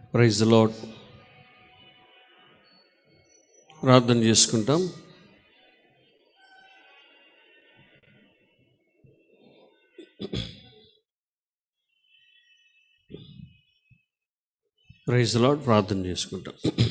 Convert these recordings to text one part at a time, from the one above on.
Praise lord ప్రార్థన చేసుకుంటాం praise lord ప్రార్థన చేసుకుంటాం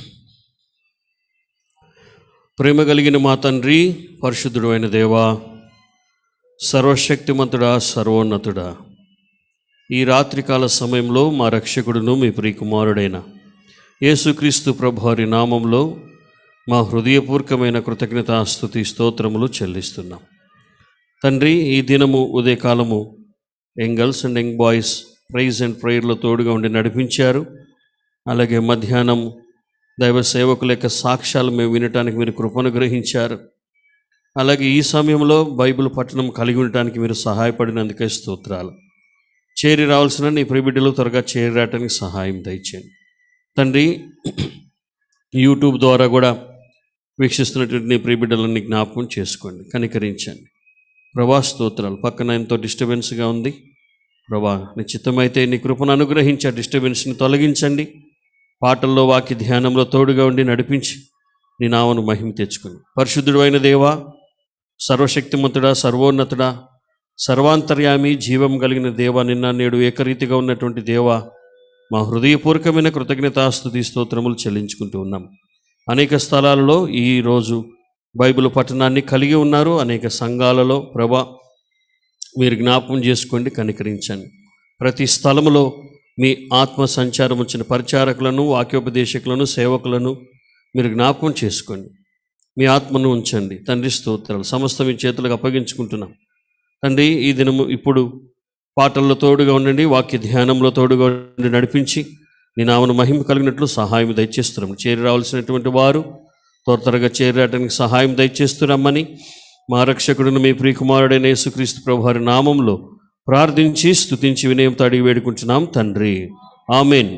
ప్రేమ కలిగిన మా తండ్రి పరిశుద్ధుడు అయిన దేవా సర్వశక్తిమంతుడా సర్వోన్నతుడా ఈ రాత్రికాల సమయంలో మా రక్షకుడును మీ ప్రియకుమారుడైన యేసుక్రీస్తు ప్రభువారి నామంలో మా హృదయపూర్వకమైన కృతజ్ఞతాస్తుతి స్తోత్రములు చెల్లిస్తున్నాం తండ్రి ఈ దినము ఉదయకాలము young girls and young boys praise and ప్రేయర్లో తోడుగా ఉండి నడిపించారు అలాగే మధ్యాహ్నం దైవ సేవకుల యొక్క సాక్ష్యాలు మేము వినటానికి మీరు కృపను గ్రహించారు అలాగే ఈ సమయంలో బైబిల్ పట్టణం కలిగి ఉండటానికి మీరు సహాయపడినందుకే స్తోత్రాలు చేరి రావాల్సిన నీ ప్రిబిడ్డలు త్వరగా చేరి రావటానికి సహాయం దయచేయండి తండ్రి యూట్యూబ్ ద్వారా కూడా వీక్షిస్తున్నటువంటి నీ ప్రిబిడ్డలని జ్ఞాపకం చేసుకోండి కనికరించండి ప్రభా స్తోత్రాలు పక్కన ఎంతో డిస్టర్బెన్స్గా ఉంది ప్రభా నీ చిత్తమైతే నీ కృపను అనుగ్రహించి ఆ డిస్టర్బెన్స్ని తొలగించండి పాటల్లో వాక్య ధ్యానంలో తోడుగా ఉండి నడిపించి నీ నామను మహిమ తెచ్చుకుని పరిశుద్ధుడు అయిన దేవా సర్వశక్తిమంతుడా సర్వోన్నతుడా సర్వాంతర్యామి జీవం కలిగిన దేవ నిన్న నేడు ఏకరీతిగా ఉన్నటువంటి దేవ మా హృదయపూర్వకమైన కృతజ్ఞతాస్తుతి స్తోత్రములు చెల్లించుకుంటూ ఉన్నాం అనేక స్థలాలలో ఈరోజు బైబిల్ పట్టణాన్ని కలిగి ఉన్నారు అనేక సంఘాలలో ప్రభా మీరు జ్ఞాపకం చేసుకోండి కనికరించండి ప్రతి స్థలములో మీ ఆత్మ సంచారం వచ్చిన పరిచారకులను వాక్యోపదేశకులను సేవకులను మీరు జ్ఞాపకం చేసుకోండి మీ ఆత్మను ఉంచండి తండ్రి స్తోత్రాలు సమస్త మీ చేతులకు అప్పగించుకుంటున్నాం తండ్రి ఈ దినము ఇప్పుడు పాటల్లో తోడుగా ఉండండి వాక్య ధ్యానంలో తోడుగా ఉండి నడిపించి నీ నామను మహిమ కలిగినట్లు సహాయం దయచేస్తున్నాం చేరి రావాల్సినటువంటి వారు త్వర త్వరగా చేరడానికి సహాయం దయచేస్తున్నామని మా రక్షకుడును మీ ప్రియకుమారుడైన యేసుక్రీస్తు ప్రభువారి నామంలో ప్రార్థించి స్తుతించి వినయంతో అడిగి వేడుకుంటున్నాం తండ్రి ఆమెన్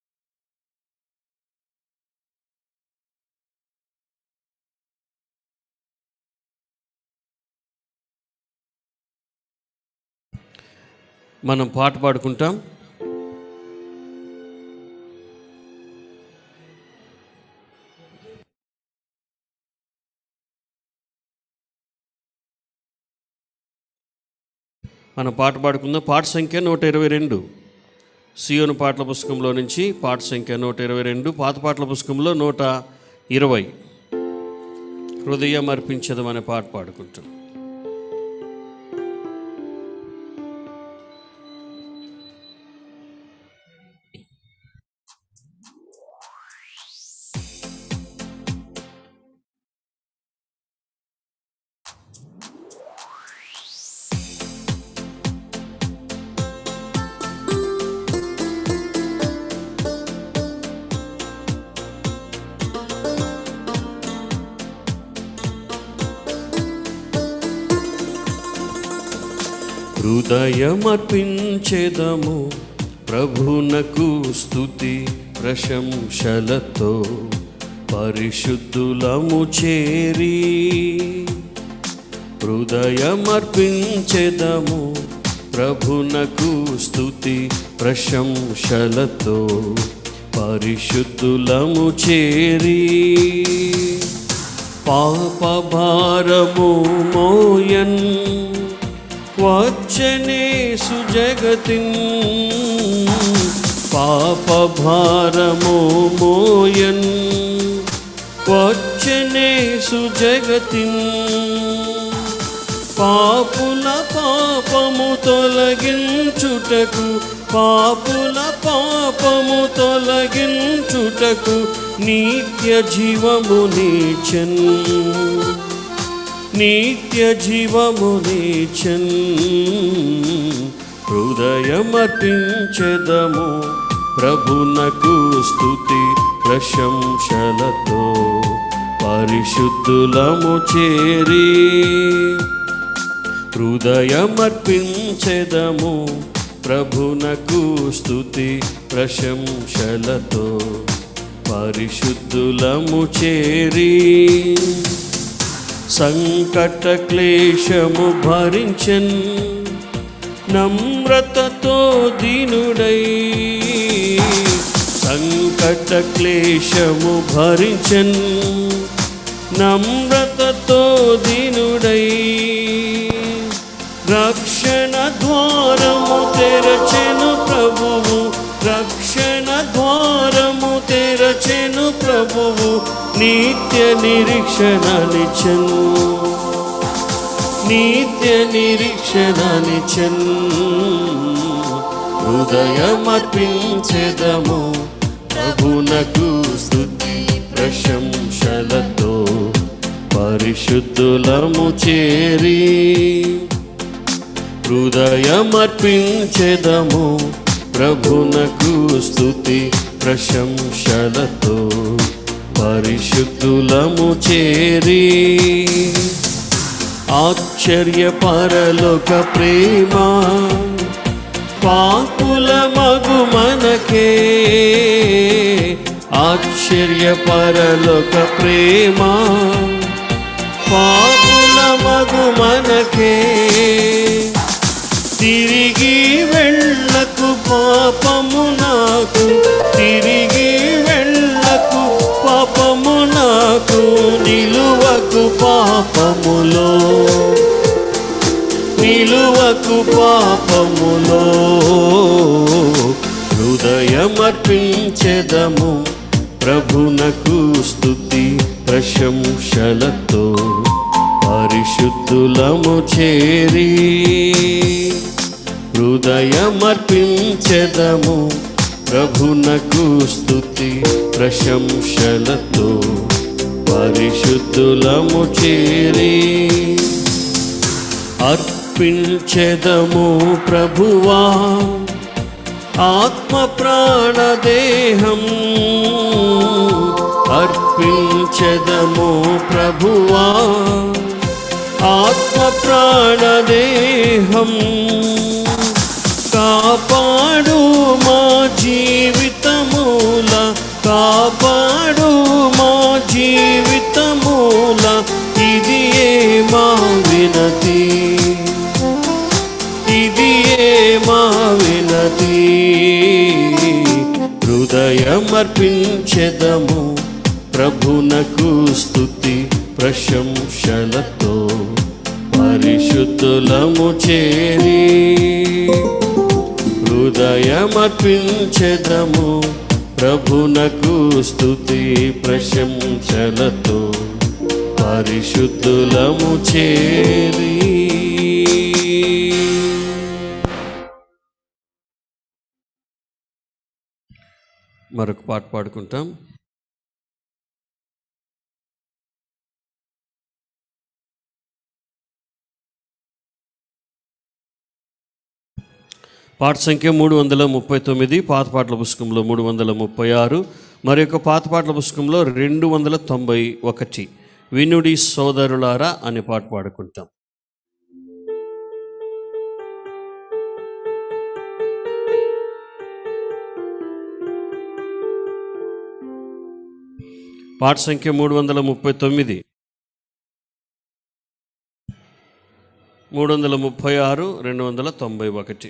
మనం పాట పాడుకుంటాం మనం పాట పాడుకుందాం పాట సంఖ్య నూట ఇరవై రెండు సియోను పాటల పుస్తకంలో నుంచి పాట సంఖ్య నూట ఇరవై రెండు పాత పాటల పుస్తకంలో నూట ఇరవై హృదయం అర్పించదం అనే పాట పాడుకుంటాం హృదయమర్పించెదము ప్రభునకు స్తుతి ప్రశంసలతో పరిశుద్ధులము చేరి హృదయమర్పించెదము ప్రభునకు స్తుతి ప్రశంసలతో పరిశుద్ధులము చేరి పాప భారము మోయన్ వచ్చనేసు జగతిన్ పాప భారము మోయన్ వచ్చనేసు జగతిన్ పాపుల పాపము తొలగించుటకు పాపుల పాపము తొలగించుటకు నిత్య జీవము నీచన్ నిత్య జీవము నీచన్ హృదయమర్పించెదము ప్రభునకు స్తుతి ప్రశంసలతో పరిశుద్ధులము చేరి హృదయమర్పించెదము ప్రభునకు స్తుతి ప్రశంసలతో పరిశుద్ధులము చేరి సంకట క్లేశము భరించన్ నమ్రతతో దీనుడై సంకట క్లేశము భరించన్ నమ్రతతో దీనుడై రక్షణ ద్వారము తెరచెను ప్రభువు రక్షణ ద్వారము తెరచెను ప్రభువు నిత్య నిరీక్షణనిచ్చను నిత్య నిరీక్షణనిచ్చన్ హృదయమర్పించెదము ప్రభునకు స్తుతి ప్రశంసలతో పరిశుద్ధులము చేరి హృదయమర్పించెదము ప్రభునకు స్తుతి ప్రశంసలతో పరిశుద్ధులము చేరి ఆశ్చర్య పరలోక ప్రేమ పాపుల మగు మనకే ఆశ్చర్య పరలోక ప్రేమ పాపుల మగు మనకే తిరిగి వెళ్ళకు పాపము నాకు తిరిగి వెళ్ళకు పాపము నాకు నిలువకు పాపములో నిలువకు పాపములో హృదయమర్పించెదము ప్రభునకు స్తుతి ప్రశంసలతో పరిశుద్ధులము చేరి హృదయమర్పించెదము ప్రభునకు స్తుతి ప్రశంసలతో పరిశుద్ధులము చేరి అర్పించెదము ప్రభువా ఆత్మ ప్రాణదేహం అర్పించెదము ప్రభువా ఆత్మ ప్రాణదేహం కాపాడు మా జీవితమూల కాపాడు మా జీవితమూల ఇది ఏ మా వినతి ఇది ఏ మా వినతి హృదయమర్పించెదము ప్రభునకు స్తుతి ప్రశంసలతో పరిశుద్ధులము చేరి హృదయమర్పించెదము ప్రభునకు స్తుతి ప్రశంసలతో పరిశుద్ధులము చేరి మరొక పాట పాడుకుంటాం పాట సంఖ్య మూడు వందల ముప్పై తొమ్మిది పాత పాటల పుస్తకంలో మూడు వందల ముప్పై ఆరు మరి యొక్క పాత పాటల పుస్తకంలో రెండు వందల తొంభై ఒకటి వినుడి సోదరులారా అనే పాట పాడుకుంటాం పాట సంఖ్య మూడు వందల ముప్పై తొమ్మిది మూడు వందల ముప్పై ఆరు రెండు వందల తొంభై ఒకటి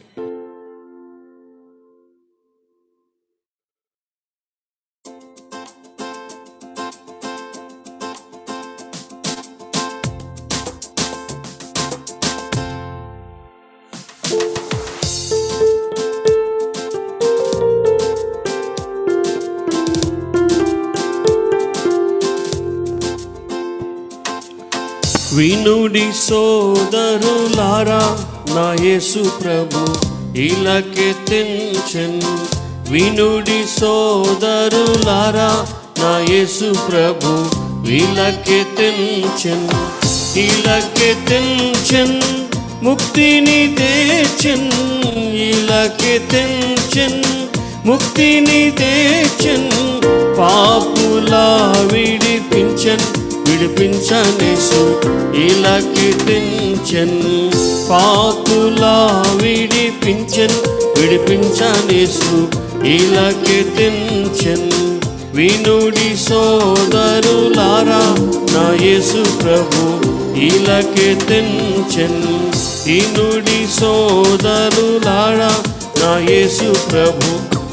వినుడి సోదరులారా నా యేసు ప్రభు ఇలకే తెంచెన్ వినుడి సోదరులారా నా యేసు ప్రభు ఇలకే తెంచెన్ ఇలకే తెంచెన్ ముక్తిని తెచ్చెన్ ఇలకే తెంచెన్ ముక్తిని తెచ్చెన్ పాపులా విడిపించన్ విడిపించనేసు ఇలాకి తెంచన్ పాపులా విడిపించన్ విడిపించనేసు ఇలాకి తెంచన్ వినుడి సోదరులారా నా యేసు ప్రభు ఇలాకి తెంచన్ వినుడి సోదరులారా నా యేసు ప్రభు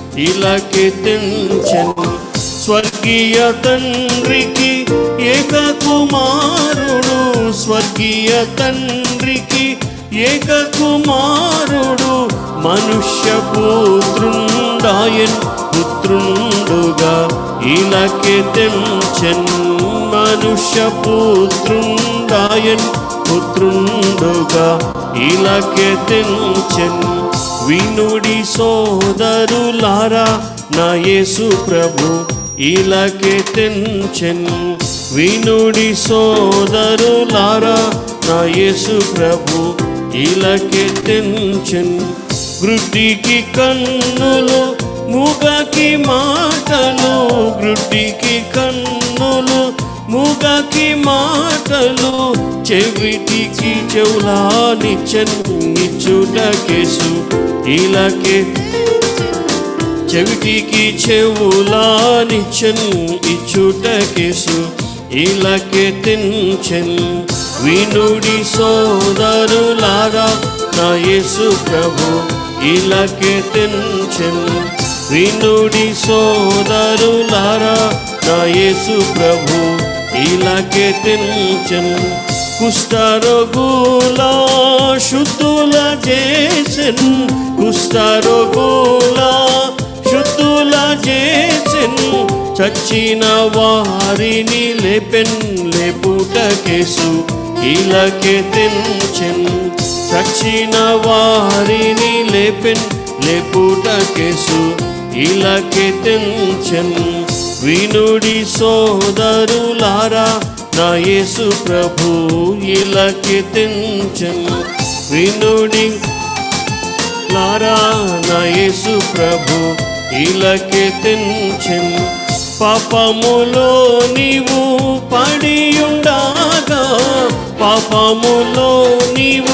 ఇలాకే తెంచెను స్వర్గీయ తండ్రికి ఏక కుమారుడు స్వర్గీయ తండ్రికి ఏక కుమారుడు మనుష్య పుత్రుండాయన్ పుత్రుండుగా ఇలాకే తెంచెన్ మనుష్య పుత్రుండాయన్ పుత్రుండుగా ఇలాకే తెంచెన్ వినుడి సోదరులారా నా యేసు ప్రభు ఇలాకే తెంచెన్ వినుడి సోదరులారా నా యేసు ప్రభు ఇలాకే తెంచెన్ గృడ్డికి కన్నులు మూగకి మాటలు గ్రుడ్డికి కన్నులు మూగకి మాటలు చెవిటికి చెవులానిచ్చన్ నిచ్చుట కేసు ఇలాకే చెవిటికి చెవులానిచ్చన్ ఇచ్చుట కేసు ఇలాకే తెంచెన్ వినుడి సోదరులారా నా యేసు ప్రభు ఇలాకే తెంచెన్ వినుడి సోదరులారా నా యేసు ప్రభు ఇలాకే తెంచెన్ కుష్ఠరోగుల శుద్ధుల చేసెన్ కుష్ఠరోగుల శుద్ధుల చేసెన్ చచ్చిన వారిని లేపెన్ లేపుట కేసు ఇలాకే తెంచెన్ చచ్చిన వారిని లేపెన్ లేపుట కేసు ఇలాకే తెంచెన్ వినుడి సోదరులారా నా యేసు ప్రభు ఇలాకే తెంచెన్ వినుడి లారా నా యేసు ప్రభు ఇలాకే తెంచెన్ పాపములో నీవు పడియుండగా పాపములో నీవు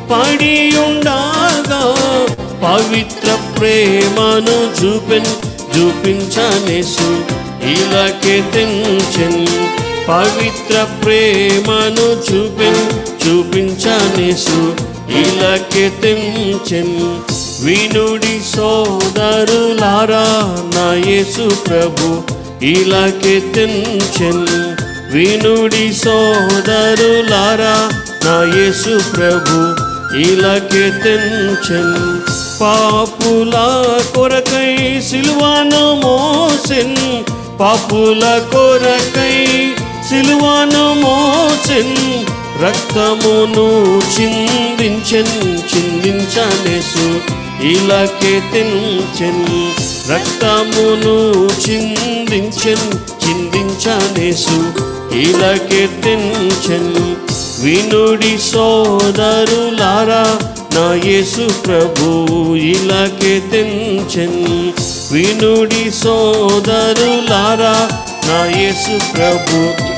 పడియుండగా పవిత్ర ప్రేమను చూపెన్ చూపించనేసు ఇలాకే తెంచెన్ పవిత్ర ప్రేమను చూపెన్ చూపించనేసు ఇలాకే తెంచెన్ వినుడి సోదరులారా నా యేసు ప్రభు ఇలాకే తెంచెన్ వినుడి సోదరులారా నా యేసు ప్రభు ఇలాకే తెంచెన్ పాపుల కొరకై సిల్వాను మోసెన్ పాపుల కొరకై సిల్వాను మోసెన్ రక్తమును చిందించెన్ చిందించనేసు ఇలాకే తెంచెన్ రక్తమును చిందించెన్ చిందించనేసు ఇలాకే తెంచెన్ వినుడి సోదరులారా నా యేసు ప్రభు ఇలాకే తెంచెన్ వినుడి సోదరులారా నా యేసు ప్రభు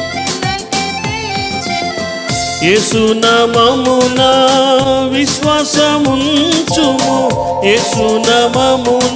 యేసునామమున విశ్వాసముంచుము యేసునామమున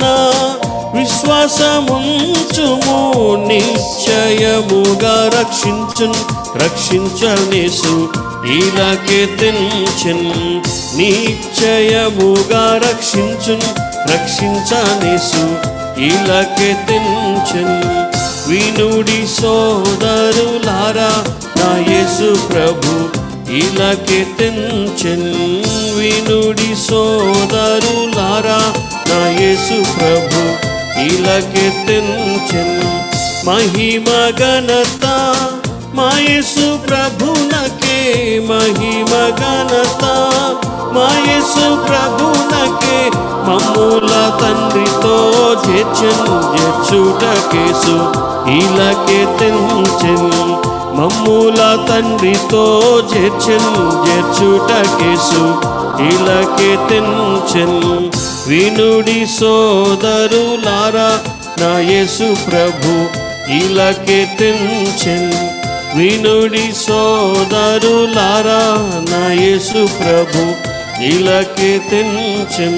విశ్వాసముంచుము నిశ్చయముగా రక్షించున్ రక్షించనేసు ఇలాకే తెంచెన్ నిశ్చయముగా రక్షించున్ రక్షించనేసు ఇలాకే తెంచెన్ వినుడి సోదరులారా నా యేసు ప్రభు ఇలాకే తెంచెన్ వినుడి సోదరులారా నా యేసు ప్రభు ఇలాకే తెంచెన్ మహిమ ఘనత మా యేసు ప్రభునకే మహిమ ఘనత మా యేసు ప్రభునకే మమ్ముల తండ్రితో చేర్చన్ చేర్చుట కేసు ఇలాకే తెంచెన్ మమ్ముల తండ్రితో చేర్చన్ చేర్చుట కేసు ఇలాకే తెంచెన్ వినుడి సోదరులారా నా యేసు ప్రభు ఇలాకే తెంచెన్ వినుడి సోదరులారా నా యేసు ప్రభు ఇలాకే తెంచెన్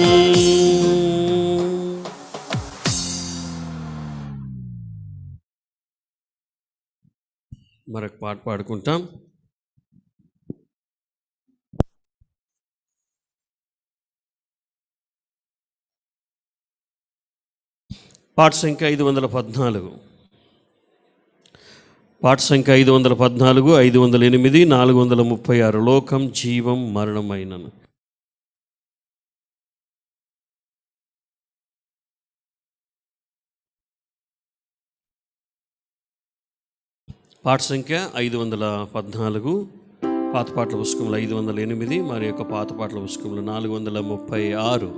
మరొక పాట పాడుకుంటాం పాట సంఖ్య ఐదు వందల పద్నాలుగు పాట సంఖ్య ఐదు వందల పద్నాలుగు ఐదు వందల ఎనిమిది నాలుగు వందల ముప్పై ఆరు లోకం జీవం మరణమైనను పాట సంఖ్య ఐదు వందల పద్నాలుగు పాత పాటల పుస్తకంలో ఐదు వందల ఎనిమిది మరి యొక్క పాత పాటల పుస్తకంలో నాలుగు వందల ముప్పై ఆరు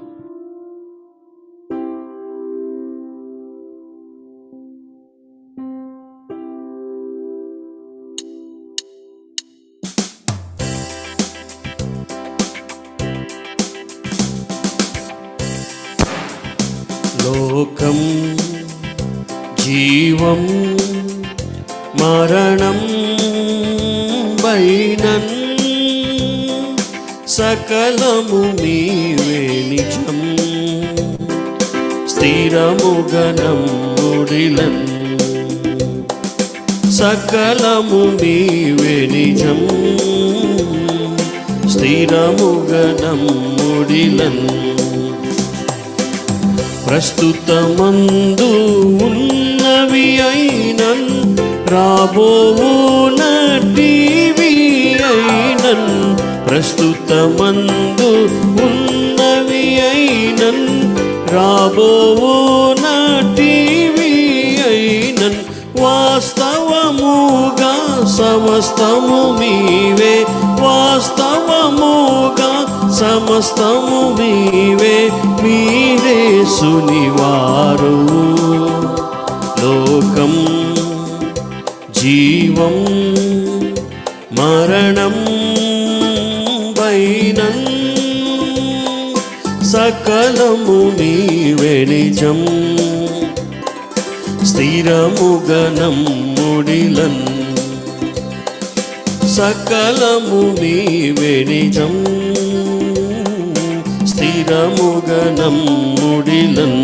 లోకం జీవం మరణం వైనన్ సకలము నీవే నిజం స్థిరముగనం ముడిలన్ సకలము నీవే నిజం స్థిరముగనం ముడిలన్ ప్రస్తుతమందు ఉన్నవి అయినన్ రాబోవు నటీవి అయినన్ ప్రస్తుతమందు ఉన్నవి అయినన్ రాబోవు నటీవి అయినన్ వాస్తవముగా సమస్తము మీవే వాస్తవముగా సమస్తము మీవే మీరే సునివారు లోకం జీవం మరణం వైనం సకలము నీవే నిజం స్థిరముగనం ముడిలన్ సకలము నీవే నిజం స్థిరముగనం ముడిలన్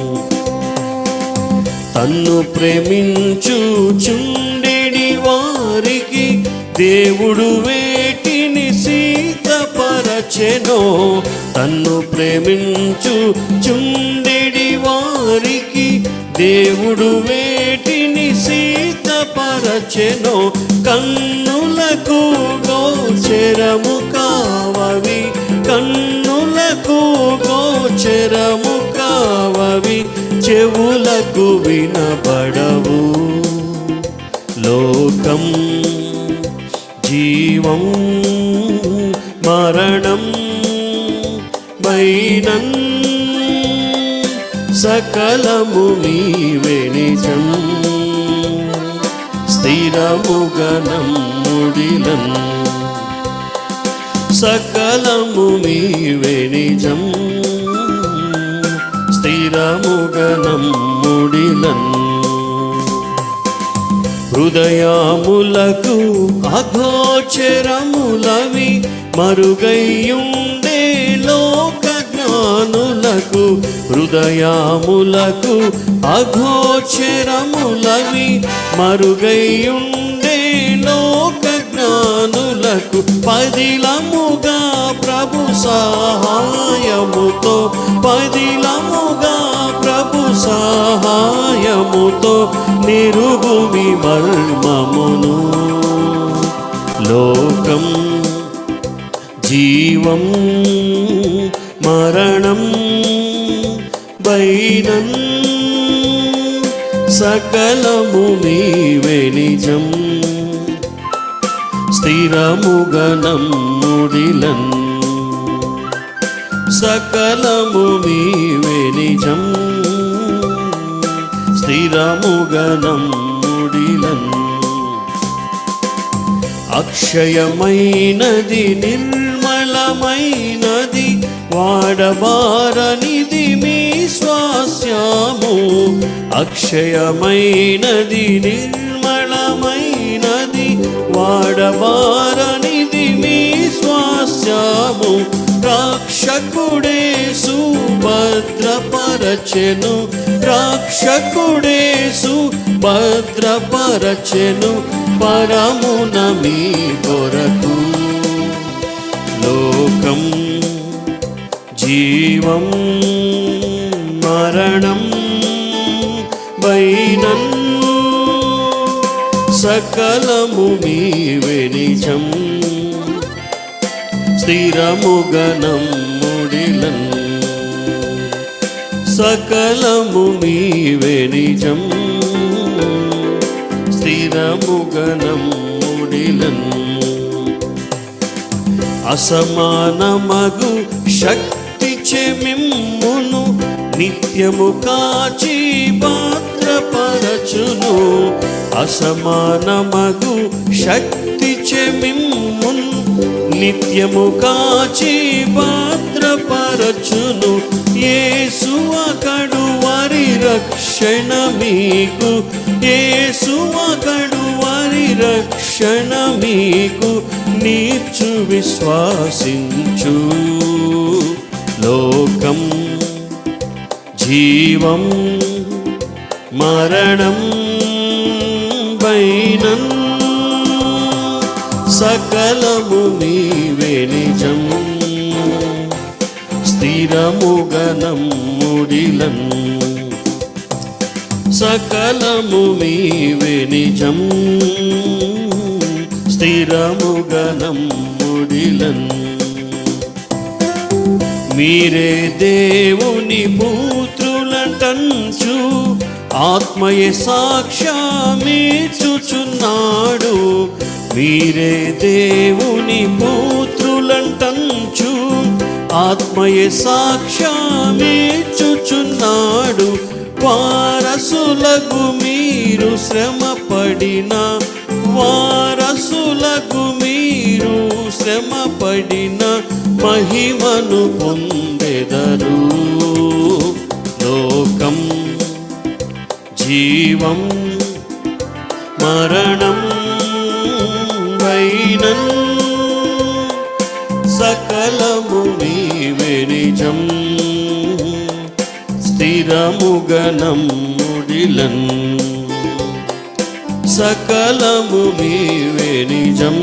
తన్ను ప్రేమించు చుండెడి వారికి దేవుడు వేటిని సీతపరచెనో తన్ను ప్రేమించు చుండెడి వారికి దేవుడు వేటిని సీతపరచెనో కన్నులకు గోచరము కావవి కన్నులకు గోచరము కావవి చెవులకు వినబడవు లోకం జీవం మరణం వైనం సకలము నీవే నిజం స్థిరముగనం ముడిలన్ సకలము నీవే నిజం స్థిరముగనం ముడిలన్ హృదయాములకు అగోచరములవి మరుగయ్యుండే లోక జ్ఞానులకు హృదయాములకు అగోచరములవి మరుగయ్యుండే లోక జ్ఞానులకు పదిలముగా ప్రభు సహాయముతో పదిలముగా ప్రభు సహాయముతో నిరుగుమి మర్మమును లోకం జీవం మరణం వైనం సకలము నీవే నిజం స్థిరముగనం ముడిలన్ సకలము నీవే నిజం స్థిరముగనం ముడిలన్ అక్షయమైనది నిర్మలమైనది వాడబారనిది మీ స్వాస్యాము అక్షయమైనది నిర్మలమైనది వాడబారనిది మీ స్వాస్యాము రాక్షకుడే సుభద్రపరచెను రాక్షకుడే సుభద్రపరచెను పరమున మీ కొరకు లోకం జీవం మరణం వైనన్ సకలము నీవే నిజం స్థిరముగనం ముడిలన్ సకలము నీవే నిజం స్థిరముగనం ముడిలన్ అసమానమగు శక్తి చెమిమ్మును నిత్యము కాచి పాత్రపరచును అసమానమగు శక్తి చెమిమ్మును నిత్యము కాచి పాత్రపరచును యేసు అకడు వారి రక్షణ మీకు యేసు అకడు వారి రక్షణ మీకు నీచు విశ్వాసించు లోకం జీవం మరణం వైనం సకలము నీవే నిజం స్థిరముగనం ముడిలన్ సకలము నీవే నిజం స్థిరముగనం ముడిలన్ మీరే దేవుని పుత్రులంటంచు ఆత్మయే సాక్ష్యమీచుచున్నాడు మీరే దేవుని పుత్రులంటంచు ఆత్మయే సాక్ష్యమీచుచున్నాడు వారసులకు మీరు శ్రమ పడిన వారసులకు మీరు శ్రమ పడిన మహిమను పొందెదరు లోకం జీవం మరణం వైనం సకలము నీవే నిజం స్థిరముగనం ముడిలన్ సకలము నీవే నిజం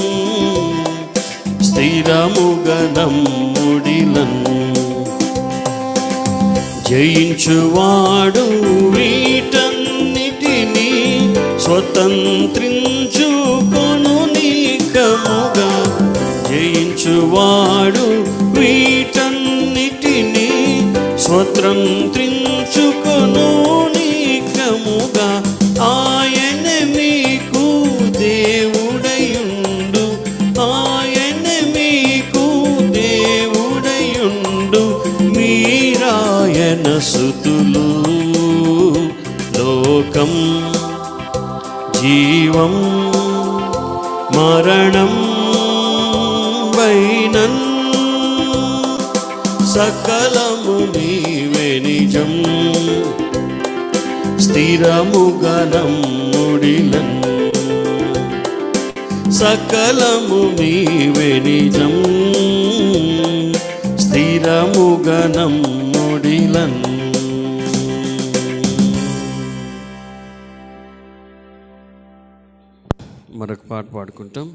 స్థిరముగనం ముడిలన్ జయించువాడు వీటన్నిటినీ స్వతంత్రించుకొను నీకముగా జయించువాడు వీటన్నిటినీ స్వతంత్రించుకొను నీకముగా ఆయన మీకు దేవుడయుండు ఆయన మీకు దేవుడయుండు మీరాయన సుతులు లోకం జీవం మరణం వైనన్ సకలము నీవే నిజం స్థిరముగనం ముడిలన్ సకలము నీవే నిజం స్థిరముగనం ముడిలన్ మరొక పాట పాడుకుంటాం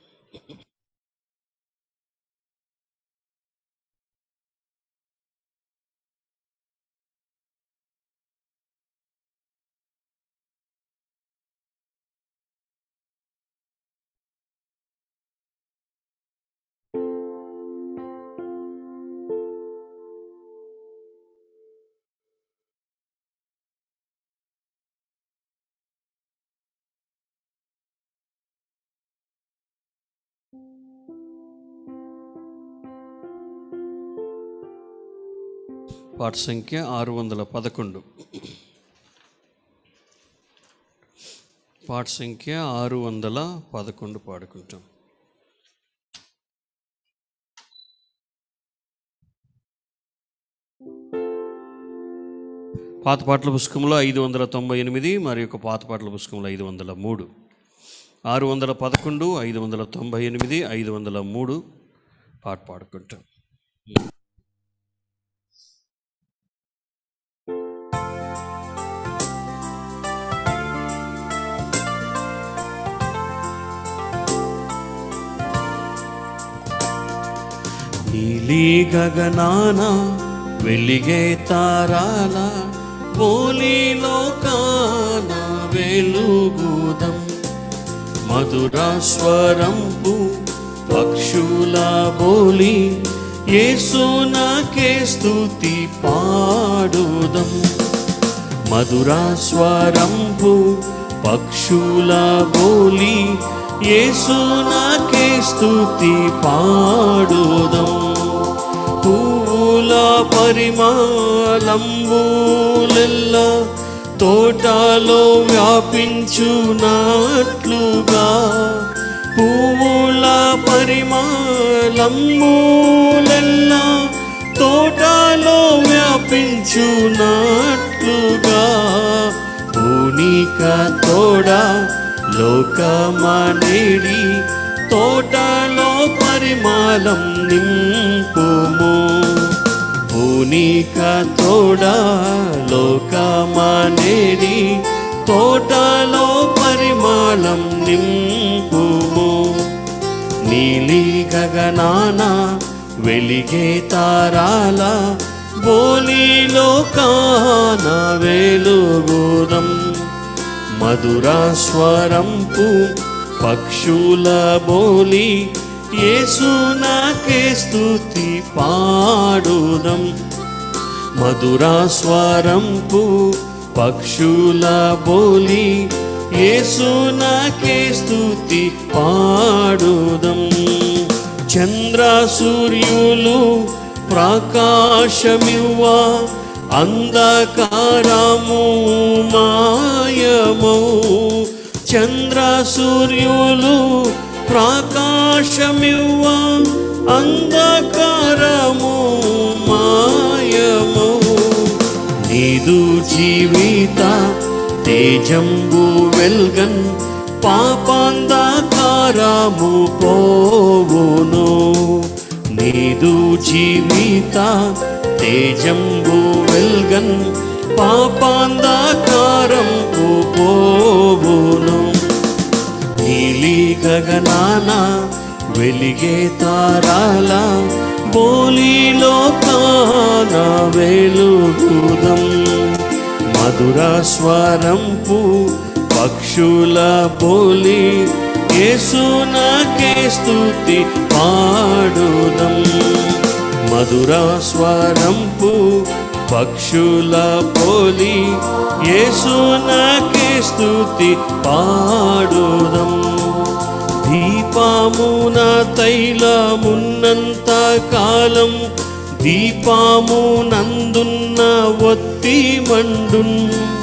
పాట సంఖ్య ఆరు వందల పదకొండు పాట సంఖ్య ఆరు వందల పదకొండు పాడుకుంటాం పాత పాటల పుస్తకంలో ఐదు వందల తొంభై ఎనిమిది మరి యొక్క పాత పాటల పుస్తకంలో ఐదు వందల మూడు ఆరు వందల పదకొండు ఐదు వందల తొంభై ఎనిమిది ఐదు వందల మూడు పాట పాడుకుంటాం నీలి గగనాన వెలిగే తారాల పోలిలోకాన వెలుగుదం మధుర స్వరంపు పక్షుల బోలి యేసునాకే స్తుతి పాడుదం మధుర స్వరంపు పక్షుల బోలి యేసునాకే స్తుతి పాడుదం పూల పరిమాలంబులెల్ల తోటలో వ్యాపించునట్లుగా పూల పరిమాలంబులెల్ల తోటలో వ్యాపించునట్లుగా పూనిక తోడ లోకమనేడి తోటలో పరిమాలం నింపుము పూనిక తోడ లోకమనేడి తోటలో పరిమాళం నింపుము నీలి గగనాన వెలిగే తారాల బోలిలో కాన వెలుగుదం మధుర స్వరంపు పక్షుల బోలి యేసునాకే స్తుతి పాడుదం మధుర స్వరంపు పక్షుల బోలి యేసునాకే స్తుతి పాడుదం చంద్ర సూర్యులు ప్రకాశమివ్వా అంధకారము మాయమౌ చంద్ర సూర్యులు ప్రకాశమివ్వా అంధకారము మాయమౌ నీదు జీవిత తేజంబు వెల్గన్ పాపాంధకారము పోవును నీదు జీవిత తేజంబు వెల్గన్ పాపాంధకారం పోవును నీలి గగనాన వెలిగే తారాల బోలిలో కాన వెలుగుదం మధుర స్వరంపు పక్షుల బోలి యేసునాకే స్తుతి పాడుదం మధుర స్వరంపు పక్షుల పోలి యేసునాకే స్తుతి పాడుదం దీపమున తైలమున్నంత కాలం దీపము నందున్న ఒత్తి మండున్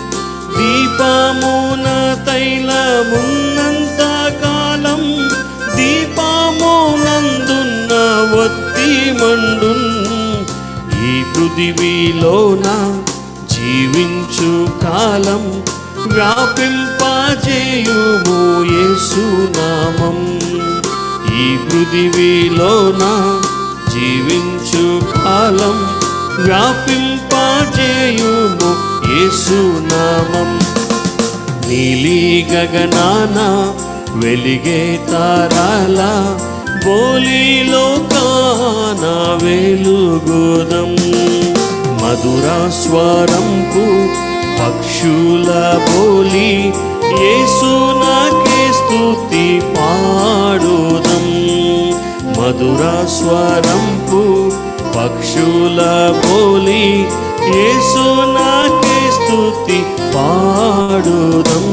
దీపమున తైలమున్నంత కాలం దీపము నందున్న ఒత్తి మండున్ ఈ పృథివీలోన జీవించు కాలం వ్యాపింపజేయుము యేసునామం ఈ పృథివీలోన జీవించు కాలం వ్యాపింపజేయుము యేసునామం నీలి గగనాన వెలిగే తారాల బోలిలో కాన వెలుగుదం మధుర స్వరంపు పక్షుల బోలి యేసునాకే స్తుతి పాడుదం మధుర స్వరంపు పక్షుల బోలి యేసునాకే స్తుతి పాడుదం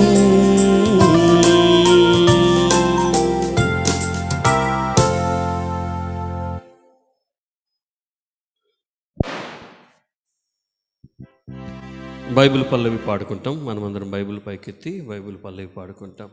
బైబిల్ పల్లవి పాడుకుంటాం మనమందరం బైబిల్ పైకెత్తి బైబిల్ పల్లవి పాడుకుంటాం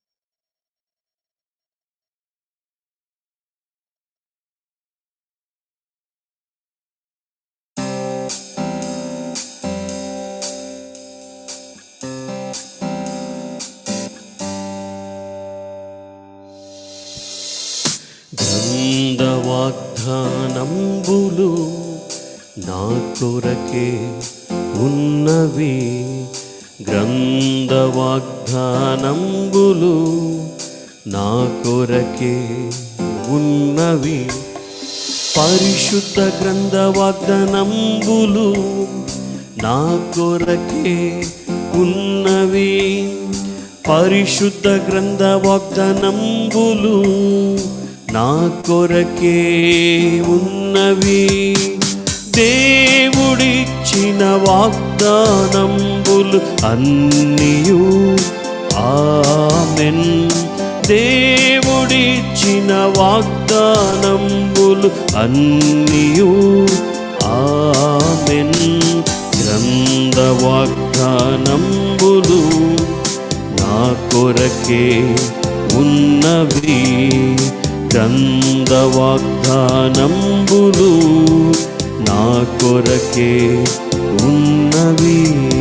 గ్రంథ వాగ్దానంబులు నా కొరకే ఉన్నవి గ్రంథ వాగ్దానంబులు నా కొరకే ఉన్నవి పరిశుద్ధ గ్రంథ వాగ్దానంబులు నా కొరకే ఉన్నవి పరిశుద్ధ గ్రంథ వాగ్దానంబులు నా కొరకే ఉన్నవి దేవుడిచ్చిన వాగ్దానంబులు అన్నియు ఆమెన్ దేవుడిచ్చిన వాగ్దానంబులు అన్నియు ఆమెన్ గ్రంథ వాగ్దానంబులు నా కొరకే ఉన్నవి గ్రంథ వాగ్దానంబులు నా కొరకే ఉన్నవి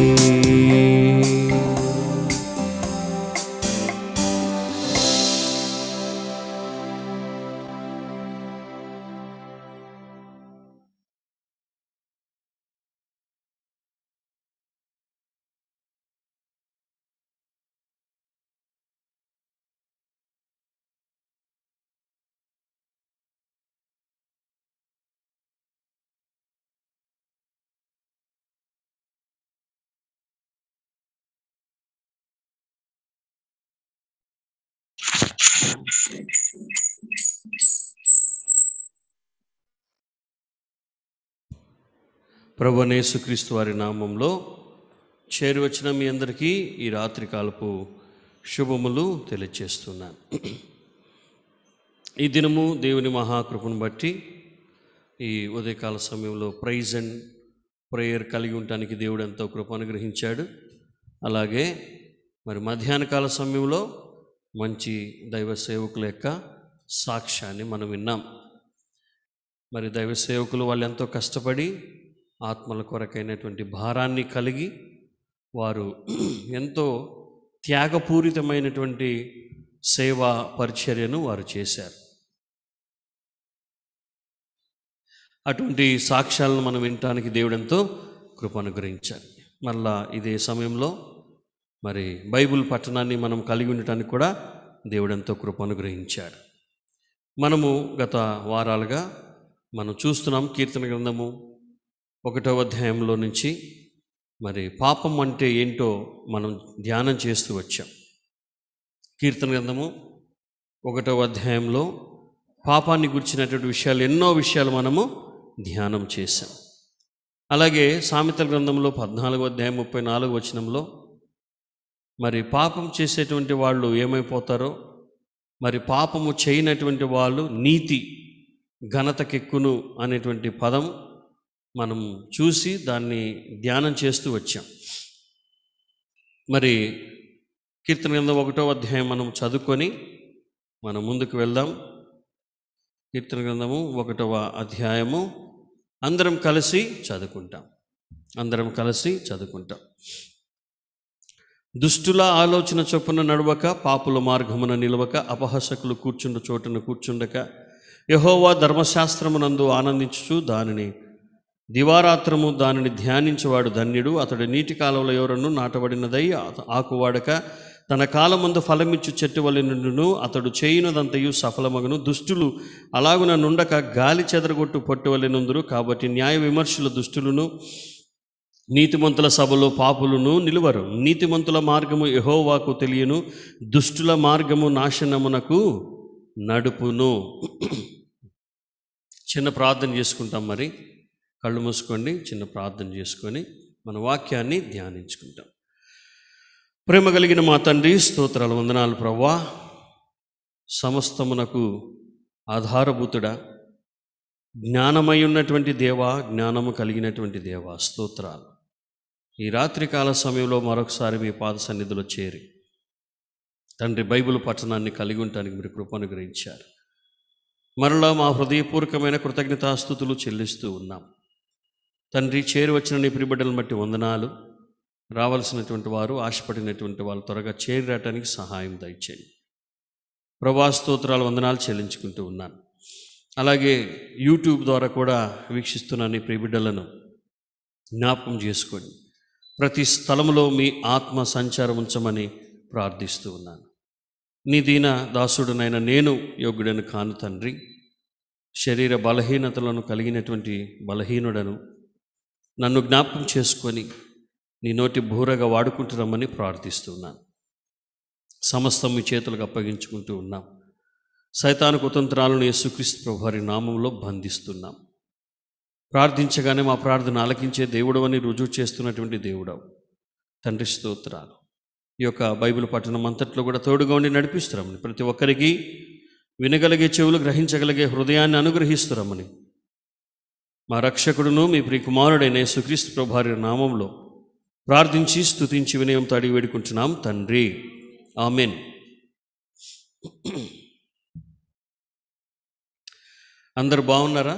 ప్రభునేసుక్రీస్తు వారి నామంలో చేరువచ్చిన మీ అందరికీ ఈ రాత్రి కాలపు శుభములు తెలియచేస్తున్నాను ఈ దినము దేవుని మహాకృపను బట్టి ఈ ఉదయకాల సమయంలో ప్రైజ్ అండ్ ప్రేయర్ కలిగి ఉండటానికి దేవుడు ఎంతో కృప అనుగ్రహించాడు అలాగే మరి మధ్యాహ్న కాల సమయంలో మంచి దైవ సేవకుల యొక్క సాక్ష్యాన్ని మనం విన్నాం మరి దైవ సేవకులు వాళ్ళు ఎంతో కష్టపడి ఆత్మల కొరకైనటువంటి భారాన్ని కలిగి వారు ఎంతో త్యాగపూరితమైనటువంటి సేవా పరిచర్యను వారు చేశారు అటువంటి సాక్ష్యాలను మనం వినటానికి దేవుడు ఎంతో కృప అనుగ్రహించాలి మళ్ళా ఇదే సమయంలో మరి బైబిల్ పట్టణాన్ని మనం కలిగి ఉండటానికి కూడా దేవుడు ఎంతో కృప అనుగ్రహించాడు మనము గత వారాలుగా మనం చూస్తున్నాం కీర్తన గ్రంథము ఒకటో అధ్యాయంలో నుంచి మరి పాపం అంటే ఏంటో మనం ధ్యానం చేస్తూ వచ్చాం కీర్తన గ్రంథము ఒకటో అధ్యాయంలో పాపాన్ని గురించినటువంటి విషయాలు ఎన్నో విషయాలు మనము ధ్యానం చేశాం అలాగే సామెతల గ్రంథంలో పద్నాలుగో అధ్యాయం ముప్పై నాలుగు వచనంలో మరి పాపం చేసేటువంటి వాళ్ళు ఏమైపోతారో మరి పాపము చేయనటువంటి వాళ్ళు నీతి ఘనతకెక్కును అనేటువంటి పదం మనం చూసి దాన్ని ధ్యానం చేస్తూ వచ్చాం మరి కీర్తన గ్రంథం ఒకటో అధ్యాయం మనం చదువుకొని మనం ముందుకు వెళ్దాం కీర్తన గ్రంథము ఒకటవ అధ్యాయము అందరం కలిసి చదువుకుంటాం అందరం కలిసి చదువుకుంటాం దుష్టుల ఆలోచన చొప్పున నడవక పాపుల మార్గమున నిలవక అపహసకులు కూర్చుండ చోటున కూర్చుండక యహోవా ధర్మశాస్త్రమునందు ఆనందించుచు దానిని దివారాత్రము దానిని ధ్యానించేవాడు ధన్యుడు అతడు నీటి కాలువల ఎవరను నాటబడినదై ఆ- ఆకువాడక తన కాలమందు ఫలమిచ్చు చెట్టు వలె నుండును అతడు చేయునదంతయు సఫలమగును దుష్టులు అలాగున నుండక గాలి చెదరగొట్టు పొట్టు వలె నుందురు కాబట్టి న్యాయ విమర్శల దుష్టులను నీతిమంతుల సభలో పాపులను నిలువరు నీతిమంతుల మార్గము యెహోవాకు తెలియను దుష్టుల మార్గము నాశనమునకు నడుపును చిన్న ప్రార్థన చేసుకుంటాం మరి కళ్ళు మూసుకోండి చిన్న ప్రార్థన చేసుకొని మన వాక్యాన్ని ధ్యానించుకుంటాం ప్రేమ కలిగిన మా తండ్రి స్తోత్రాలు వందనాలు ప్రవ్వా సమస్తమునకు ఆధారభూతుడా జ్ఞానమై ఉన్నటువంటి దేవా జ్ఞానము కలిగినటువంటి దేవా స్తోత్రాలు ఈ రాత్రికాల సమయంలో మరొకసారి మీ పాద సన్నిధిలో చేరి తండ్రి బైబిల్ పట్టణాన్ని కలిగి ఉండటానికి మీరు కృప అనుగ్రహించారు మరలా మా హృదయపూర్వకమైన కృతజ్ఞతాస్థుతులు చెల్లిస్తూ ఉన్నాం తండ్రి చేరి వచ్చిన నీ ప్రిబిడ్డలను బట్టి వందనాలు రావాల్సినటువంటి వారు ఆశపడినటువంటి వాళ్ళు త్వరగా చేరి రావటానికి సహాయం దయచేయండి ప్రభా స్తోత్రాలు వందనాలు చెల్లించుకుంటూ ఉన్నాను అలాగే యూట్యూబ్ ద్వారా కూడా వీక్షిస్తున్న నీ ప్రిబిడ్డలను జ్ఞాపకం చేసుకోండి ప్రతి స్థలంలో మీ ఆత్మ సంచారం ఉంచమని ప్రార్థిస్తూ ఉన్నాను నీ దీన దాసుడునైన నేను యోగ్యుడను కాను తండ్రి శరీర బలహీనతలను కలిగినటువంటి బలహీనుడను నన్ను జ్ఞాపకం చేసుకొని నీ నోటి బూరగా వాడుకుంటున్నామని ప్రార్థిస్తున్నాను సమస్తం మీ చేతులకు అప్పగించుకుంటూ ఉన్నాం సైతాను కుతంత్రాలను యేసుక్రీస్తు ప్రభు వారి నామంలో బంధిస్తున్నాం ప్రార్థించగానే మా ప్రార్థన ఆలకించే దేవుడు అని రుజువు చేస్తున్నటువంటి దేవుడవు తండ్రి స్తోత్రాలు ఈ యొక్క బైబిల్ పట్టణం అంతట్లో కూడా తోడుగా ఉండి నడిపిస్తున్నామని ప్రతి ఒక్కరికి వినగలిగే చెవులు గ్రహించగలిగే హృదయాన్ని అనుగ్రహిస్తున్నామని మా రక్షకుడును మీ ప్రియకుమారుడైన యేసుక్రీస్తు ప్రభారి నామంలో ప్రార్థించి స్తుతించి వినయంతో అడిగి వేడుకుంటున్నాం తండ్రి ఆమెన్ అందరు బాగున్నారా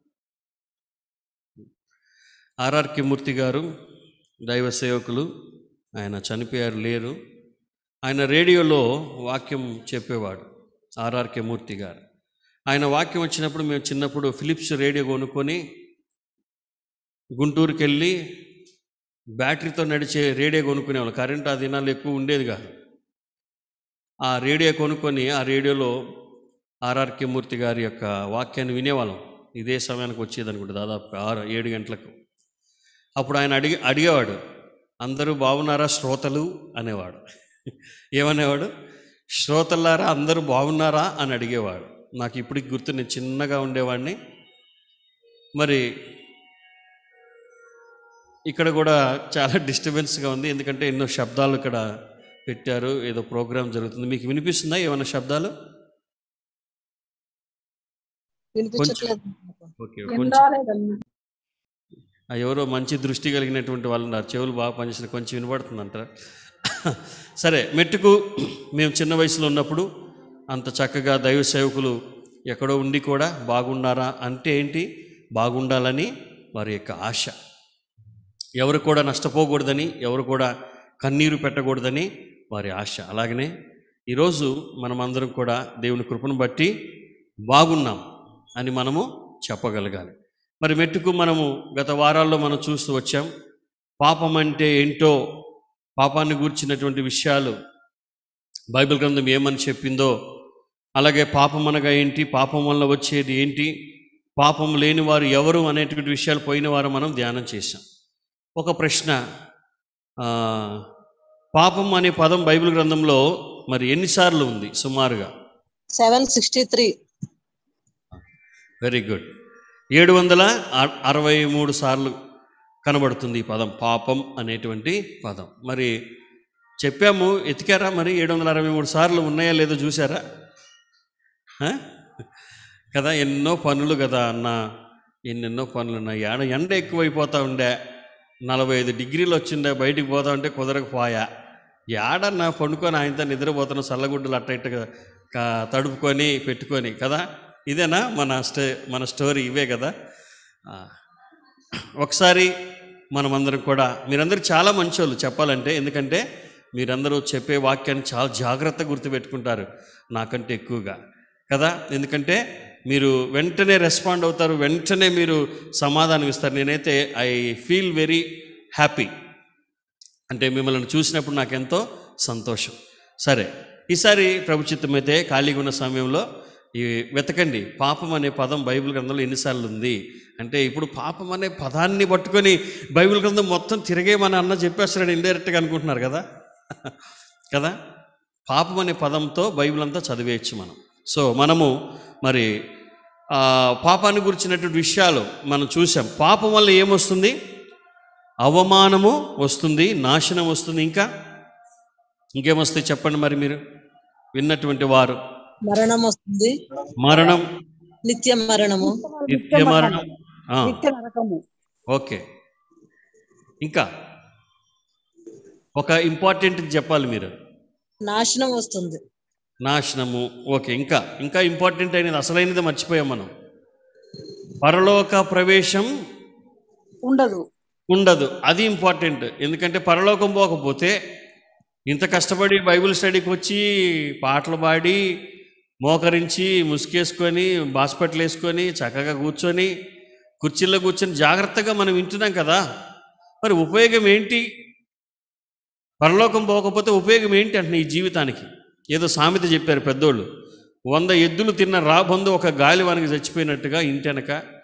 ఆర్ఆర్కే మూర్తి గారు దైవ సేవకులు ఆయన చనిపోయారు లేరు ఆయన రేడియోలో వాక్యం చెప్పేవాడు ఆర్ఆర్కే మూర్తి గారు ఆయన వాక్యం వచ్చినప్పుడు మేము చిన్నప్పుడు ఫిలిప్స్ రేడియో కొనుక్కొని గుంటూరుకి వెళ్ళి బ్యాటరీతో నడిచే రేడియో కొనుక్కునేవాళ్ళం కరెంట్ ఆ దినాలు ఎక్కువ ఉండేది కాదు ఆ రేడియో కొనుక్కొని ఆ రేడియోలో ఆర్ఆర్కే మూర్తి గారి యొక్క వాక్యాన్ని వినేవాళ్ళం ఇదే సమయానికి వచ్చేది అనుకుంటా దాదాపు ఆరు ఏడు గంటలకు అప్పుడు ఆయన అడిగి అడిగేవాడు అందరూ బాగున్నారా శ్రోతలు అనేవాడు ఏమనేవాడు శ్రోతలారా అందరూ బాగున్నారా అని అడిగేవాడు నాకు ఇప్పటికి గుర్తు నేను చిన్నగా ఉండేవాడిని మరి ఇక్కడ కూడా చాలా డిస్టర్బెన్స్గా ఉంది ఎందుకంటే ఎన్నో శబ్దాలు ఇక్కడ పెట్టారు ఏదో ప్రోగ్రామ్ జరుగుతుంది మీకు వినిపిస్తుందా ఏమైనా శబ్దాలు వినిపించట్లేదు ఓకే కొంచెం ఆ ఎవరో మంచి దృష్టి కలిగినటువంటి వాళ్ళు ఉన్నారు చెవులు బాగా పనిచేసిన కొంచెం వినబడుతుందంట సరే మెట్టుకు మేము చిన్న వయసులో ఉన్నప్పుడు అంత చక్కగా దైవ సేవకులు ఎక్కడో ఉండి కూడా బాగున్నారా అంటే ఏంటి బాగుండాలని వారి యొక్క ఆశ ఎవరు కూడా నష్టపోకూడదని ఎవరు కూడా కన్నీరు పెట్టకూడదని వారి ఆశ అలాగనే ఈరోజు మనమందరం కూడా దేవుని కృపను బట్టి బాగున్నాం అని మనము చెప్పగలగాలి మరి మెట్టుకు మనము గత వారాల్లో మనం చూస్తూ వచ్చాం పాపం అంటే ఏంటో పాపాన్ని గూర్చినటువంటి విషయాలు బైబిల్ గ్రంథం ఏమని చెప్పిందో అలాగే పాపం అనగా ఏంటి పాపం వల్ల వచ్చేది ఏంటి పాపం లేని వారు ఎవరు అనేటువంటి విషయాలు పోయిన వారు మనం ధ్యానం చేశాం ఒక ప్రశ్న ఆ, పాపం అనే పదం బైబిల్ గ్రంథంలో మరి ఎన్నిసార్లు ఉంది సుమారుగా seven sixty three very good ఏడు వందల అ- అరవై మూడు సార్లు కనబడుతుంది ఈ పదం పాపం అనేటువంటి పదం మరి చెప్పాము ఎతికారా మరి ఏడు వందల అరవై మూడు సార్లు ఉన్నాయా లేదో చూసారా ఆ? కదా ఎన్నో పనులు కదా అన్న ఎన్నెన్నో పనులు ఉన్నాయి ఆడ ఎండ ఎక్కువైపోతూ ఉండే నలభై ఐదు డిగ్రీలు వచ్చిండే బయటికి పోతా ఉంటే కుదరకపోయా ఏడన్నా పండుకొని ఆయనతో నిద్రపోతున్న చల్లగుడ్డలు అట్ట ఇట్టగా కా- తడుపుకొని పెట్టుకొని కదా ఇదేనా మన స్టే మన స్టోరీ ఇవే కదా ఆ, ఒకసారి మనమందరం కూడా మీరందరూ చాలా మంచోళ్ళు చెప్పాలంటే ఎందుకంటే మీరందరూ చెప్పే వాక్యాన్ని చాలా జాగ్రత్తగా గుర్తుపెట్టుకుంటారు నాకంటే ఎక్కువగా కదా ఎందుకంటే మీరు వెంటనే రెస్పాండ్ అవుతారు వెంటనే మీరు సమాధానం ఇస్తారు నేనైతే ఐ ఫీల్ వెరీ హ్యాపీ అంటే మిమ్మల్ని చూసినప్పుడు నాకెంతో సంతోషం సరే ఈసారి ప్రభుచిత్తమైతే ఖాళీగా ఉన్న సమయంలో ఈ వెతకండి పాపం అనే పదం బైబిల్ గ్రంథంలో ఎన్నిసార్లు ఉంది అంటే ఇప్పుడు పాపం అనే పదాన్ని పట్టుకొని బైబిల్ గ్రంథం మొత్తం తిరిగేమని అన్న చెప్పేస్తాడు ఇండైరెక్ట్గా అనుకుంటున్నారు కదా కదా పాపం అనే పదంతో బైబిల్ అంతా చదివేయచ్చు మనం సో మనము మరి ఆ, పాపాన్ని గురించినటువంటి విషయాలు మనం చూసాం పాపం వల్ల ఏమొస్తుంది అవమానము వస్తుంది నాశనం వస్తుంది ఇంకా ఇంకేమొస్తాయి చెప్పండి మరి మీరు విన్నటువంటి వారు మరణం వస్తుంది మరణం నిత్య మరణము నిత్య మరణం ఆ, నిత్య నరకము ఓకే ఇంకా ఒక ఇంపార్టెంట్ చెప్పాలి మీరు నాశనం వస్తుంది నాశనము ఓకే ఇంకా ఇంకా ఇంపార్టెంట్ అయినది అసలైనది మర్చిపోయాం మనం పరలోక ప్రవేశం ఉండదు ఉండదు అది ఇంపార్టెంట్ ఎందుకంటే పరలోకం పోకపోతే ఇంత కష్టపడి బైబిల్ స్టడీకి వచ్చి పాటలు పాడి మోకరించి ముసుకేసుకొని బాస్పట్లు వేసుకొని చక్కగా కూర్చొని కుర్చీల్లో కూర్చొని జాగ్రత్తగా మనం వింటున్నాం కదా మరి ఉపయోగం ఏంటి పరలోకం పోకపోతే ఉపయోగం ఏంటి అంటే ఈ జీవితానికి ఏదో సామెత చెప్పారు పెద్దోళ్ళు వంద ఎద్దులు తిన్న రాబందు ఒక గాలివానికి చచ్చిపోయినట్టుగా ఇంటెనక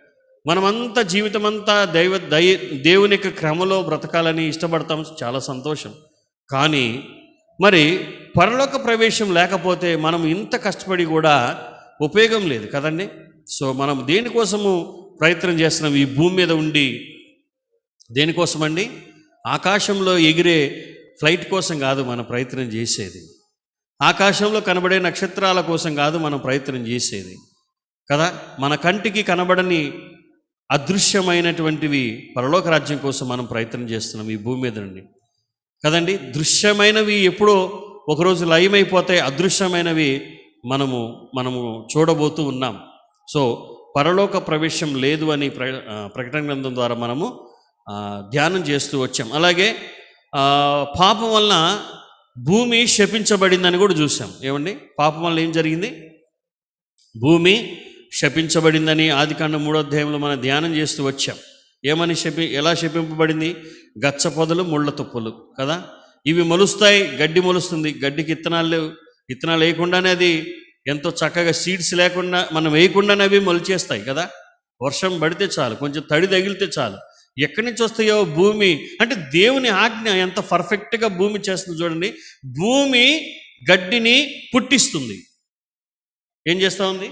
మనమంతా జీవితమంతా దైవ దై దేవుని యొక్క క్రమలో బ్రతకాలని ఇష్టపడతాం చాలా సంతోషం కానీ మరి పరలోక ప్రవేశం లేకపోతే మనం ఇంత కష్టపడి కూడా ఉపయోగం లేదు కదండి సో మనం దేనికోసము ప్రయత్నం చేస్తున్నాం ఈ భూమి మీద ఉండి దేనికోసమండి ఆకాశంలో ఎగిరే ఫ్లైట్ కోసం కాదు మనం ప్రయత్నం చేసేది ఆకాశంలో కనబడే నక్షత్రాల కోసం కాదు మనం ప్రయత్నం చేసేది కదా మన కంటికి కనబడని అదృశ్యమైనటువంటివి పరలోక రాజ్యం కోసం మనం ప్రయత్నం చేస్తున్నాం ఈ భూమి మీద నుండి కదండి దృశ్యమైనవి ఎప్పుడో ఒకరోజు లయమైపోతాయి అదృశ్యమైనవి మనము మనము చూడబోతూ ఉన్నాం సో పరలోక ప్రవేశం లేదు అని ప్ర ఆ, ప్రకటన గ్రంథం ద్వారా మనము ఆ, ధ్యానం చేస్తూ వచ్చాం అలాగే ఆ, పాపం వలన భూమి శపించబడిందని కూడా చూసాం ఏమండి పాపం వల్ల ఏం జరిగింది భూమి శపించబడిందని ఆదికాండం మూడో అధ్యాయంలో మనం ధ్యానం చేస్తూ వచ్చాం ఏమని శపి ఎలా శపింపబడింది గచ్చ పొదలు ముళ్ళ తుప్పలు కదా ఇవి మొలుస్తాయి గడ్డి మొలుస్తుంది గడ్డికి ఇత్తనాలు లేవు ఇత్తనాలు వేయకుండానే అది ఎంతో చక్కగా సీడ్స్ లేకుండా మనం వేయకుండానే అవి మొలిచేస్తాయి కదా వర్షం పడితే చాలు కొంచెం తడి తగిలితే చాలు ఎక్కడి నుంచి వస్తాయో భూమి అంటే దేవుని ఆజ్ఞ ఎంత పర్ఫెక్ట్గా భూమి చేస్తుంది చూడండి భూమి గడ్డిని పుట్టిస్తుంది ఏం చేస్తూ ఉంది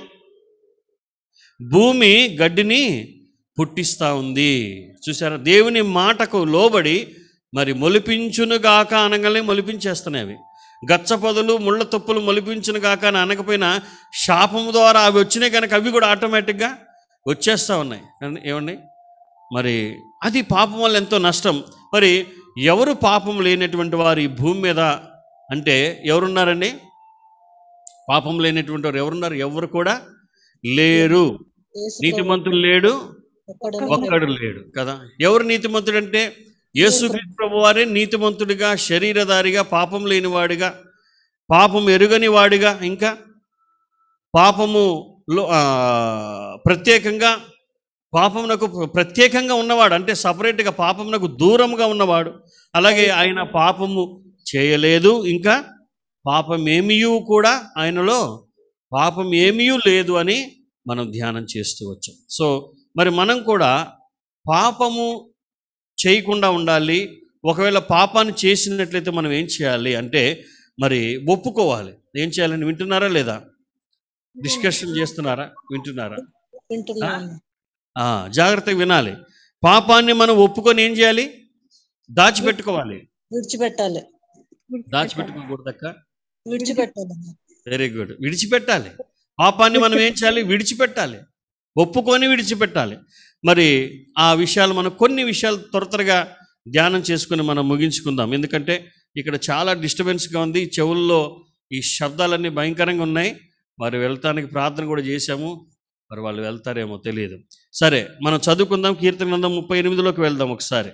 భూమి గడ్డిని పుట్టిస్తూ ఉంది చూసారా దేవుని మాటకు లోబడి మరి మొలిపించునుగాక అనగానే మొలిపించేస్తున్నాయి అవి గచ్చ పొదలు ముళ్ళ తుప్పులు మొలిపించునుగాక అని అనకపోయినా శాపము ద్వారా అవి వచ్చినాయి కనుక అవి కూడా ఆటోమేటిక్గా వచ్చేస్తూ ఉన్నాయి కానీ ఏమండి మరి అది పాపం వల్ల ఎంతో నష్టం మరి ఎవరు పాపం లేనటువంటి వారు ఈ భూమి మీద అంటే ఎవరున్నారండి పాపం లేనటువంటి వారు ఎవరున్నారు ఎవరు కూడా లేరు యేసు నీతిమంతుడు లేడు ఒక్కడు ఒక్కడు లేడు కదా ఎవరు నీతిమంతుడు అంటే యేసు ప్రభు వారే నీతిమంతుడిగా శరీరధారిగా పాపం లేనివాడిగా పాపం ఎరుగని వాడిగా ఇంకా పాపములో ఆ, ప్రత్యేకంగా పాపమునకు ప్రత్యేకంగా ఉన్నవాడు అంటే సపరేట్గా పాపమునకు దూరంగా ఉన్నవాడు అలాగే ఆయన పాపము చేయలేదు ఇంకా పాపం ఏమీయూ కూడా ఆయనలో పాపం ఏమీయూ లేదు అని మనం ధ్యానం చేస్తూ వచ్చాం సో మరి మనం కూడా పాపము చేయకుండా ఉండాలి ఒకవేళ పాపాన్ని చేసినట్లయితే మనం ఏం చేయాలి అంటే మరి ఒప్పుకోవాలి ఏం చేయాలని వింటున్నారా లేదా డిస్కషన్ చేస్తున్నారా వింటున్నారా వింటున్నాను ఆ, జాగ్రత్తగా వినాలి పాపాన్ని మనం ఒప్పుకొని ఏం చేయాలి దాచిపెట్టుకోవాలి విడిచిపెట్టాలి దాచిపెట్టుకోకూడదక్క విడిచిపెట్టాలి వెరీ గుడ్ విడిచిపెట్టాలి పాపాన్ని మనం ఏం చేయాలి విడిచిపెట్టాలి ఒప్పుకొని విడిచిపెట్టాలి మరి ఆ విషయాలు మనం కొన్ని విషయాలు త్వర త్వరగా ధ్యానం చేసుకుని మనం ముగించుకుందాం ఎందుకంటే ఇక్కడ చాలా డిస్టర్బెన్స్గా ఉంది చెవుల్లో ఈ శబ్దాలన్నీ భయంకరంగా ఉన్నాయి మరి వెళ్తానికి ప్రార్థన కూడా చేశాము మరి వాళ్ళు వెళ్తారేమో తెలియదు సరే మనం చదువుకుందాం కీర్తన గ్రంథం ముప్పై ఎనిమిదిలోకి వెళ్దాం ఒకసారి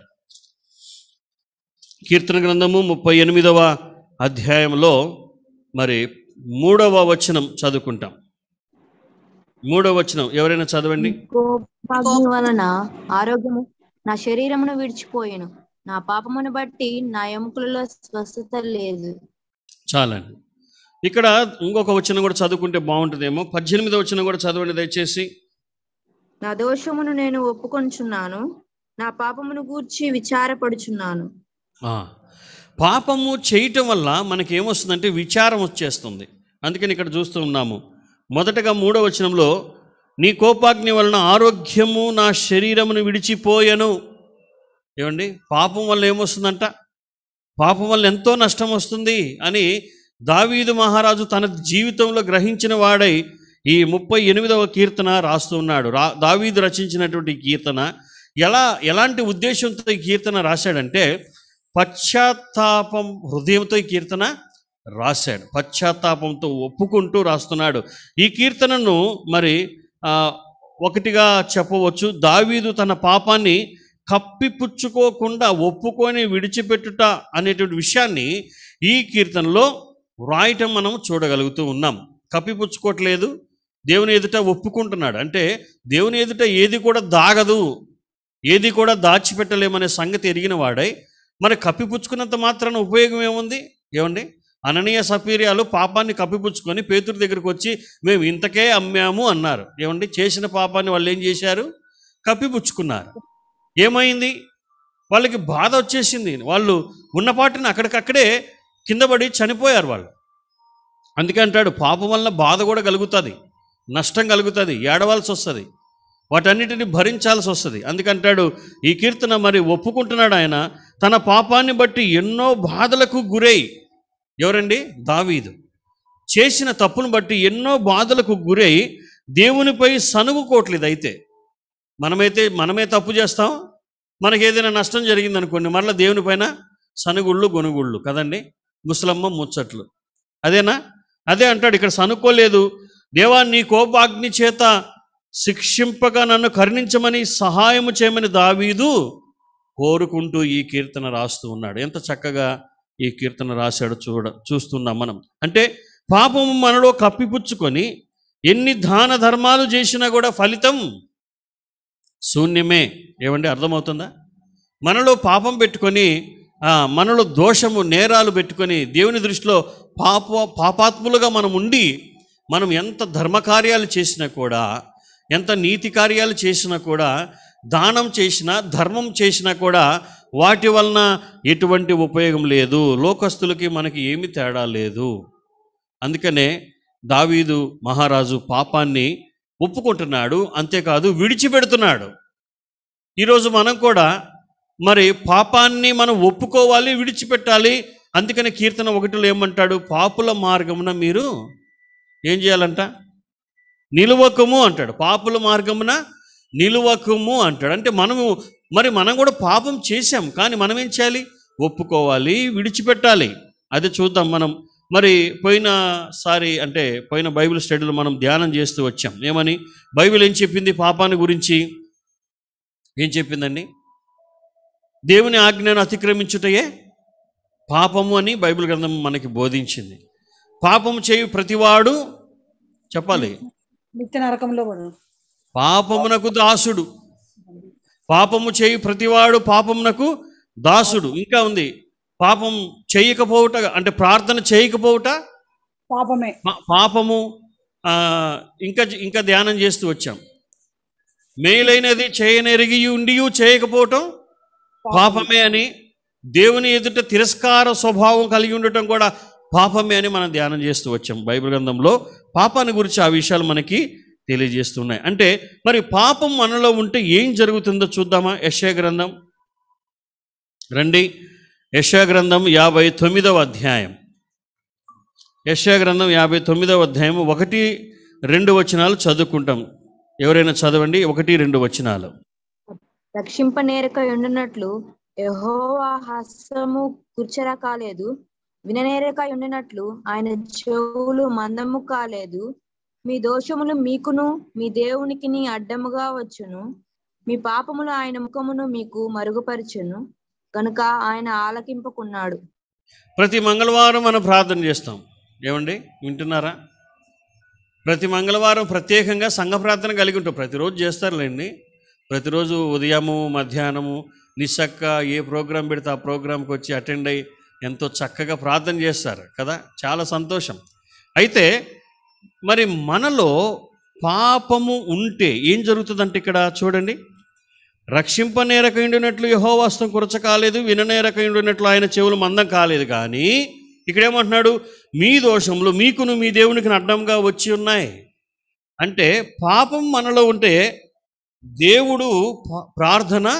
కీర్తన గ్రంథము ముప్పై ఎనిమిదవ అధ్యాయంలో మరి మూడవ వచనం చదువుకుంటాం మూడవ వచనం ఎవరైనా చదవండి కోపాగ్ని వలన ఆరోగ్యము నా శరీరమును విడిచిపోయాను నా పాపమును బట్టి నా ఎముకలలో స్వస్థత లేదు చాలండి ఇక్కడ ఇంకొక వచనం కూడా చదువుకుంటే బాగుంటుందేమో పద్దెనిమిదవ వచనం కూడా చదవండి దయచేసి నా దోషమును నేను ఒప్పుకొంచున్నాను నా పాపమును గూర్చి విచారపడుచున్నాను ఆ, పాపము చేయటం వల్ల మనకి ఏమొస్తుందంటే విచారం వచ్చేస్తుంది అందుకని ఇక్కడ చూస్తూ ఉన్నాము మొదటగా మూడో వచనంలో నీ కోపాగ్ని వలన ఆరోగ్యము నా శరీరమును విడిచిపోయెను ఏమండి పాపం వల్ల ఏమొస్తుందంట పాపం వల్ల ఎంతో నష్టం వస్తుంది అని దావీదు మహారాజు తన జీవితంలో గ్రహించిన వాడై ఈ ముప్పై ఎనిమిదవ కీర్తన రాస్తూ ఉన్నాడు రా దావీదు రచించినటువంటి ఈ కీర్తన ఎలా ఎలాంటి ఉద్దేశంతో ఈ కీర్తన రాశాడంటే పశ్చాత్తాపం హృదయంతో ఈ కీర్తన రాశాడు పశ్చాత్తాపంతో ఒప్పుకుంటూ రాస్తున్నాడు ఈ కీర్తనను మరి ఆ, ఒకటిగా చెప్పవచ్చు దావీదు తన పాపాన్ని కప్పిపుచ్చుకోకుండా ఒప్పుకొని విడిచిపెట్టుట అనేటువంటి విషయాన్ని ఈ కీర్తనలో వ్రాయటం మనం చూడగలుగుతూ ఉన్నాం కప్పిపుచ్చుకోవట్లేదు దేవుని ఎదుట ఒప్పుకుంటున్నాడు అంటే దేవుని ఎదుట ఏది కూడా దాగదు ఏది కూడా దాచిపెట్టలేమనే సంగతి ఎరిగిన వాడై మరి కప్పిపుచ్చుకున్నంత మాత్రాన ఉపయోగం ఏముంది ఏమండి అననీయ సపీర్యాలు పాపాన్ని కప్పిపుచ్చుకొని పేతురు దగ్గరికి వచ్చి మేము ఇంతకే అమ్మాము అన్నారు ఏమండి చేసిన పాపాన్ని వాళ్ళు ఏం చేశారు కప్పిపుచ్చుకున్నారు ఏమైంది వాళ్ళకి బాధ వచ్చేసింది వాళ్ళు ఉన్నపాటిని అక్కడికక్కడే కింద పడి చనిపోయారు వాళ్ళు అందుకే అంటాడు పాపం వలన బాధ కూడా కలుగుతుంది నష్టం కలుగుతుంది ఏడవలసి వస్తుంది వాటన్నిటిని భరించాల్సి వస్తుంది అందుకంటాడు ఈ కీర్తన మరి ఒప్పుకుంటున్నాడు ఆయన తన పాపాన్ని బట్టి ఎన్నో బాధలకు గురై ఎవరండి దావీదు చేసిన తప్పును బట్టి ఎన్నో బాధలకు గురై దేవునిపై సనుగుకోవట్లేదు అయితే మనమైతే మనమే తప్పు చేస్తాం మనకి ఏదైనా నష్టం జరిగిందనుకోండి మరలా దేవుని పైన సనుగుళ్ళు గొనుగుళ్ళు కదండి ముసలమ్మ ముచ్చట్లు అదేనా అదే అంటాడు ఇక్కడ సనుక్కోలేదు దేవా నీ కోపాగ్ని చేత శిక్షింపగా నన్ను కరుణించమని సహాయము చేయమని దావీదు కోరుకుంటూ ఈ కీర్తన రాస్తూ ఉన్నాడు ఎంత చక్కగా ఈ కీర్తన రాశాడు చూడ చూస్తున్నాం మనం అంటే పాపము మనలో కప్పిపుచ్చుకొని ఎన్ని దాన ధర్మాలు చేసినా కూడా ఫలితం శూన్యమే ఏమండి అర్థమవుతుందా మనలో పాపం పెట్టుకొని ఆ, మనలో దోషము నేరాలు పెట్టుకొని దేవుని దృష్టిలో పాప పాపాత్ములుగా మనం ఉండి మనం ఎంత ధర్మకార్యాలు చేసినా కూడా ఎంత నీతి కార్యాలు చేసినా కూడా దానం చేసినా ధర్మం చేసినా కూడా వాటి వలన ఎటువంటి ఉపయోగం లేదు లోకస్తులకి మనకి ఏమి తేడా లేదు అందుకనే దావీదు మహారాజు పాపాన్ని ఒప్పుకుంటున్నాడు అంతేకాదు విడిచిపెడుతున్నాడు ఈరోజు మనం కూడా మరి పాపాన్ని మనం ఒప్పుకోవాలి విడిచిపెట్టాలి అందుకని కీర్తన ఒకటిలో ఏమంటాడు పాపుల మార్గమున మీరు ఏం చేయాలంట నిలువకము అంటాడు పాపుల మార్గమున నిలువకము అంటాడు అంటే మనము మరి మనం కూడా పాపం చేశాం కానీ మనం ఏం చేయాలి ఒప్పుకోవాలి విడిచిపెట్టాలి అది చూద్దాం మనం మరి పోయినసారి అంటే పోయిన బైబిల్ స్టడీలో మనం ధ్యానం చేస్తూ వచ్చాం ఏమని బైబిల్ ఏం చెప్పింది పాపాన్ని గురించి ఏం చెప్పిందండి దేవుని ఆజ్ఞను అతిక్రమించుటయే పాపము అని బైబిల్ గ్రంథం మనకి బోధించింది పాపము చేయు ప్రతివాడు చెప్పాలి నిత్య నరకంలో పడు పాపమునకు దాసుడు పాపము చేయు ప్రతివాడు పాపమునకు దాసుడు ఇంకా ఉంది పాపం చేయకపోవుట అంటే ప్రార్థన చేయకపోవుట పాపమే పా- పాపము ఆ, ఇంకా ఇంకా ధ్యానం చేస్తూ వచ్చాం మేలైనది చేయనెరిగి ఉండి చేయకపోవటం పాపమే అని దేవుని ఎదుట తిరస్కార స్వభావం కలిగి ఉండటం కూడా పాపమే అని మనం ధ్యానం చేస్తూ వచ్చాం బైబిల్ గ్రంథంలో పాపాన్ని గురించి ఆ విషయాలు మనకి తెలియజేస్తున్నాయి అంటే మరి పాపం మనలో ఉంటే ఏం జరుగుతుందో చూద్దామా యశయ గ్రంథం రండి యశయ గ్రంథం యాభై తొమ్మిదవ అధ్యాయం యశయ గ్రంథం యాభై తొమ్మిదవ అధ్యాయం ఒకటి రెండు వచనాలు చదువుకుంటాం ఎవరైనా చదవండి ఒకటి రెండు వచనాలు రక్షింపనేరక ఉండినట్లు యెహోవా హస్తము కుర్చరా కాలేదు విననేరక ఉండినట్లు ఆయన చెవులు మందము కాలేదు మీ దోషములు మీకును మీ దేవునికిని అడ్డముగా వచ్చును మీ పాపములు ఆయన ముఖమును మీకు మరుగుపరచును కనుక ఆయన ఆలకింపకున్నాడు ప్రతి మంగళవారం మనం ప్రార్థన చేస్తాం ఏమండి వింటున్నారా ప్రతి మంగళవారం ప్రత్యేకంగా సంఘ ప్రార్థన కలిగి ఉంటాం ప్రతిరోజు చేస్తారులేండి ప్రతిరోజు ఉదయము మధ్యాహ్నము నిస్సక్క ఏ ప్రోగ్రాం పెడితే ఆ ప్రోగ్రాంకి వచ్చి అటెండ్ అయ్యి ఎంతో చక్కగా ప్రార్థన చేస్తారు కదా చాలా సంతోషం అయితే మరి మనలో పాపము ఉంటే ఏం జరుగుతుందంటే ఇక్కడ చూడండి రక్షింపనేరకయుండినట్లు యహోవాస్తం కురచ కాలేదు విననేరకయుండినట్లు ఆయన చెవులు మందం కాలేదు కానీ ఇక్కడేమంటున్నాడు మీ దోషములు మీకును మీ దేవునికి అడ్డంగా వచ్చి ఉన్నాయి అంటే పాపం మనలో ఉంటే దేవుడు ప- ప్రార్థన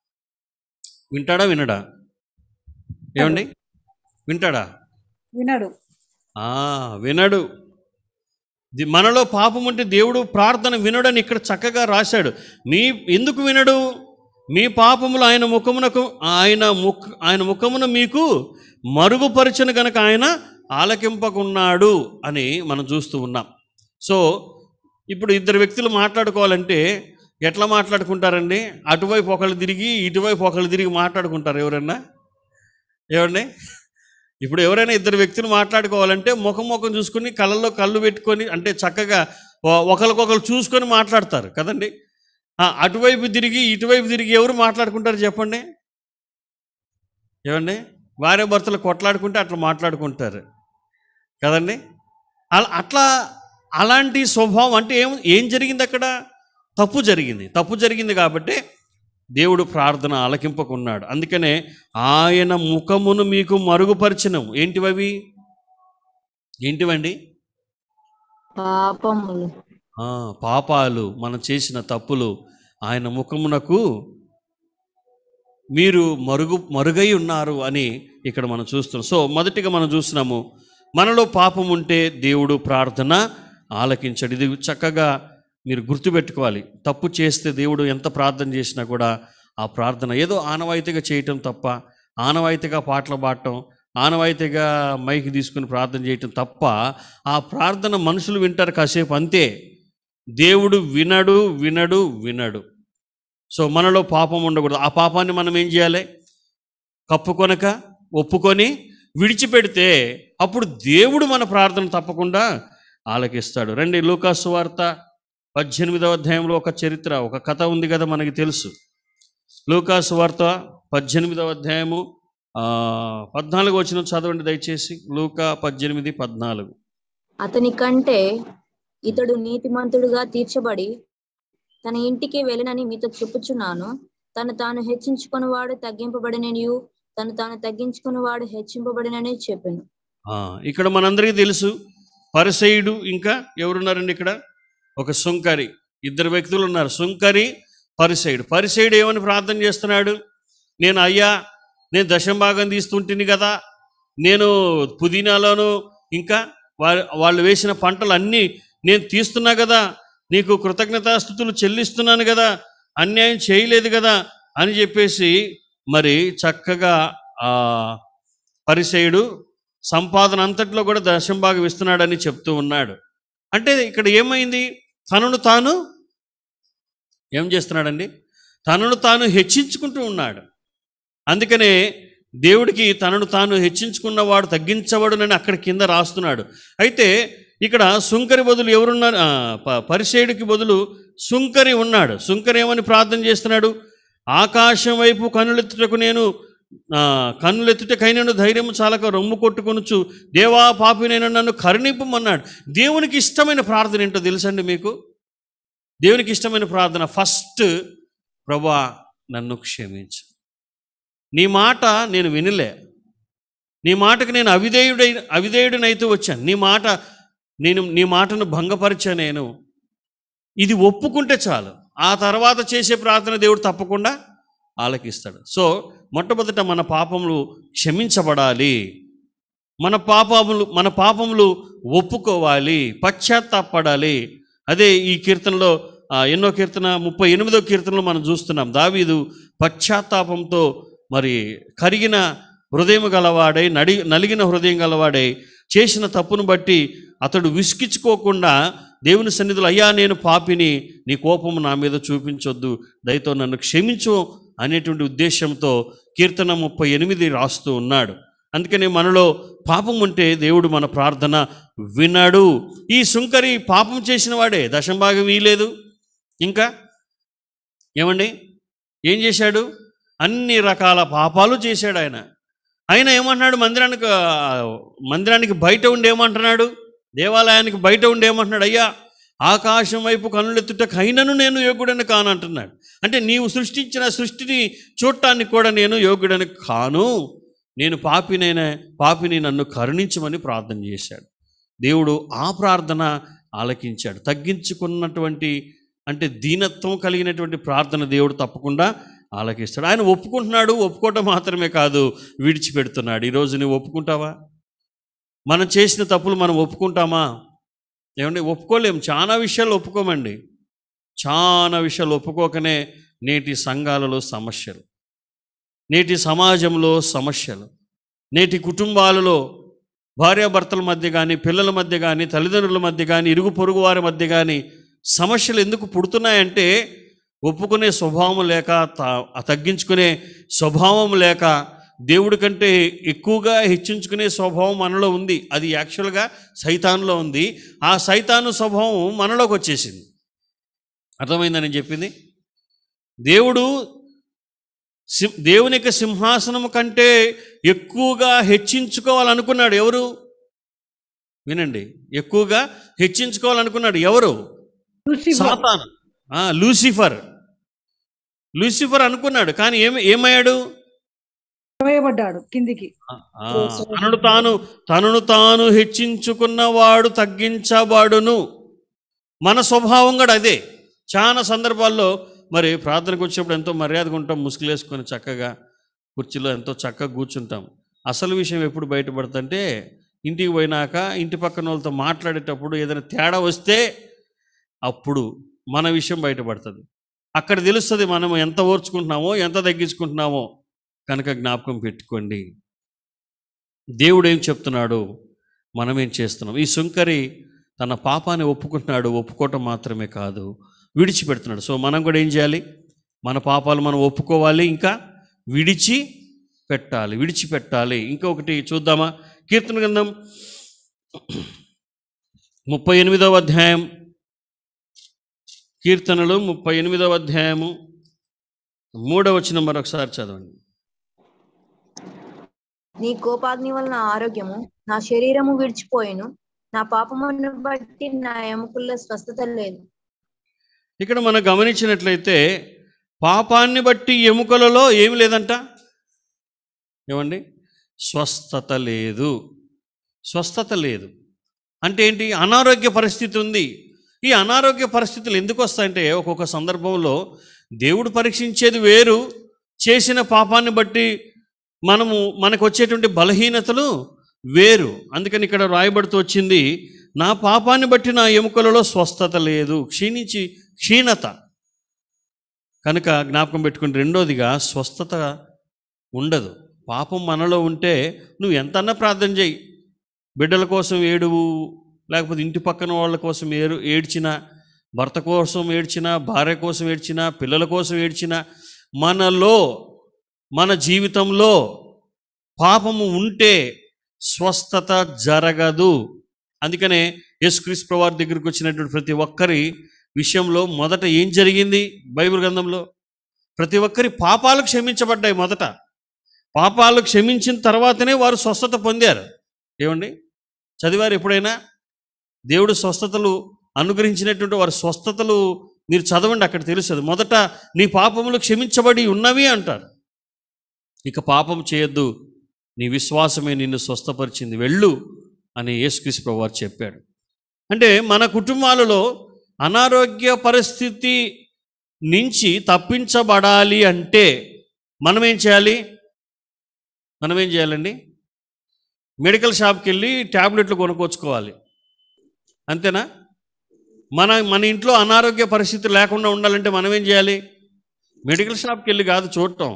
వింటాడా వినడా ఏమండి వింటాడా వినడు ఆ, వినడు ది- మనలో పాపం ఉంటే దేవుడు ప్రార్థన వినడని ఇక్కడ చక్కగా రాశాడు మీ ఎందుకు వినడు మీ పాపములు ఆయన ముఖమునకు ఆయన ముఖ ఆయన ముఖమున మీకు మరుగుపరచను గనక ఆయన ఆలకింపకున్నాడు అని మనం చూస్తూ ఉన్నాం సో ఇప్పుడు ఇద్దరు వ్యక్తులు మాట్లాడుకోవాలంటే ఎట్లా మాట్లాడుకుంటారండి అటువైపు ఒకళ్ళు తిరిగి ఇటువైపు ఒకళ్ళు తిరిగి మాట్లాడుకుంటారు ఎవరన్నా ఏమండి ఇప్పుడు ఎవరైనా ఇద్దరు వ్యక్తులు మాట్లాడుకోవాలంటే ముఖం ముఖం చూసుకుని కళ్ళల్లో కళ్ళు పెట్టుకొని అంటే చక్కగా ఒ- ఒకరికొకరు చూసుకొని మాట్లాడతారు కదండి ఆ, అటువైపు తిరిగి ఇటువైపు తిరిగి ఎవరు మాట్లాడుకుంటారు చెప్పండి ఏమండి భార్య భర్తలు కొట్లాడుకుంటే అట్లా మాట్లాడుకుంటారు కదండి అలా అట్లా అలాంటి స్వభావం అంటే ఏం ఏం జరిగింది అక్కడ తప్పు జరిగింది తప్పు జరిగింది కాబట్టి దేవుడు ప్రార్థన ఆలకింపకున్నాడు అందుకనే ఆయన ముఖమును మీకు మరుగుపరిచినం ఏంటివవి ఏంటివండి పాపములు ఆ, పాపాలు మనం చేసిన తప్పులు ఆయన ముఖమునకు మీరు మరుగు మరుగై ఉన్నారు అని ఇక్కడ మనం చూస్తున్నాం సో మొదటిగా మనం చూస్తున్నాము మనలో పాపం ఉంటే దేవుడు ప్రార్థన ఆలకించాడు ఇది చక్కగా మీరు గుర్తుపెట్టుకోవాలి తప్పు చేస్తే దేవుడు ఎంత ప్రార్థన చేసినా కూడా ఆ ప్రార్థన ఏదో ఆనవాయితీగా చేయటం తప్ప ఆనవాయితీగా పాటలు పాడటం ఆనవాయితీగా మైక్ తీసుకుని ప్రార్థన చేయటం తప్ప ఆ ప్రార్థన మనుషులు వింటారు కాసేపు అంతే దేవుడు వినడు వినడు వినడు సో మనలో పాపం ఉండకూడదు ఆ పాపాన్ని మనం ఏం చేయాలి కప్పుకొనక ఒప్పుకొని విడిచిపెడితే అప్పుడు దేవుడు మన ప్రార్థన తప్పకుండా ఆలకిస్తాడు రండి లూకాసు వార్త పద్దెనిమిదవ అధ్యాయంలో ఒక చరిత్ర ఒక కథ ఉంది కదా మనకి తెలుసు లూకాసు వార్త పద్దెనిమిదవ అధ్యాయము ఆ, పద్నాలుగు వచ్చిన చదవండి దయచేసి లూకా పద్దెనిమిది పద్నాలుగు అతని కంటే ఇతడు నీతిమంతుడుగా తీర్చబడి తన ఇంటికి వెళ్ళనని మీతో చెప్పుచున్నాను తను తాను హెచ్చించుకుని వాడు తగ్గింపబడిననియు తను తాను తగ్గించుకుని వాడు హెచ్చింపబడినని చెప్పాను ఆ, ఇక్కడ మనందరికీ తెలుసు పరిసయుడు ఇంకా ఎవరున్నారండి ఇక్కడ ఒక సుంకరి ఇద్దరు వ్యక్తులు ఉన్నారు సుంకరి పరిసయుడు పరిసయుడు ఏమని ప్రార్థన చేస్తున్నాడు నేను అయ్యా నేను దశంభాగం తీస్తుంటిని కదా నేను పుదీనాలోను ఇంకా వా- వాళ్ళు వేసిన పంటలు అన్నీ నేను తీస్తున్నా కదా నీకు కృతజ్ఞతాస్థుతులు చెల్లిస్తున్నాను కదా అన్యాయం చేయలేదు కదా అని చెప్పేసి మరి చక్కగా ఆ పరిసయుడు సంపాదన అంతట్లో కూడా దశంభాగం ఇస్తున్నాడని చెప్తూ ఉన్నాడు అంటే ఇక్కడ ఏమైంది తనను తాను ఏం చేస్తున్నాడండి తనను తాను హెచ్చించుకుంటూ ఉన్నాడు అందుకనే దేవుడికి తనను తాను హెచ్చించుకున్నవాడు తగ్గించబడునని అక్కడ కింద రాస్తున్నాడు అయితే ఇక్కడ సుంకరి బదులు ఎవరున్నారు ఆ, ప- పరిసేయుడికి బదులు సుంకరి ఉన్నాడు సుంకరి ఏమని ప్రార్థన చేస్తున్నాడు ఆకాశం వైపు కన్నులెత్తుటకు నేను ఆ, కన్నులెత్తుటకైనను ధైర్యము చాలక రొమ్ము కొట్టుకొనుచు దేవా పాపినైనా నన్ను కరుణింపమన్నాడు దేవునికి ఇష్టమైన ప్రార్థన ఏంటో తెలుసండి మీకు దేవునికి ఇష్టమైన ప్రార్థన ఫస్ట్ ప్రభా నన్ను క్షమించు నీ మాట నేను వినలే నీ మాటకు నేను అవిధేయుడై అవిధేయుడినైతే వచ్చాను నీ మాట నేను నీ మాటను భంగపరిచా నేను ఇది ఒప్పుకుంటే చాలు ఆ తర్వాత చేసే ప్రార్థన దేవుడు తప్పకుండా ఆలకిస్తాడు సో మొట్టమొదట మన పాపములు క్షమించబడాలి మన పాపములు మన పాపములు ఒప్పుకోవాలి పశ్చాత్తాపడాలి అదే ఈ కీర్తనలో ఆ, ఎన్నో కీర్తన ముప్పై ఎనిమిదో కీర్తనలో మనం చూస్తున్నాం దావీదు పశ్చాత్తాపంతో మరి కరిగిన హృదయం గలవాడై నడి నలిగిన హృదయం గలవాడై చేసిన తప్పును బట్టి అతడు విసిగించుకోకుండా దేవుని సన్నిధిలో అయ్యా నేను పాపిని నీ కోపము నా మీద చూపించొద్దు దయతో నన్ను క్షమించు అనేటువంటి ఉద్దేశంతో కీర్తన ముప్పై ఎనిమిది రాస్తూ ఉన్నాడు అందుకని మనలో పాపం ఉంటే దేవుడు మన ప్రార్థన విన్నాడు ఈ సుంకరి పాపం చేసిన వాడే దశంభాగం వీలేదు ఇంకా ఏమండి ఏం చేశాడు అన్ని రకాల పాపాలు చేశాడు ఆయన ఆయన ఏమంటున్నాడు మందిరానికి ఆ, మందిరానికి బయట ఉండి ఏమంటున్నాడు దేవాలయానికి బయట ఉండి ఏమంటున్నాడు అయ్యా ఆకాశం వైపు కన్నులెత్తుటకైనను నేను యోగుడని కాను అంటున్నాడు అంటే నీవు సృష్టించిన సృష్టిని చూడటానికి కూడా నేను యోగ్యుడని కాను నేను పాపినైనా పాపిని నన్ను కరుణించమని ప్రార్థన చేశాడు దేవుడు ఆ ప్రార్థన ఆలకించాడు తగ్గించుకున్నటువంటి అంటే దీనత్వం కలిగినటువంటి ప్రార్థన దేవుడు తప్పకుండా ఆలకిస్తాడు ఆయన ఒప్పుకుంటున్నాడు ఒప్పుకోవటం మాత్రమే కాదు విడిచిపెడుతున్నాడు ఈరోజు నువ్వు ఒప్పుకుంటావా మనం చేసిన తప్పులు మనం ఒప్పుకుంటామా ఏమండి ఒప్పుకోలేం చాలా విషయాలు ఒప్పుకోమండి చాలా విషయాలు ఒప్పుకోకనే నేటి సంఘాలలో సమస్యలు నేటి సమాజంలో సమస్యలు నేటి కుటుంబాలలో భార్యాభర్తల మధ్య కానీ పిల్లల మధ్య కానీ తల్లిదండ్రుల మధ్య కానీ ఇరుగు పొరుగు వారి మధ్య కానీ సమస్యలు ఎందుకు పుడుతున్నాయంటే ఒప్పుకునే స్వభావం లేక త- తగ్గించుకునే స్వభావం లేక దేవుడి కంటే ఎక్కువగా హెచ్చించుకునే స్వభావం మనలో ఉంది అది యాక్చువల్గా సైతాన్లో ఉంది ఆ సైతాను స్వభావం మనలోకి వచ్చేసింది అర్థమైందని చెప్పింది దేవుడు సి దేవుని యొక్క సింహాసనం కంటే ఎక్కువగా హెచ్చించుకోవాలనుకున్నాడు ఎవరు వినండి ఎక్కువగా హెచ్చించుకోవాలనుకున్నాడు ఎవరు లూసిఫర్ సాతాను ఆ, లూసిఫర్ లూసిఫర్ అనుకున్నాడు కానీ ఏమి ఏమయ్యాడు వేయబడ్డాడు కిందికి ఆ, తనను తాను తనను తాను హెచ్చించుకున్నవాడు తగ్గించబడును మన స్వభావం కూడా అదే చాలా సందర్భాల్లో మరి ప్రార్థనకు వచ్చేప్పుడు ఎంతో మర్యాదగా ఉంటాం ముసుగులేసుకొని చక్కగా కుర్చీలో ఎంతో చక్కగా కూర్చుంటాం అసలు విషయం ఎప్పుడు బయటపడుతుంటే ఇంటికి పోయినాక ఇంటి పక్కన వాళ్ళతో మాట్లాడేటప్పుడు ఏదైనా తేడా వస్తే అప్పుడు మన విషయం బయటపడుతుంది అక్కడ తెలుస్తుంది మనం ఎంత ఓర్చుకుంటున్నామో ఎంత తగ్గించుకుంటున్నామో కనుక జ్ఞాపకం పెట్టుకోండి దేవుడు ఏం చెప్తున్నాడు మనం ఏం చేస్తున్నాం ఈ సుంకరి తన పాపాన్ని ఒప్పుకుంటున్నాడు ఒప్పుకోవటం మాత్రమే కాదు విడిచిపెడుతున్నాడు సో మనం కూడా ఏం చేయాలి మన పాపాలు మనం ఒప్పుకోవాలి ఇంకా విడిచి పెట్టాలి విడిచిపెట్టాలి ఇంకొకటి చూద్దామా కీర్తన గ్రంథం ముప్పై ఎనిమిదవ అధ్యాయం కీర్తనలు ముప్పై ఎనిమిదవ అధ్యాయము మూడవ వచ్చిన మరొకసారి చదవండి నీ కోపాగ్ని వలన ఆరోగ్యము నా శరీరము విడిచిపోయిను నా పాపమును బట్టి నా ఎముకల్లో స్వస్థత లేదు ఇక్కడ మనం గమనించినట్లయితే పాపాన్ని బట్టి ఎముకలలో ఏమి లేదంట ఏమండి స్వస్థత లేదు స్వస్థత లేదు అంటే ఏంటి అనారోగ్య పరిస్థితి ఉంది ఈ అనారోగ్య పరిస్థితులు ఎందుకు వస్తాయంటే ఒక్కొక్క సందర్భంలో దేవుడు పరీక్షించేది వేరు చేసిన పాపాన్ని బట్టి మనము మనకు వచ్చేటువంటి బలహీనతలు వేరు అందుకని ఇక్కడ రాయబడుతూ వచ్చింది నా పాపాన్ని బట్టి నా ఎముకలలో స్వస్థత లేదు క్షీణించి క్షీణత కనుక జ్ఞాపకం పెట్టుకుని రెండోదిగా స్వస్థత ఉండదు పాపం మనలో ఉంటే నువ్వు ఎంతన్నా ప్రార్థన చేయి బిడ్డల కోసం ఏడువు లేకపోతే ఇంటి పక్కన వాళ్ళ కోసం ఏడు ఏడ్చినా భర్త కోసం ఏడ్చినా భార్య కోసం ఏడ్చినా పిల్లల కోసం ఏడ్చినా మనలో మన జీవితంలో పాపము ఉంటే స్వస్థత జరగదు అందుకనే యేసుక్రీస్తు ప్రభువారి దగ్గరికి వచ్చినటువంటి ప్రతి ఒక్కరి విషయంలో మొదట ఏం జరిగింది బైబిల్ గ్రంథంలో ప్రతి ఒక్కరి పాపాలు క్షమించబడ్డాయి మొదట పాపాలు క్షమించిన తర్వాతనే వారు స్వస్థత పొందారు ఏమండి చదివారు ఎప్పుడైనా దేవుడు స్వస్థతలు అనుగ్రహించినటువంటి వారి స్వస్థతలు మీరు చదవండి అక్కడ తెలుస్తుంది మొదట నీ పాపములు క్షమించబడి ఉన్నవి అంటారు ఇక పాపం చేయొద్దు నీ విశ్వాసమే నిన్ను స్వస్థపరిచింది వెళ్ళు అని యేసుక్రీస్తు ప్రభు వారు చెప్పాడు అంటే మన కుటుంబాలలో అనారోగ్య పరిస్థితి నుంచి తప్పించబడాలి అంటే మనం ఏం చేయాలి మనం ఏం చేయాలండి మెడికల్ షాప్కి వెళ్ళి ట్యాబ్లెట్లు కొనుక్కొచ్చుకోవాలి అంతేనా మన మన ఇంట్లో అనారోగ్య పరిస్థితి లేకుండా ఉండాలంటే మనం ఏం చేయాలి మెడికల్ షాప్కి వెళ్ళి కాదు చూడటం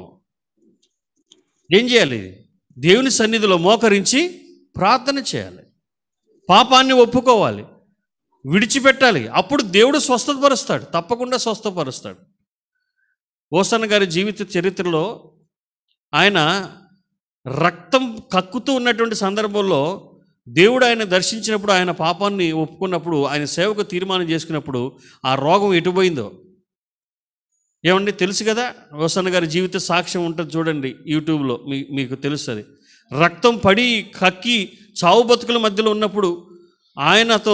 ఏం చేయాలి దేవుని సన్నిధిలో మోకరించి ప్రార్థన చేయాలి పాపాన్ని ఒప్పుకోవాలి విడిచిపెట్టాలి అప్పుడు దేవుడు స్వస్థపరుస్తాడు తప్పకుండా స్వస్థపరుస్తాడు ఓసన్న గారి జీవిత చరిత్రలో ఆయన రక్తం కక్కుతూ ఉన్నటువంటి సందర్భంలో దేవుడు ఆయన దర్శించినప్పుడు ఆయన పాపాన్ని ఒప్పుకున్నప్పుడు ఆయన సేవకు తీర్మానం చేసుకున్నప్పుడు ఆ రోగం ఎటుపోయిందో ఏమండి తెలుసు కదా ఓసన్న గారి జీవిత సాక్ష్యం ఉంటుంది చూడండి యూట్యూబ్లో మీ మీకు తెలుస్తుంది రక్తం పడి కక్కి చావు బతుకుల మధ్యలో ఉన్నప్పుడు ఆయనతో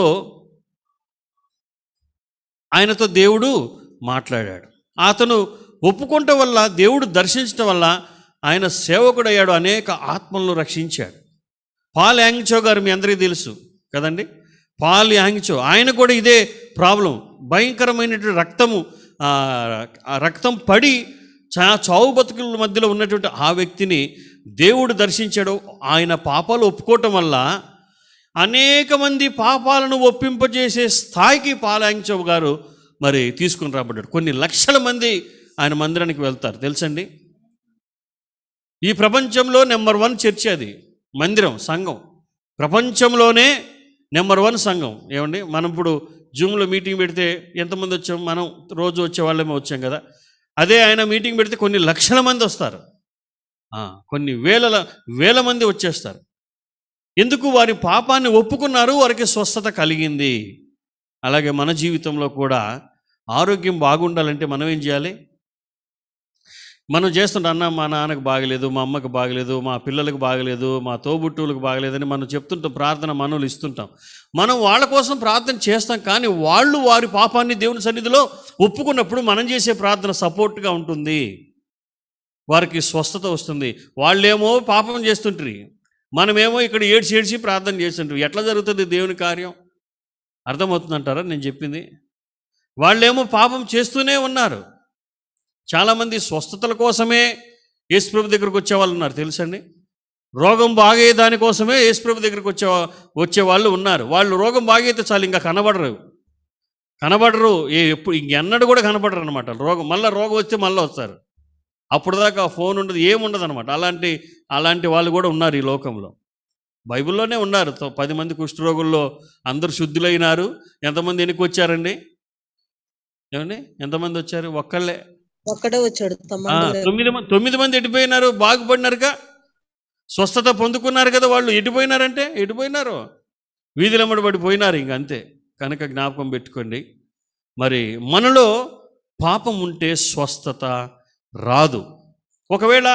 ఆయనతో దేవుడు మాట్లాడాడు అతను ఒప్పుకోవటం వల్ల దేవుడు దర్శించటం వల్ల ఆయన సేవకుడయ్యాడు అనేక ఆత్మలను రక్షించాడు పాల్ యాంగిచో గారు మీ అందరికీ తెలుసు కదండి పాల్ యాంగిచో ఆయన కూడా ఇదే ప్రాబ్లం భయంకరమైనటువంటి రక్తము ఆ, ఆ రక్తం పడి చా చావు బతుకుల మధ్యలో ఉన్నటువంటి ఆ వ్యక్తిని దేవుడు దర్శించాడు ఆయన పాపాలు ఒప్పుకోవటం వల్ల అనేక మంది పాపాలను ఒప్పింపజేసే స్థాయికి పాలాంచవ్ గారు మరి తీసుకుని రాబడ్డాడు కొన్ని లక్షల మంది ఆయన మందిరానికి వెళ్తారు తెలుసండి ఈ ప్రపంచంలో నెంబర్ వన్ చర్చ్ అది మందిరం సంఘం ప్రపంచంలోనే నెంబర్ వన్ సంఘం ఏమండి మనం ఇప్పుడు జూమ్లో మీటింగ్ పెడితే ఎంతమంది వచ్చాం మనం రోజు వచ్చే వాళ్ళమే వచ్చాం కదా అదే ఆయన మీటింగ్ పెడితే కొన్ని లక్షల మంది వస్తారు ఆ, కొన్ని వేల వేల మంది వచ్చేస్తారు ఎందుకు వారి పాపాన్ని ఒప్పుకున్నారు వారికి స్వస్థత కలిగింది అలాగే మన జీవితంలో కూడా ఆరోగ్యం బాగుండాలంటే మనం ఏం చేయాలి మనం చేస్తుంటాం అన్న మా నాన్నకు బాగలేదు మా అమ్మకు బాగలేదు మా పిల్లలకు బాగలేదు మా తోబుట్టువులకు బాగలేదని మనం చెప్తుంటాం ప్రార్థన మనవులు ఇస్తుంటాం మనం వాళ్ళ కోసం ప్రార్థన చేస్తాం కానీ వాళ్ళు వారి పాపాన్ని దేవుని సన్నిధిలో ఒప్పుకున్నప్పుడు మనం చేసే ప్రార్థన సపోర్ట్గా ఉంటుంది వారికి స్వస్థత వస్తుంది వాళ్ళేమో పాపం చేస్తుంటారు మనమేమో ఇక్కడ ఏడ్చి ఏడ్చి ప్రార్థన చేస్తుంటారు ఎట్లా జరుగుతుంది దేవుని కార్యం అర్థమవుతుందంటారా నేను చెప్పింది వాళ్ళేమో పాపం చేస్తూనే ఉన్నారు చాలామంది స్వస్థతల కోసమే యేసుప్రభు దగ్గరకు వచ్చే వాళ్ళు ఉన్నారు తెలుసండి రోగం బాగే దానికోసమే యేసుప్రభు దగ్గరకు వచ్చే వచ్చే వాళ్ళు ఉన్నారు వాళ్ళు రోగం బాగైతే చాలు ఇంకా కనబడరు కనబడరు ఏ ఎప్పుడు ఇంకెన్నడూ కూడా కనబడరు అనమాట రోగం మళ్ళీ రోగం వస్తే మళ్ళీ వస్తారు అప్పుడు దాకా ఫోన్ ఉండదు ఏముండదు అనమాట అలాంటి అలాంటి వాళ్ళు కూడా ఉన్నారు ఈ లోకంలో బైబిల్లోనే ఉన్నారు తో- పది మంది కుష్ఠరోగుల్లో అందరు శుద్ధులైనారు ఎంతమంది ఎన్నికి వచ్చారండి ఏమండి ఎంతమంది వచ్చారు ఒక్కళ్ళే ఒక్కడే వచ్చాడు ఆ, తమ్ముడు లేరు. తొమ్మిది మంది తొమ్మిది మంది ఎటుపోయినారు బాగుపడినారుగా స్వస్థత పొందుకున్నారు కదా వాళ్ళు ఎటుపోయినారంటే ఎటుపోయినారు వీధులమ్మడి పడి పోయినారు ఇంక అంతే కనుక జ్ఞాపకం పెట్టుకోండి మరి మనలో పాపం ఉంటే స్వస్థత రాదు ఒకవేళ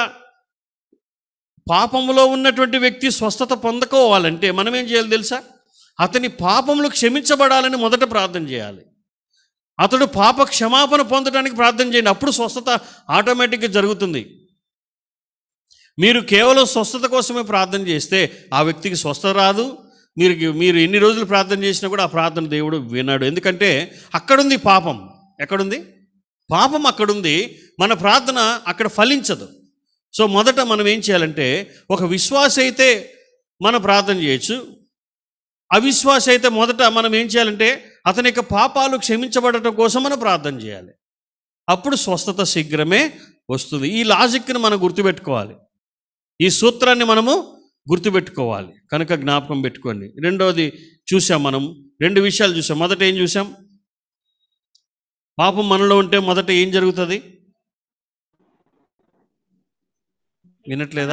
పాపంలో ఉన్నటువంటి వ్యక్తి స్వస్థత పొందుకోవాలంటే మనం ఏం చేయాలి తెలుసా అతని పాపములు క్షమించబడాలని మొదట ప్రార్థన చేయాలి అతడు పాప క్షమాపణ పొందడానికి ప్రార్థన చేయండి అప్పుడు స్వస్థత ఆటోమేటిక్గా జరుగుతుంది మీరు కేవలం స్వస్థత కోసమే ప్రార్థన చేస్తే ఆ వ్యక్తికి స్వస్థత రాదు మీరు మీరు ఎన్ని రోజులు ప్రార్థన చేసినా కూడా ఆ ప్రార్థన దేవుడు వినాడు ఎందుకంటే అక్కడుంది పాపం ఎక్కడుంది పాపం అక్కడుంది మన ప్రార్థన అక్కడ ఫలించదు సో మొదట మనం ఏం చేయాలంటే ఒక విశ్వాస అయితే మన ప్రార్థన చేయొచ్చు అవిశ్వాస అయితే మొదట మనం ఏం చేయాలంటే అతని యొక్క పాపాలు క్షమించబడటం కోసం మనం ప్రార్థన చేయాలి అప్పుడు స్వస్థత శీఘ్రమే వస్తుంది ఈ లాజిక్ని మనం గుర్తుపెట్టుకోవాలి ఈ సూత్రాన్ని మనము గుర్తుపెట్టుకోవాలి కనుక జ్ఞాపకం పెట్టుకోండి రెండవది చూసాం మనం రెండు విషయాలు చూసాం మొదట ఏం చూసాం పాపం మనలో ఉంటే మొదట ఏం జరుగుతుంది వినట్లేదా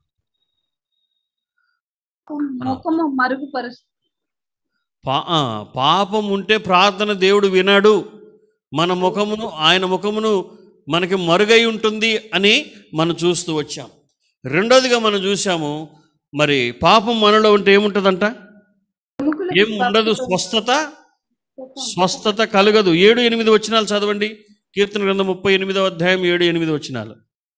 ముఖము మరుగుపరుస్తుంది పా ఆ, పాపం ఉంటే ప్రార్థన దేవుడు వినాడు మన ముఖమును ఆయన ముఖమును మనకి మరుగై ఉంటుంది అని మనం చూస్తూ వచ్చాం రెండోదిగా మనం చూసాము మరి పాపం మనలో ఉంటే ఏముంటుందంట ఏం ఉండదు స్వస్థత స్వస్థత కలగదు ఏడు ఎనిమిది వచనాలు చదవండి కీర్తన గ్రంథం ముప్పై ఎనిమిదో అధ్యాయం ఏడు ఎనిమిది వచనాలు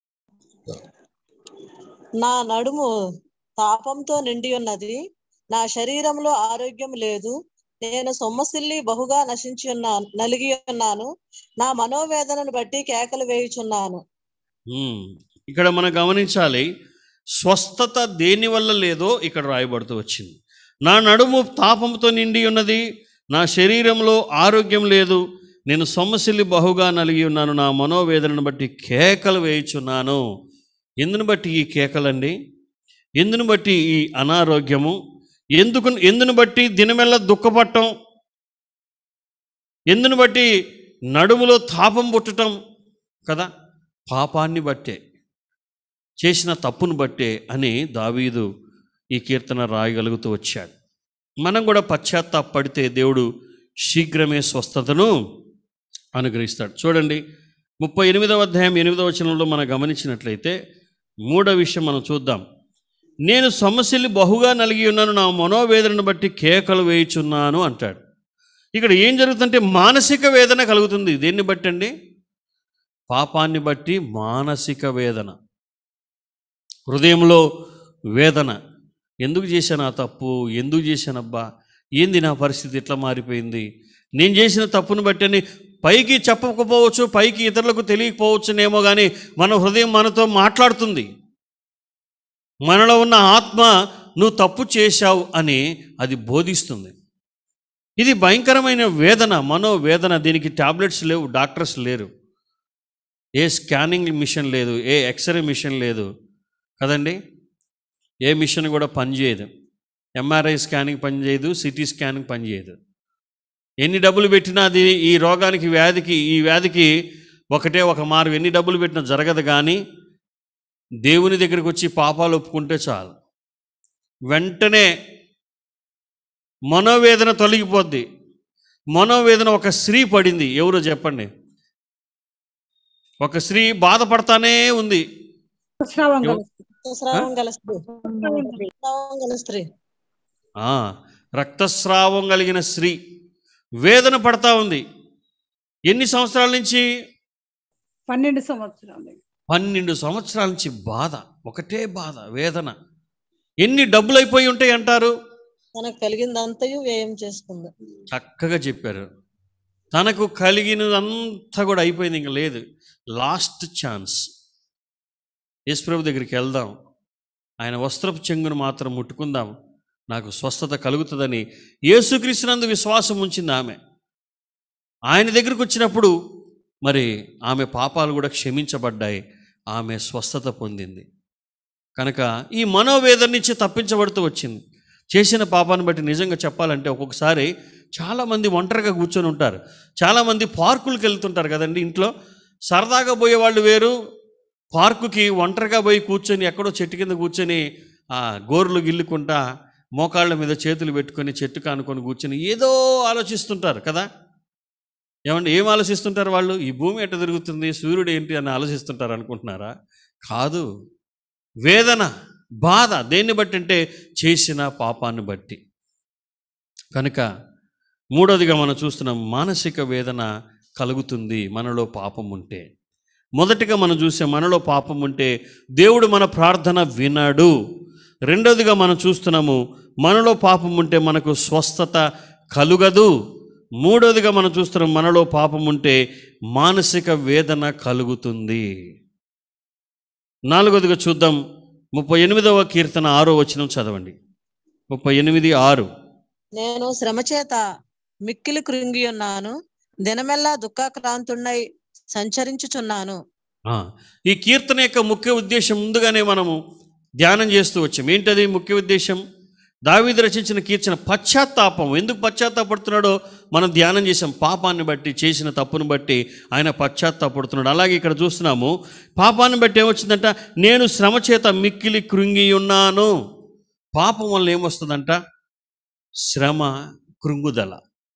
నా నడుము తాపంతో నిండి ఉన్నది నా శరీరంలో ఆరోగ్యం లేదు నేను సొమ్మసిల్లి బహుగా నశించి ఉన్నాను నలిగి ఉన్నాను నా మనోవేదనను బట్టి కేకలు వేయుచున్నాను ఉమ్, ఇక్కడ మనం గమనించాలి స్వస్థత దేని వల్ల లేదో ఇక్కడ రాయబడుతూ వచ్చింది నా నడుము తాపంతో నిండి ఉన్నది నా శరీరంలో ఆరోగ్యం లేదు నేను సొమ్మసిల్లి బహుగా నలిగి ఉన్నాను నా మనోవేదనను బట్టి కేకలు వేయుచున్నాను ఎందును బట్టి ఈ కేకలండి ఎందును బట్టి ఈ అనారోగ్యము ఎందుకు ఎందును బట్టి దినమెల్ల దుఃఖపట్టం ఎందును బట్టి నడుములో తాపం పుట్టటం కదా పాపాన్ని బట్టే చేసిన తప్పును బట్టే అని దావీదు ఈ కీర్తన రాయగలుగుతూ వచ్చాడు మనం కూడా పశ్చాత్తాపడితే దేవుడు శీఘ్రమే స్వస్థతను అనుగ్రహిస్తాడు చూడండి ముప్పై ఎనిమిదవ అధ్యాయం ఎనిమిదవ వచనంలో మనం గమనించినట్లయితే మూడో విషయం మనం చూద్దాం నేను సమస్యలు బహుగా నలిగి ఉన్నాను నా మనోవేదనను బట్టి కేకలు వేయుచున్నాను అంటాడు ఇక్కడ ఏం జరుగుతుందంటే మానసిక వేదన కలుగుతుంది దేన్ని బట్టి అండి పాపాన్ని బట్టి మానసిక వేదన హృదయంలో వేదన ఎందుకు చేశాను ఆ తప్పు ఎందుకు చేశానబ్బా ఏంది నా పరిస్థితి ఇట్లా మారిపోయింది నేను చేసిన తప్పును బట్టి అని పైకి చెప్పకపోవచ్చు పైకి ఇతరులకు తెలియకపోవచ్చునేమో కానీ మన హృదయం మనతో మాట్లాడుతుంది మనలో ఉన్న ఆత్మ నువ్వు తప్పు చేశావు అని అది బోధిస్తుంది ఇది భయంకరమైన వేదన మనోవేదన దీనికి టాబ్లెట్స్ లేవు డాక్టర్స్ లేరు ఏ స్కానింగ్ మిషన్ లేదు ఏ ఎక్స్రే మిషన్ లేదు కదండి ఏ మిషన్ కూడా పనిచేయదు ఎంఆర్ఐ స్కానింగ్ పనిచేయదు సిటీ స్కానింగ్ పనిచేయదు ఎన్ని డబ్బులు పెట్టినా అది ఈ రోగానికి వ్యాధికి ఈ వ్యాధికి ఒకటే ఒక మార్గం ఎన్ని డబ్బులు పెట్టినా జరగదు కానీ దేవుని దగ్గరికి వచ్చి పాపాలు ఒప్పుకుంటే చాలు వెంటనే మనోవేదన తొలగిపోద్ది మనోవేదన ఒక స్త్రీ పడింది ఎవరో చెప్పండి ఒక స్త్రీ బాధపడతానే ఉంది స్రావం ఎవ- గల స్రావం గల స్త్రీ స్రావం గల స్త్రీ ఆ, రక్తస్రావం కలిగిన స్త్రీ వేదన పడతా ఉంది ఎన్ని సంవత్సరాల నుంచి పన్నెండు సంవత్సరాలు పన్నెండు సంవత్సరాల నుంచి బాధ ఒకటే బాధ వేదన ఎన్ని డబ్బులు అయిపోయి ఉంటాయి అంటారు తనకు కలిగిందంతయు వ్యయం చేసుకుంది చక్కగా చెప్పారు తనకు కలిగినదంతా కూడా అయిపోయింది ఇంకా లేదు లాస్ట్ ఛాన్స్ యేసుప్రభు దగ్గరికి వెళ్దాం ఆయన వస్త్రపు చెంగును మాత్రం ముట్టుకుందాం నాకు స్వస్థత కలుగుతుందని యేసుక్రీస్తునందు విశ్వాసం ఉంచింది ఆమె ఆయన దగ్గరికి వచ్చినప్పుడు మరి ఆమె పాపాలు కూడా క్షమించబడ్డాయి ఆమె స్వస్థత పొందింది కనుక ఈ మనోవేదన నుంచి తప్పించబడుతూ వచ్చింది చేసిన పాపాన్ని బట్టి నిజంగా చెప్పాలంటే ఒక్కొక్కసారి చాలామంది ఒంటరిగా కూర్చొని ఉంటారు చాలామంది పార్కులకు వెళ్తుంటారు కదండి ఇంట్లో సరదాగా పోయే వాళ్ళు వేరు పార్కుకి ఒంటరిగా పోయి కూర్చొని ఎక్కడో చెట్టు కింద కూర్చొని ఆ గోర్లు గిల్లుకుంటా మోకాళ్ళ మీద చేతులు పెట్టుకొని చెట్టు కానుకొని కూర్చొని ఏదో ఆలోచిస్తుంటారు కదా ఏమండి ఏం ఆలోచిస్తుంటారు వాళ్ళు ఈ భూమి ఎట్ట తిరుగుతుంది సూర్యుడు ఏంటి అని ఆలోచిస్తుంటారు అనుకుంటున్నారా కాదు వేదన బాధ దేన్ని బట్టి అంటే చేసిన పాపాన్ని బట్టి కనుక మూడోదిగా మనం చూస్తున్నాం మానసిక వేదన కలుగుతుంది మనలో పాపం ఉంటే మొదటిగా మనం చూసే మనలో పాపం ఉంటే దేవుడు మన ప్రార్థన వినడు రెండోదిగా మనం చూస్తున్నాము మనలో పాపం ఉంటే మనకు స్వస్థత కలుగదు మూడోదిగా మనం చూస్తున్నాం మనలో పాపం ఉంటే మానసిక వేదన కలుగుతుంది నాలుగోదిగా చూద్దాం ముప్పై ఎనిమిదవ కీర్తన ఆరో వచనం చదవండి ముప్పై ఎనిమిది ఆరు నేను శ్రమ చేత మిక్కిలి కృంగి ఉన్నాను దినమెల్లా దుఃఖాక్రాంతున్నై సంచరించుచున్నాను ఆ, ఈ కీర్తన యొక్క ముఖ్య ఉద్దేశం ముందుగానే మనము ధ్యానం చేస్తూ వచ్చాం ఏంటది ముఖ్య ఉద్దేశం దావీదు రచించిన కీర్తన పశ్చాత్తాపం ఎందుకు పశ్చాత్తాపడుతున్నాడో మనం ధ్యానం చేసాం పాపాన్ని బట్టి చేసిన తప్పును బట్టి ఆయన పశ్చాత్తాపడుతున్నాడు అలాగే ఇక్కడ చూస్తున్నాము పాపాన్ని బట్టి ఏమొచ్చిందంట నేను శ్రమ చేత మిక్కిలి కృంగి ఉన్నాను పాపం వల్ల ఏమొస్తుందంట శ్రమ కృంగుదల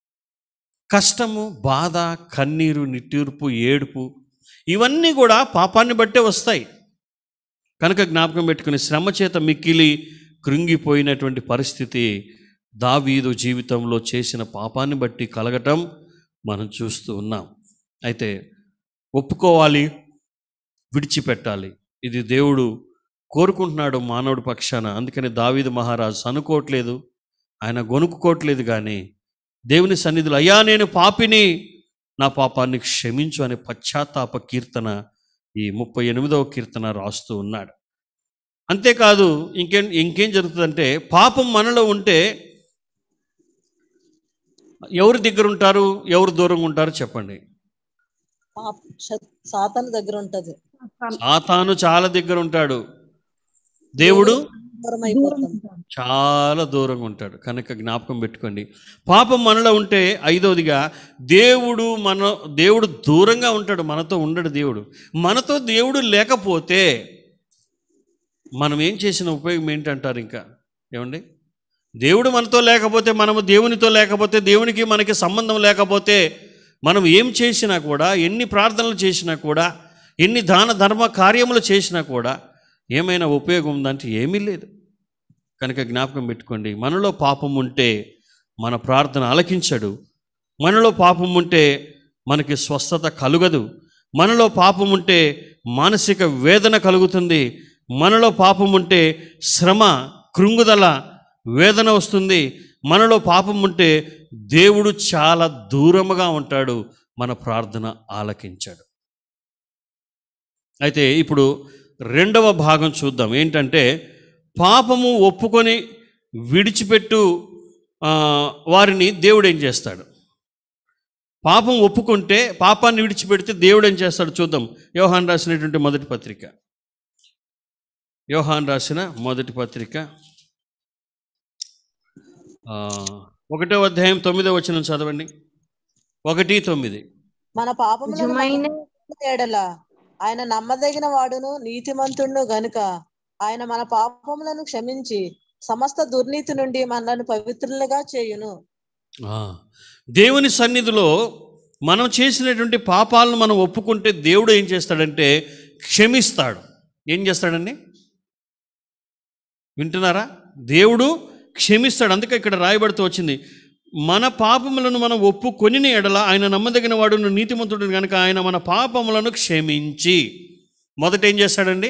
కష్టము బాధ కన్నీరు నిట్టూర్పు ఏడుపు ఇవన్నీ కూడా పాపాన్ని బట్టే వస్తాయి కనుక జ్ఞాపకం పెట్టుకుని శ్రమ చేత మిక్కిలి కృంగిపోయినటువంటి పరిస్థితి దావీదు జీవితంలో చేసిన పాపాన్ని బట్టి కలగటం మనం చూస్తూ ఉన్నాం అయితే ఒప్పుకోవాలి విడిచిపెట్టాలి ఇది దేవుడు కోరుకుంటున్నాడు మానవుడి పక్షాన అందుకని దావీదు మహారాజు అనుకోవట్లేదు ఆయన గొనుక్కోవట్లేదు కానీ దేవుని సన్నిధిలో అయ్యా నేను పాపిని నా పాపాన్ని క్షమించు అనే పశ్చాత్తాప కీర్తన ఈ ముప్పై ఎనిమిదవ కీర్తన రాస్తూ ఉన్నాడు అంతేకాదు ఇంకేం ఇంకేం జరుగుతుందంటే పాపం మనలో ఉంటే ఎవరి దగ్గర ఉంటారు ఎవరు దూరంగా ఉంటారు చెప్పండి పాప శ- సాతాను దగ్గర ఉంటది సాతాను చాలా దగ్గర ఉంటాడు దేవుడు దూరం అయిపోతాం చాలా దూరంగా ఉంటాడు కనుక జ్ఞాపకం పెట్టుకోండి పాపం మనలో ఉంటే ఐదవదిగా దేవుడు మన దేవుడు దూరంగా ఉంటాడు మనతో ఉండడు దేవుడు మనతో దేవుడు లేకపోతే మనం ఏం చేసిన ఉపయోగం ఏంటంటారు ఇంకా ఏమండి దేవుడు మనతో లేకపోతే మనము దేవునితో లేకపోతే దేవునికి మనకి సంబంధం లేకపోతే మనం ఏం చేసినా కూడా ఎన్ని ప్రార్థనలు చేసినా కూడా ఎన్ని దాన ధర్మ కార్యములు చేసినా కూడా ఏమైనా ఉపయోగం ఉందంటే ఏమీ లేదు కనుక జ్ఞాపకం పెట్టుకోండి మనలో పాపం ఉంటే మన ప్రార్థన ఆలకించడు మనలో పాపం ఉంటే మనకి స్వస్థత కలుగదు మనలో పాపం ఉంటే మానసిక వేదన కలుగుతుంది మనలో పాపం ఉంటే శ్రమ కృంగుదల వేదన వస్తుంది మనలో పాపం ఉంటే దేవుడు చాలా దూరముగా ఉంటాడు మన ప్రార్థన ఆలకించాడు అయితే ఇప్పుడు రెండవ భాగం చూద్దాం ఏంటంటే పాపము ఒప్పుకొని విడిచిపెట్టు ఆ, వారిని దేవుడు ఏం చేస్తాడు పాపం ఒప్పుకుంటే పాపాన్ని విడిచిపెడితే దేవుడు ఏం చేస్తాడు చూద్దాం యోహాన్ రాసినటువంటి మొదటి పత్రిక యోహాన్ రాసిన మొదటి పత్రిక ఆ, ఒకటో అధ్యాయం తొమ్మిదో వచనం చదవండి ఒకటి తొమ్మిది మన పాపములను నిజమైన ఎడల ఆయన నమ్మదగిన వాడును నీతిమంతుడును గనుక ఆయన మన పాపములను క్షమించి సమస్త దుర్నీతి నుండి మనలను పవిత్రులుగా చేయును ఆ, దేవుని సన్నిధిలో మనం చేసినటువంటి పాపాలను మనం ఒప్పుకుంటే దేవుడు ఏం చేస్తాడంటే క్షమిస్తాడు ఏం చేస్తాడండి వింటున్నారా దేవుడు క్షమిస్తాడు అందుకే ఇక్కడ రాయబడుతూ వచ్చింది మన పాపములను మనం ఒప్పుకొని ఎడల ఆయన నమ్మదగిన వాడు నీతిమంతుడు కనుక ఆయన మన పాపములను క్షమించి మొదట ఏం చేస్తాడండి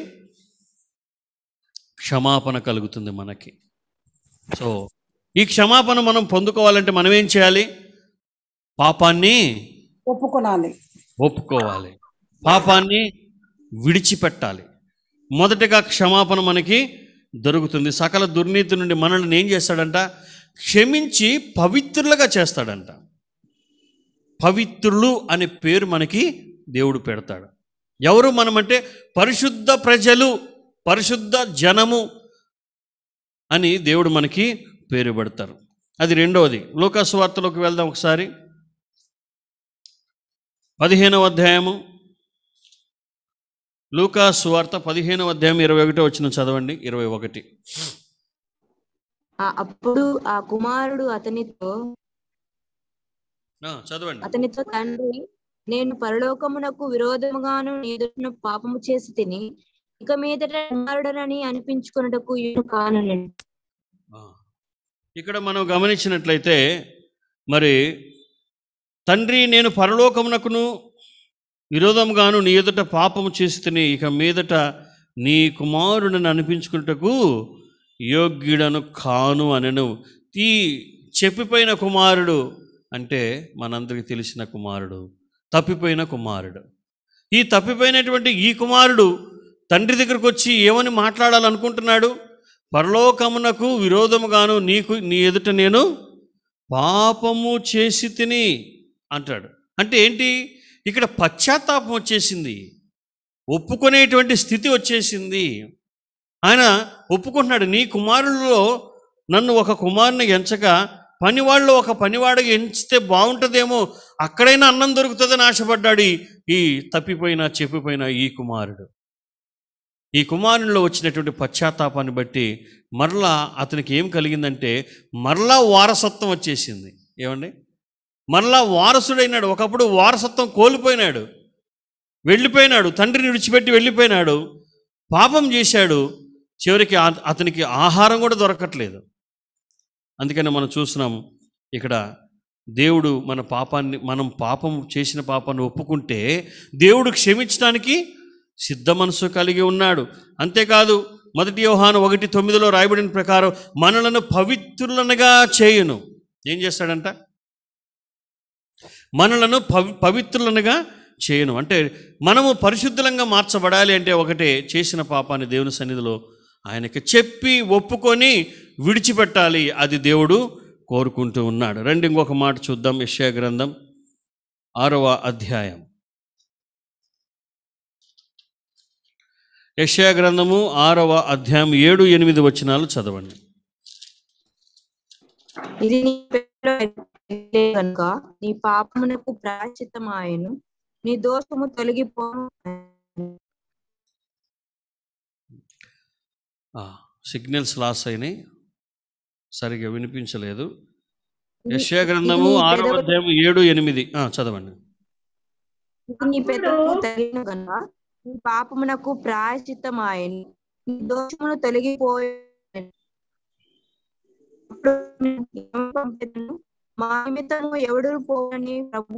క్షమాపణ కలుగుతుంది మనకి సో ఈ క్షమాపణ మనం పొందుకోవాలంటే మనం ఏం చేయాలి పాపాన్ని ఒప్పుకోనాలి ఒప్పుకోవాలి పాపాన్ని విడిచిపెట్టాలి మొదటగా క్షమాపణ మనకి దొరుకుతుంది సకల దుర్నీతి నుండి మనల్ని ఏం చేస్తాడంట క్షమించి పవిత్రులుగా చేస్తాడంట పవిత్రులు అనే పేరు మనకి దేవుడు పెడతాడు ఎవరు మనమంటే పరిశుద్ధ ప్రజలు పరిశుద్ధ జనము అని దేవుడు మనకి పేరు పెడతారు అది రెండవది లోకాసు వార్తలోకి వెళ్దాం ఒకసారి పదిహేనవ అధ్యాయము లూకా సువార్త పదిహేనవ అధ్యాయం ఇరవై ఒకటో వచ్చిన చదవండి ఇరవై ఒకటి ఆ అప్పుడు ఆ కుమారుడు అతనితో ఆ, చదవండి అతనితో తండ్రి నేను పరలోకమునకు విరోధముగాను నీ ఎదుట పాపము చేసి తిని ఇక మీదట కుమారుడనని అనిపించుకున్నటకు ఇను కానని ఆ. ఇక్కడ మనం గమనించినట్లయితే మరి తండ్రి నేను పరలోకమునకును విరోధముగాను నీ ఎదుట పాపము చేసి తిని ఇక మీదట నీ కుమారుడిని అనిపించుకున్నటకు యోగ్యుడను కాను అనను ఈ చెప్పిపోయిన కుమారుడు అంటే మనందరికీ తెలిసిన కుమారుడు తప్పిపోయిన కుమారుడు ఈ తప్పిపోయినటువంటి ఈ కుమారుడు తండ్రి దగ్గరకు వచ్చి ఏమని మాట్లాడాలనుకుంటున్నాడు పరలోకమునకు విరోధముగాను నీకు నీ ఎదుట నేను పాపము చేసి తిని అంటాడు అంటే ఏంటి ఇక్కడ పశ్చాత్తాపం వచ్చేసింది ఒప్పుకునేటువంటి స్థితి వచ్చేసింది ఆయన ఒప్పుకుంటున్నాడు నీ కుమారులలో నన్ను ఒక కుమారుని ఎంచగా పనివాళ్ళు ఒక పనివాడికి ఎంచితే బాగుంటుందేమో అక్కడైనా అన్నం దొరుకుతుందని ఆశపడ్డాడు ఈ- ఈ తప్పిపోయిన చెప్పిపోయిన ఈ కుమారుడు ఈ కుమారునిలో వచ్చినటువంటి పశ్చాత్తాపాన్ని బట్టి మరలా అతనికి ఏం కలిగిందంటే మరలా వారసత్వం వచ్చేసింది ఏమండి మరలా వారసుడైనాడు ఒకప్పుడు వారసత్వం కోల్పోయినాడు వెళ్ళిపోయినాడు తండ్రిని విడిచిపెట్టి వెళ్ళిపోయినాడు పాపం చేశాడు చివరికి ఆ- అతనికి ఆహారం కూడా దొరకట్లేదు అందుకని మనం చూస్తున్నాం ఇక్కడ దేవుడు మన పాపాన్ని మనం పాపం చేసిన పాపాన్ని ఒప్పుకుంటే దేవుడు క్షమించడానికి సిద్ధ మనసు కలిగి ఉన్నాడు అంతేకాదు మొదటి యోహాను ఒకటి తొమ్మిదిలో రాయబడిన ప్రకారం మనలను పవిత్రులనగా చేయును ఏం చేస్తాడంట మనలను పవి పవిత్రులనగా చేయను అంటే మనము పరిశుద్ధంగా మార్చబడాలి అంటే ఒకటే చేసిన పాపాన్ని దేవుని సన్నిధిలో ఆయనకి చెప్పి ఒప్పుకొని విడిచిపెట్టాలి అది దేవుడు కోరుకుంటూ ఉన్నాడు రండి ఇంకొక మాట చూద్దాం యెషయా గ్రంథం ఆరవ అధ్యాయం యెషయా గ్రంథము ఆరవ అధ్యాయం ఏడు ఎనిమిది వచనాలు చదవండి ఇది నీ పేరులో ఎత్తలే గనుక నీ పాపమునకు ప్రాయశ్చిత్తమాయను నీ దోషము తొలగిపోను ఆ, సిగ్నల్స్ లాస్ అయినాయి సరిగా వినిపించలేదు యెషయా గ్రంథము ఇది నీ ఆరవ పెదవుల- అధ్యాయం ఏడు ఎనిమిది ఆ, చదవండి ఇది నీ పెదవులకు తగిన గనుక నీ పాపమునకు ప్రాయశ్చిత్తమాయను నీ దోషమును తొలగిపోయి అప్పుడు నేను ఏమి పంపెదను? మా నిమిత్తము ఎవడు పోవని ప్రభు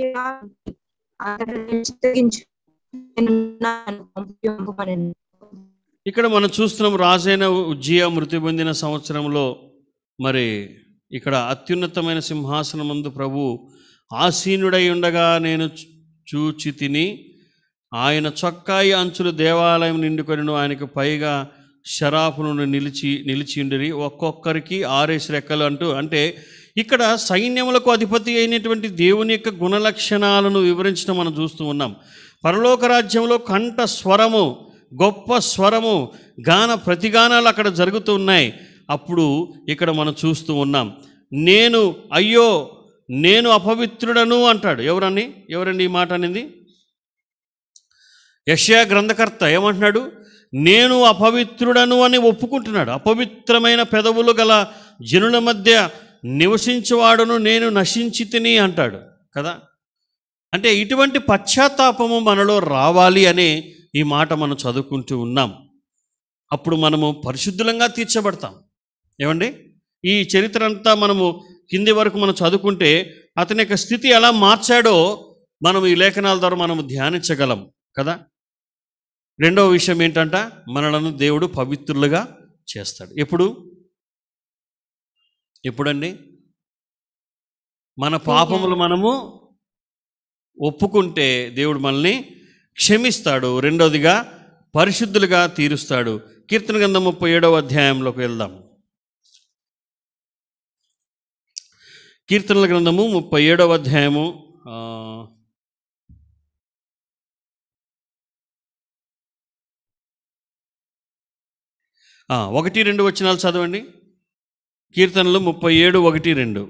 అతడు చిత్తగించు నేను ఉన్నాను, పంపి పంపమనెను. ఇక్కడ మనం చూస్తున్నాం రాజైన ఉజ్జియా మృతి పొందిన సంవత్సరంలో మరి ఇక్కడ అత్యున్నతమైన సింహాసనం ముందు ప్రభు ఆసీనుడై ఉండగా నేను చూ- చూచి తిని ఆయన చొక్కాయి అంచులు దేవాలయం నిండుకొనిను ఆయనకు పైగా షరాపును నిలిచి నిలిచిండిరి ఒక్కొక్కరికి ఆరేసి రెక్కలు అంటూ అంటే ఇక్కడ సైన్యములకు అధిపతి అయినటువంటి దేవుని యొక్క గుణలక్షణాలను వివరించడం మనం చూస్తూ ఉన్నాం పరలోక రాజ్యంలో కంఠ స్వరము గొప్ప స్వరము గాన ప్రతిగానాలు అక్కడ జరుగుతూ ఉన్నాయి అప్పుడు ఇక్కడ మనం చూస్తూ ఉన్నాం నేను అయ్యో నేను అపవిత్రుడను అంటాడు ఎవరని ఎవరండి ఈ మాట అనేది యష్యా గ్రంథకర్త ఏమంటున్నాడు నేను అపవిత్రుడను అని ఒప్పుకుంటున్నాడు అపవిత్రమైన పెదవులు గల జనుల మధ్య నివసించువాడును నేను నశించి తిని అంటాడు కదా అంటే ఇటువంటి పశ్చాత్తాపము మనలో రావాలి అనే ఈ మాట మనం చదువుకుంటూ ఉన్నాం అప్పుడు మనము పరిశుద్ధులంగా తీర్చబడతాం ఏమండి ఈ చరిత్ర అంతా మనము కింది వరకు మనం చదువుకుంటే అతని యొక్క స్థితి ఎలా మార్చాడో మనం ఈ లేఖనాల ద్వారా మనము ధ్యానించగలం కదా రెండవ విషయం ఏంటంట మనలను దేవుడు పవిత్రులుగా చేస్తాడు ఎప్పుడు ఎప్పుడండి మన పాపములు మనము ఒప్పుకుంటే దేవుడు మనల్ని క్షమిస్తాడు రెండవదిగా పరిశుద్ధులుగా తీరుస్తాడు కీర్తన గ్రంథం ముప్పై ఏడవ అధ్యాయంలోకి వెళ్దాం కీర్తనల గ్రంథము ముప్పై ఏడవ అధ్యాయము ఆ, ఆ, ఒకటి రెండు వచనాలు చదవండి కీర్తనలు ముప్పై ఏడు ఒకటి రెండు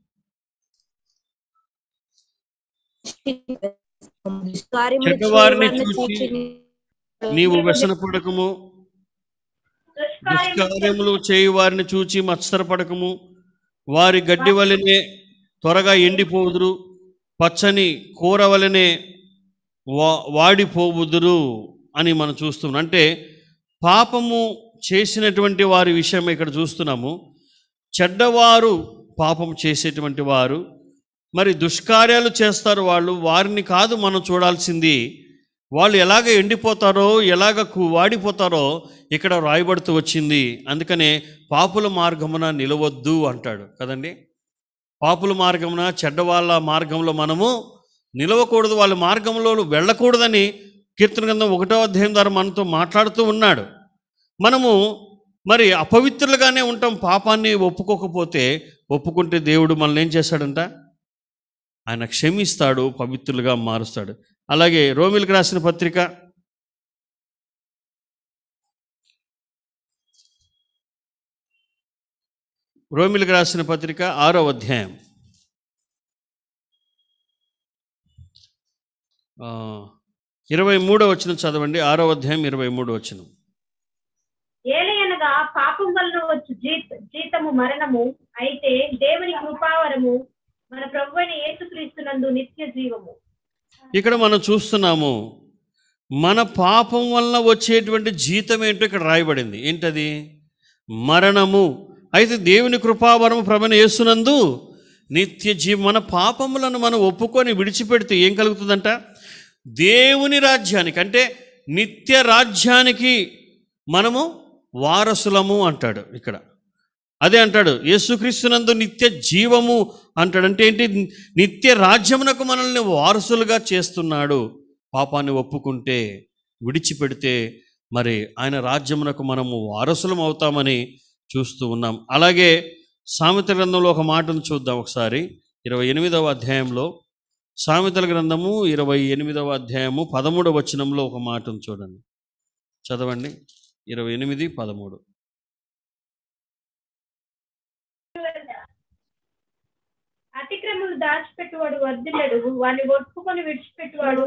కార్యములు చెడ్డవారిని చేయవారిని చూచి చూచి నీవు వ్యసనపడకము దుష్కార్యములు చేయు వారిని చూచి మత్సరపడకము వారి గడ్డి వలనే త్వరగా ఎండిపోవుదురు పచ్చని కూర వలనే వా వాడిపోవుదురు అని మనం చూస్తున్నాం అంటే పాపము చేసినటువంటి వారి విషయం ఇక్కడ చూస్తున్నాము చెడ్డవారు పాపం చేసేటువంటి వారు మరి దుష్కార్యాలు చేస్తారు వాళ్ళు వారిని కాదు మనం చూడాల్సింది వాళ్ళు ఎలాగ ఎండిపోతారో ఎలాగ కు- వాడిపోతారో ఇక్కడ రాయబడుతూ వచ్చింది అందుకనే పాపుల మార్గమున నిలవద్దు అంటాడు కదండి పాపుల మార్గమున చెడ్డవాళ్ళ మార్గంలో మనము నిలవకూడదు వాళ్ళ మార్గంలో వెళ్ళకూడదని కీర్తన గ్రంథం ఒకటో అధ్యాయం ద్వారా మనతో మాట్లాడుతూ ఉన్నాడు మనము మరి అపవిత్రులుగానే ఉంటాం పాపాన్ని ఒప్పుకోకపోతే ఒప్పుకుంటే దేవుడు మనల్ని ఏం చేస్తాడంట ఆయన క్షమిస్తాడు పవిత్రులుగా మారుస్తాడు అలాగే రోమిలకు రాసిన పత్రిక రోమిలకు రాసిన పత్రిక ఆరో అధ్యాయం ఆ, ఇరవై మూడో వచ్చిన చదవండి ఆరో అధ్యాయం ఇరవై మూడో వచ్చిన ఏలయనగా పాపం వలన వచ్చు జీత జీతము మరణము అయితే దేవుని కృపావరము మన ప్రభు అయిన యేసుక్రీస్తునందు నిత్య జీవము ఇక్కడ మనం చూస్తున్నాము మన పాపం వలన వచ్చేటువంటి జీతం ఏంటో ఇక్కడ రాయబడింది ఏంటది మరణము అయితే దేవుని కృపావరము ప్రభన యేసునందు నిత్య జీవం మన పాపములను మనం ఒప్పుకొని విడిచిపెడితే ఏం కలుగుతుందంట దేవుని రాజ్యానికి అంటే నిత్య రాజ్యానికి మనము వారసులము అంటాడు ఇక్కడ అదే అంటాడు యేసుక్రీస్తునందు నిత్య జీవము అంటాడు అంటే ఏంటి నిత్య రాజ్యమునకు మనల్ని వారసులుగా చేస్తున్నాడు పాపాన్ని ఒప్పుకుంటే విడిచిపెడితే మరి ఆయన రాజ్యమునకు మనము వారసులం అవుతామని చూస్తూ ఉన్నాం అలాగే సామెత గ్రంథంలో ఒక మాటను చూద్దాం ఒకసారి ఇరవై ఎనిమిదవ అధ్యాయంలో సామెతల గ్రంథము ఇరవై ఎనిమిదవ అధ్యాయము పదమూడవ వచనంలో ఒక మాటను చూడండి చదవండి ఇరవై ఎనిమిది పదమూడు అతిక్రములు దాచిపెట్టువాడు వర్ధిల్లడు వాడిని ఒప్పుకొని విడిచిపెట్టువాడు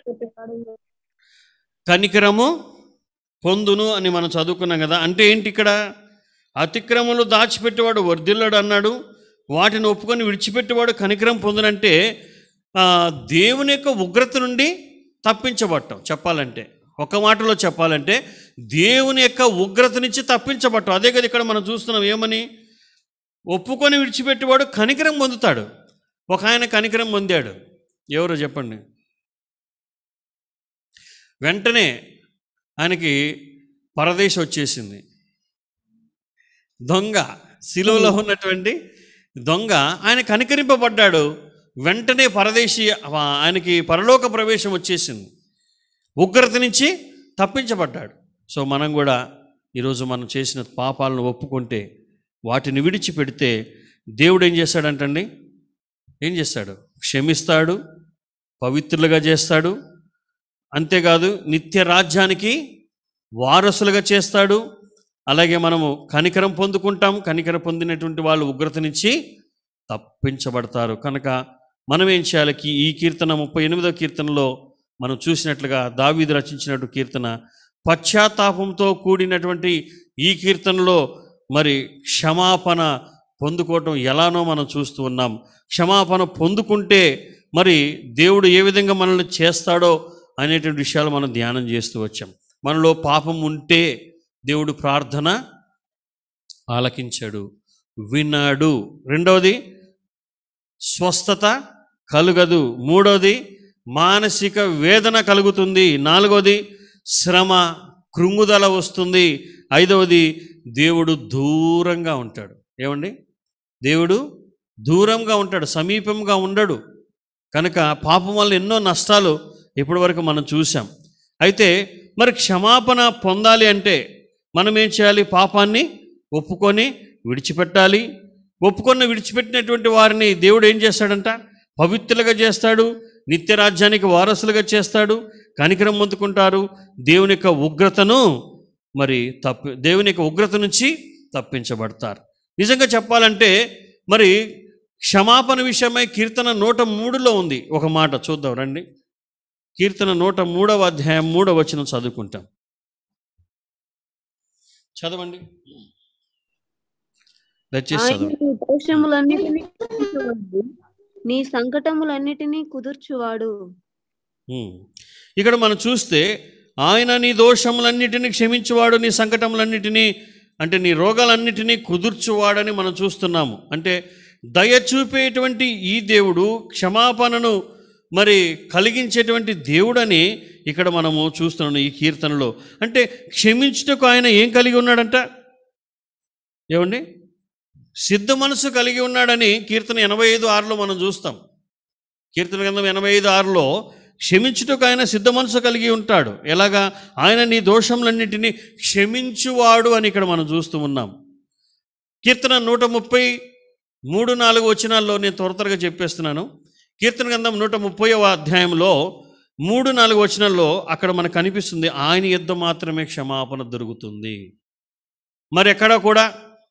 కనికరము పొందును అని మనం చదువుకున్నాం కదా అంటే ఏంటి ఇక్కడ అతిక్రమలు దాచిపెట్టేవాడు వర్ధిల్లాడు అన్నాడు వాటిని ఒప్పుకొని విడిచిపెట్టేవాడు కనికరం పొందునంటే ఆ, దేవుని యొక్క ఉగ్రత నుండి తప్పించబడటం చెప్పాలంటే ఒక మాటలో చెప్పాలంటే దేవుని యొక్క ఉగ్రత నుంచి తప్పించబడటం అదే కదా ఇక్కడ మనం చూస్తున్నాం ఏమని ఒప్పుకొని విడిచిపెట్టేవాడు కనికరం పొందుతాడు ఒక ఆయన కనికరం పొందాడు ఎవరో చెప్పండి వెంటనే ఆయనకి పరదేశ్ వచ్చేసింది దొంగ శిలువలో ఉన్నటువంటి దొంగ ఆయన కనికరింపబడ్డాడు వెంటనే పరదేశీ ఆయనకి పరలోక ప్రవేశం వచ్చేసింది ఉగ్రత నుంచి తప్పించబడ్డాడు సో మనం కూడా ఈరోజు మనం చేసిన పాపాలను ఒప్పుకుంటే వాటిని విడిచిపెడితే దేవుడు ఏం చేస్తాడంటండి ఏం చేస్తాడు క్షమిస్తాడు పవిత్రులుగా చేస్తాడు అంతేకాదు నిత్య రాజ్యానికి వారసులుగా చేస్తాడు అలాగే మనము కనికరం పొందుకుంటాం కనికరం పొందినటువంటి వాళ్ళు ఉగ్రత నుంచి తప్పించబడతారు కనుక మనం ఏం చేయాలి కీ- ఈ కీర్తన ముప్పై ఎనిమిదో కీర్తనలో మనం చూసినట్లుగా దావీదు రచించినట్టు కీర్తన పశ్చాత్తాపంతో కూడినటువంటి ఈ కీర్తనలో మరి క్షమాపణ పొందుకోవటం ఎలానో మనం చూస్తూ ఉన్నాం క్షమాపణ పొందుకుంటే మరి దేవుడు ఏ విధంగా మనల్ని చేస్తాడో అనేటువంటి విషయాలు మనం ధ్యానం చేస్తూ వచ్చాం మనలో పాపం ఉంటే దేవుడు ప్రార్థన ఆలకించాడు విన్నాడు రెండవది స్వస్థత కలుగదు మూడవది మానసిక వేదన కలుగుతుంది నాలుగవది శ్రమ కృంగుదల వస్తుంది ఐదవది దేవుడు దూరంగా ఉంటాడు ఏమండి దేవుడు దూరంగా ఉంటాడు సమీపంగా ఉండడు కనుక పాపం వల్ల ఎన్నో నష్టాలు ఇప్పటి వరకు మనం చూసాం అయితే మరి క్షమాపణ పొందాలి అంటే మనం ఏం చేయాలి పాపాన్ని ఒప్పుకొని విడిచిపెట్టాలి ఒప్పుకొని విడిచిపెట్టినటువంటి వారిని దేవుడు ఏం చేస్తాడంట పవిత్రులుగా చేస్తాడు నిత్య రాజ్యానికి వారసులుగా చేస్తాడు కనికరం పొందుకుంటారు దేవుని యొక్క ఉగ్రతను మరి తప్పి దేవుని యొక్క ఉగ్రత నుంచి తప్పించబడతారు నిజంగా చెప్పాలంటే మరి క్షమాపణ విషయమై కీర్తన నూట మూడులో ఉంది ఒక మాట చూద్దాం రండి కీర్తన నూట మూడవ అధ్యాయం మూడవ వచనం చదువుకుంటాం చదవండి దయచేసి ఆయన చదవండి నీ దోషములన్నిటినీ కుదుర్చువాడు నీ సంకటములన్నిటినీ కుదుర్చువాడు ఉమ్. ఇక్కడ మనం చూస్తే ఆయన నీ దోషములన్నిటినీ క్షమించువాడు నీ సంకటములన్నిటినీ అంటే నీ రోగాలన్నిటినీ కుదుర్చువాడని మనం చూస్తున్నాము అంటే దయ చూపేటువంటి ఈ దేవుడు క్షమాపణను మరి కలిగించేటువంటి దేవుడని ఇక్కడ మనము చూస్తున్నాం ఈ కీర్తనలో అంటే క్షమించుటకు ఆయన ఏం కలిగి ఉన్నాడంట ఏమండి సిద్ధ మనసు కలిగి ఉన్నాడని కీర్తన ఎనభై ఐదు ఆరులో మనం చూస్తాం కీర్తన గ్రంథం ఎనభై ఐదు ఆరులో క్షమించుటకు ఆయన సిద్ధ మనసు కలిగి ఉంటాడు ఎలాగా ఆయన నీ దోషములన్నింటినీ క్షమించువాడు అని ఇక్కడ మనం చూస్తూ ఉన్నాం కీర్తన నూట ముప్పై మూడు నాలుగు వచనాల్లో నేను త్వర త్వరగా చెప్పేస్తున్నాను కీర్తన గ్రంథం నూట ముప్పైవ అధ్యాయంలో మూడు నాలుగు వచనాల్లో అక్కడ మనకు కనిపిస్తుంది ఆయన యుద్ధ మాత్రమే క్షమాపణ దొరుకుతుంది మరి ఎక్కడ కూడా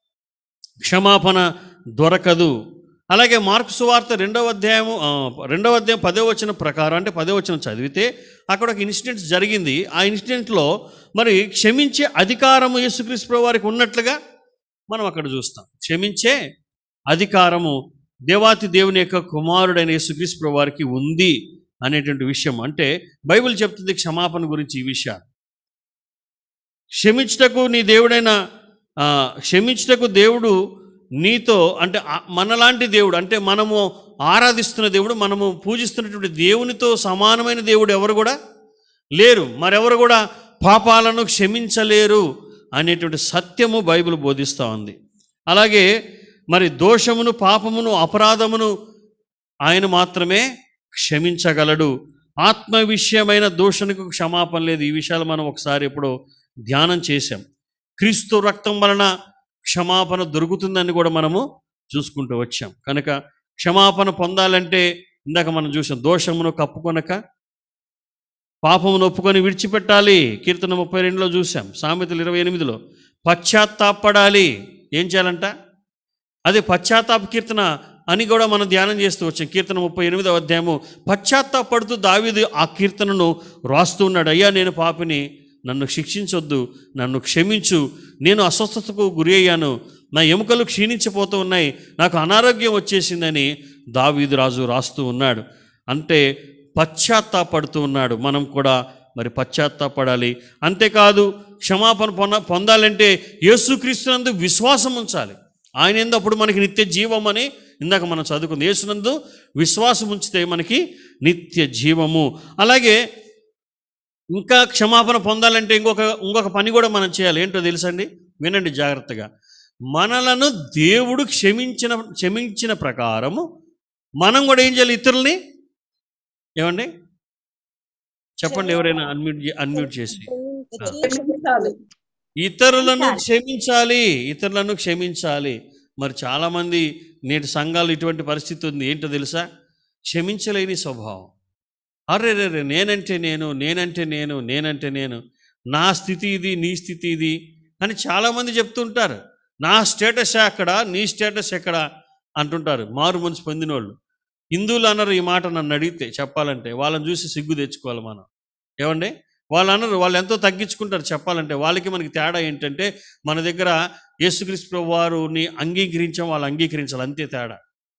క్షమాపణ దొరకదు అలాగే మార్కు సువార్త రెండవ అధ్యాయము ఆ, రెండవ అధ్యాయం పదో వచనం ప్రకారం అంటే పదో వచనం చదివితే అక్కడ ఒక ఇన్సిడెంట్ జరిగింది ఆ ఇన్సిడెంట్లో మరి క్షమించే అధికారము యేసుక్రీస్తు ప్రభు వారికి ఉన్నట్లుగా మనం అక్కడ చూస్తాం క్షమించే అధికారము దేవాతి దేవుని యొక్క కుమారుడైన యేసుక్రీస్తు ప్రభు వారికి ఉంది అనేటువంటి విషయం అంటే బైబిల్ చెప్తుంది క్షమాపణ గురించి ఈ విషయాలు క్షమించుటకు నీ దేవుడైన ఆ, క్షమించుటకు దేవుడు నీతో అంటే ఆ- మనలాంటి దేవుడు అంటే మనము ఆరాధిస్తున్న దేవుడు మనము పూజిస్తున్నటువంటి దేవునితో సమానమైన దేవుడు ఎవరు కూడా లేరు మరెవరు కూడా పాపాలను క్షమించలేరు అనేటువంటి సత్యము బైబిల్ బోధిస్తూ ఉంది అలాగే మరి దోషమును పాపమును అపరాధమును ఆయన మాత్రమే క్షమించగలడు ఆత్మ విషయమైన దోషణకు క్షమాపణ లేదు ఈ విషయాలు మనం ఒకసారి ఇప్పుడు ధ్యానం చేశాం క్రీస్తు రక్తం వలన క్షమాపణ దొరుకుతుందని కూడా మనము చూసుకుంటూ వచ్చాం కనుక క్షమాపణ పొందాలంటే ఇందాక మనం చూసాం దోషమును కప్పుకొనక పాపమును ఒప్పుకొని విడిచిపెట్టాలి కీర్తన ముప్పై రెండులో చూసాం సామెతలు ఇరవై ఎనిమిదిలో పశ్చాత్తాపడాలి ఏం చేయాలంట అదే పశ్చాత్తాప కీర్తన అని కూడా మనం ధ్యానం చేస్తూ వచ్చాం కీర్తన ముప్పై ఎనిమిదవ అధ్యాయము పశ్చాత్తాపడుతూ దావీదు ఆ కీర్తనను రాస్తూ ఉన్నాడు అయ్యా నేను పాపిని నన్ను శిక్షించొద్దు నన్ను క్షమించు నేను అస్వస్థతకు గురి అయ్యాను నా ఎముకలు క్షీణించిపోతూ ఉన్నాయి నాకు అనారోగ్యం వచ్చేసిందని దావీదు రాజు రాస్తూ ఉన్నాడు అంటే పశ్చాత్తాపడుతూ ఉన్నాడు మనం కూడా మరి పశ్చాత్తాపడాలి అంతేకాదు క్షమాపణ పొంద పొందాలంటే యేసుక్రీస్తునందు విశ్వాసం ఉంచాలి ఆయన ఎందు అప్పుడు మనకి నిత్య జీవం అని ఇందాక మనం చదువుకుంది యేసునందు విశ్వాసం ఉంచితే మనకి నిత్య జీవము అలాగే ఇంకా క్షమాపణ పొందాలంటే ఇంకొక ఇంకొక పని కూడా మనం చేయాలి ఏంటో తెలుసండి వినండి జాగ్రత్తగా మనలను దేవుడు క్షమించిన క్షమించిన ప్రకారము మనం కూడా ఏం చేయాలి ఇతరుల్ని ఏమండి చెప్పండి ఎవరైనా అన్మ్యూట్ చే- అన్మ్యూట్ చేసి క్షమించాలి ఇతరులను క్షమించాలి ఇతరులను క్షమించాలి మరి చాలామంది నేటి సంఘాలు ఇటువంటి పరిస్థితి ఉంది ఏంటో తెలుసా క్షమించలేని స్వభావం అరే రే రే నేనంటే నేను నేనంటే నేను నేనంటే నేను నా స్థితి ఇది నీ స్థితి ఇది అని చాలామంది చెప్తుంటారు నా స్టేటస్ అక్కడ నీ స్టేటస్ ఎక్కడ అంటుంటారు మారు మనసు పొందిన వాళ్ళు హిందువులు అన్నారు ఈ మాట నన్ను అడిగితే చెప్పాలంటే వాళ్ళని చూసి సిగ్గు తెచ్చుకోవాలి మనం ఏమండి వాళ్ళు అన్నారు వాళ్ళు ఎంతో తగ్గించుకుంటారు చెప్పాలంటే వాళ్ళకి మనకి తేడా ఏంటంటే మన దగ్గర యేసుక్రీస్తు ప్రభు వారిని అంగీకరించాం వాళ్ళు అంగీకరించాలి అంతే తేడా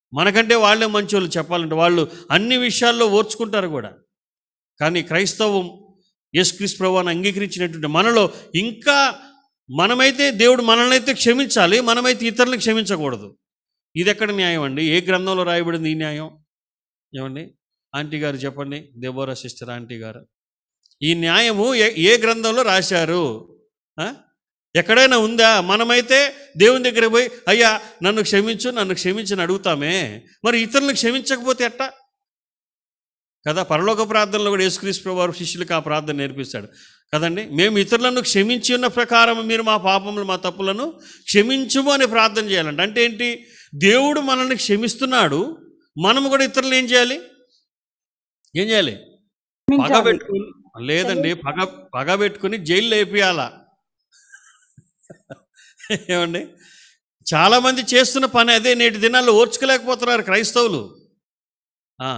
మనకంటే వాళ్ళే మంచోళ్ళు చెప్పాలంటే వాళ్ళు అన్ని విషయాల్లో ఓర్చుకుంటారు కూడా కానీ క్రైస్తవం యేసుక్రీస్తు ప్రభువాన్ని అంగీకరించినటువంటి మనలో ఇంకా మనమైతే దేవుడు మనల్ని అయితే క్షమించాలి మనమైతే ఇతరులను క్షమించకూడదు ఇది ఎక్కడ న్యాయం అండి ఏ గ్రంథంలో రాయబడింది ఈ న్యాయం ఏమండి ఆంటీ గారు చెప్పండి దేబోరా సిస్టర్ ఆంటీ గారు ఈ న్యాయము ఏ ఏ గ్రంథంలో రాశారు ఆ? ఎక్కడైనా ఉందా మనమైతే దేవుని దగ్గర పోయి అయ్యా నన్ను క్షమించు నన్ను క్షమించని అడుగుతామే మరి ఇతరులను క్షమించకపోతే ఎట్టా కదా పరలోక ప్రార్థనలో కూడా యేసుక్రీస్తు ప్రభు శిష్యులకు ఆ ప్రార్థన నేర్పిస్తాడు కదండి మేము ఇతరులను క్షమించి ఉన్న ప్రకారం మీరు మా పాపములు మా తప్పులను క్షమించుము అని ప్రార్థన చేయాలంట అంటే ఏంటి దేవుడు మనల్ని క్షమిస్తున్నాడు మనము కూడా ఇతరులు ఏం చేయాలి ఏం చేయాలి పగ పెట్టుకుని లేదండి పగ పగ పెట్టుకుని జైల్లో వేపియాలా ఏమండి చాలామంది చేస్తున్న పని అదే నేటి దినాల్లో ఓర్చుకోలేకపోతున్నారు క్రైస్తవులు ఆ.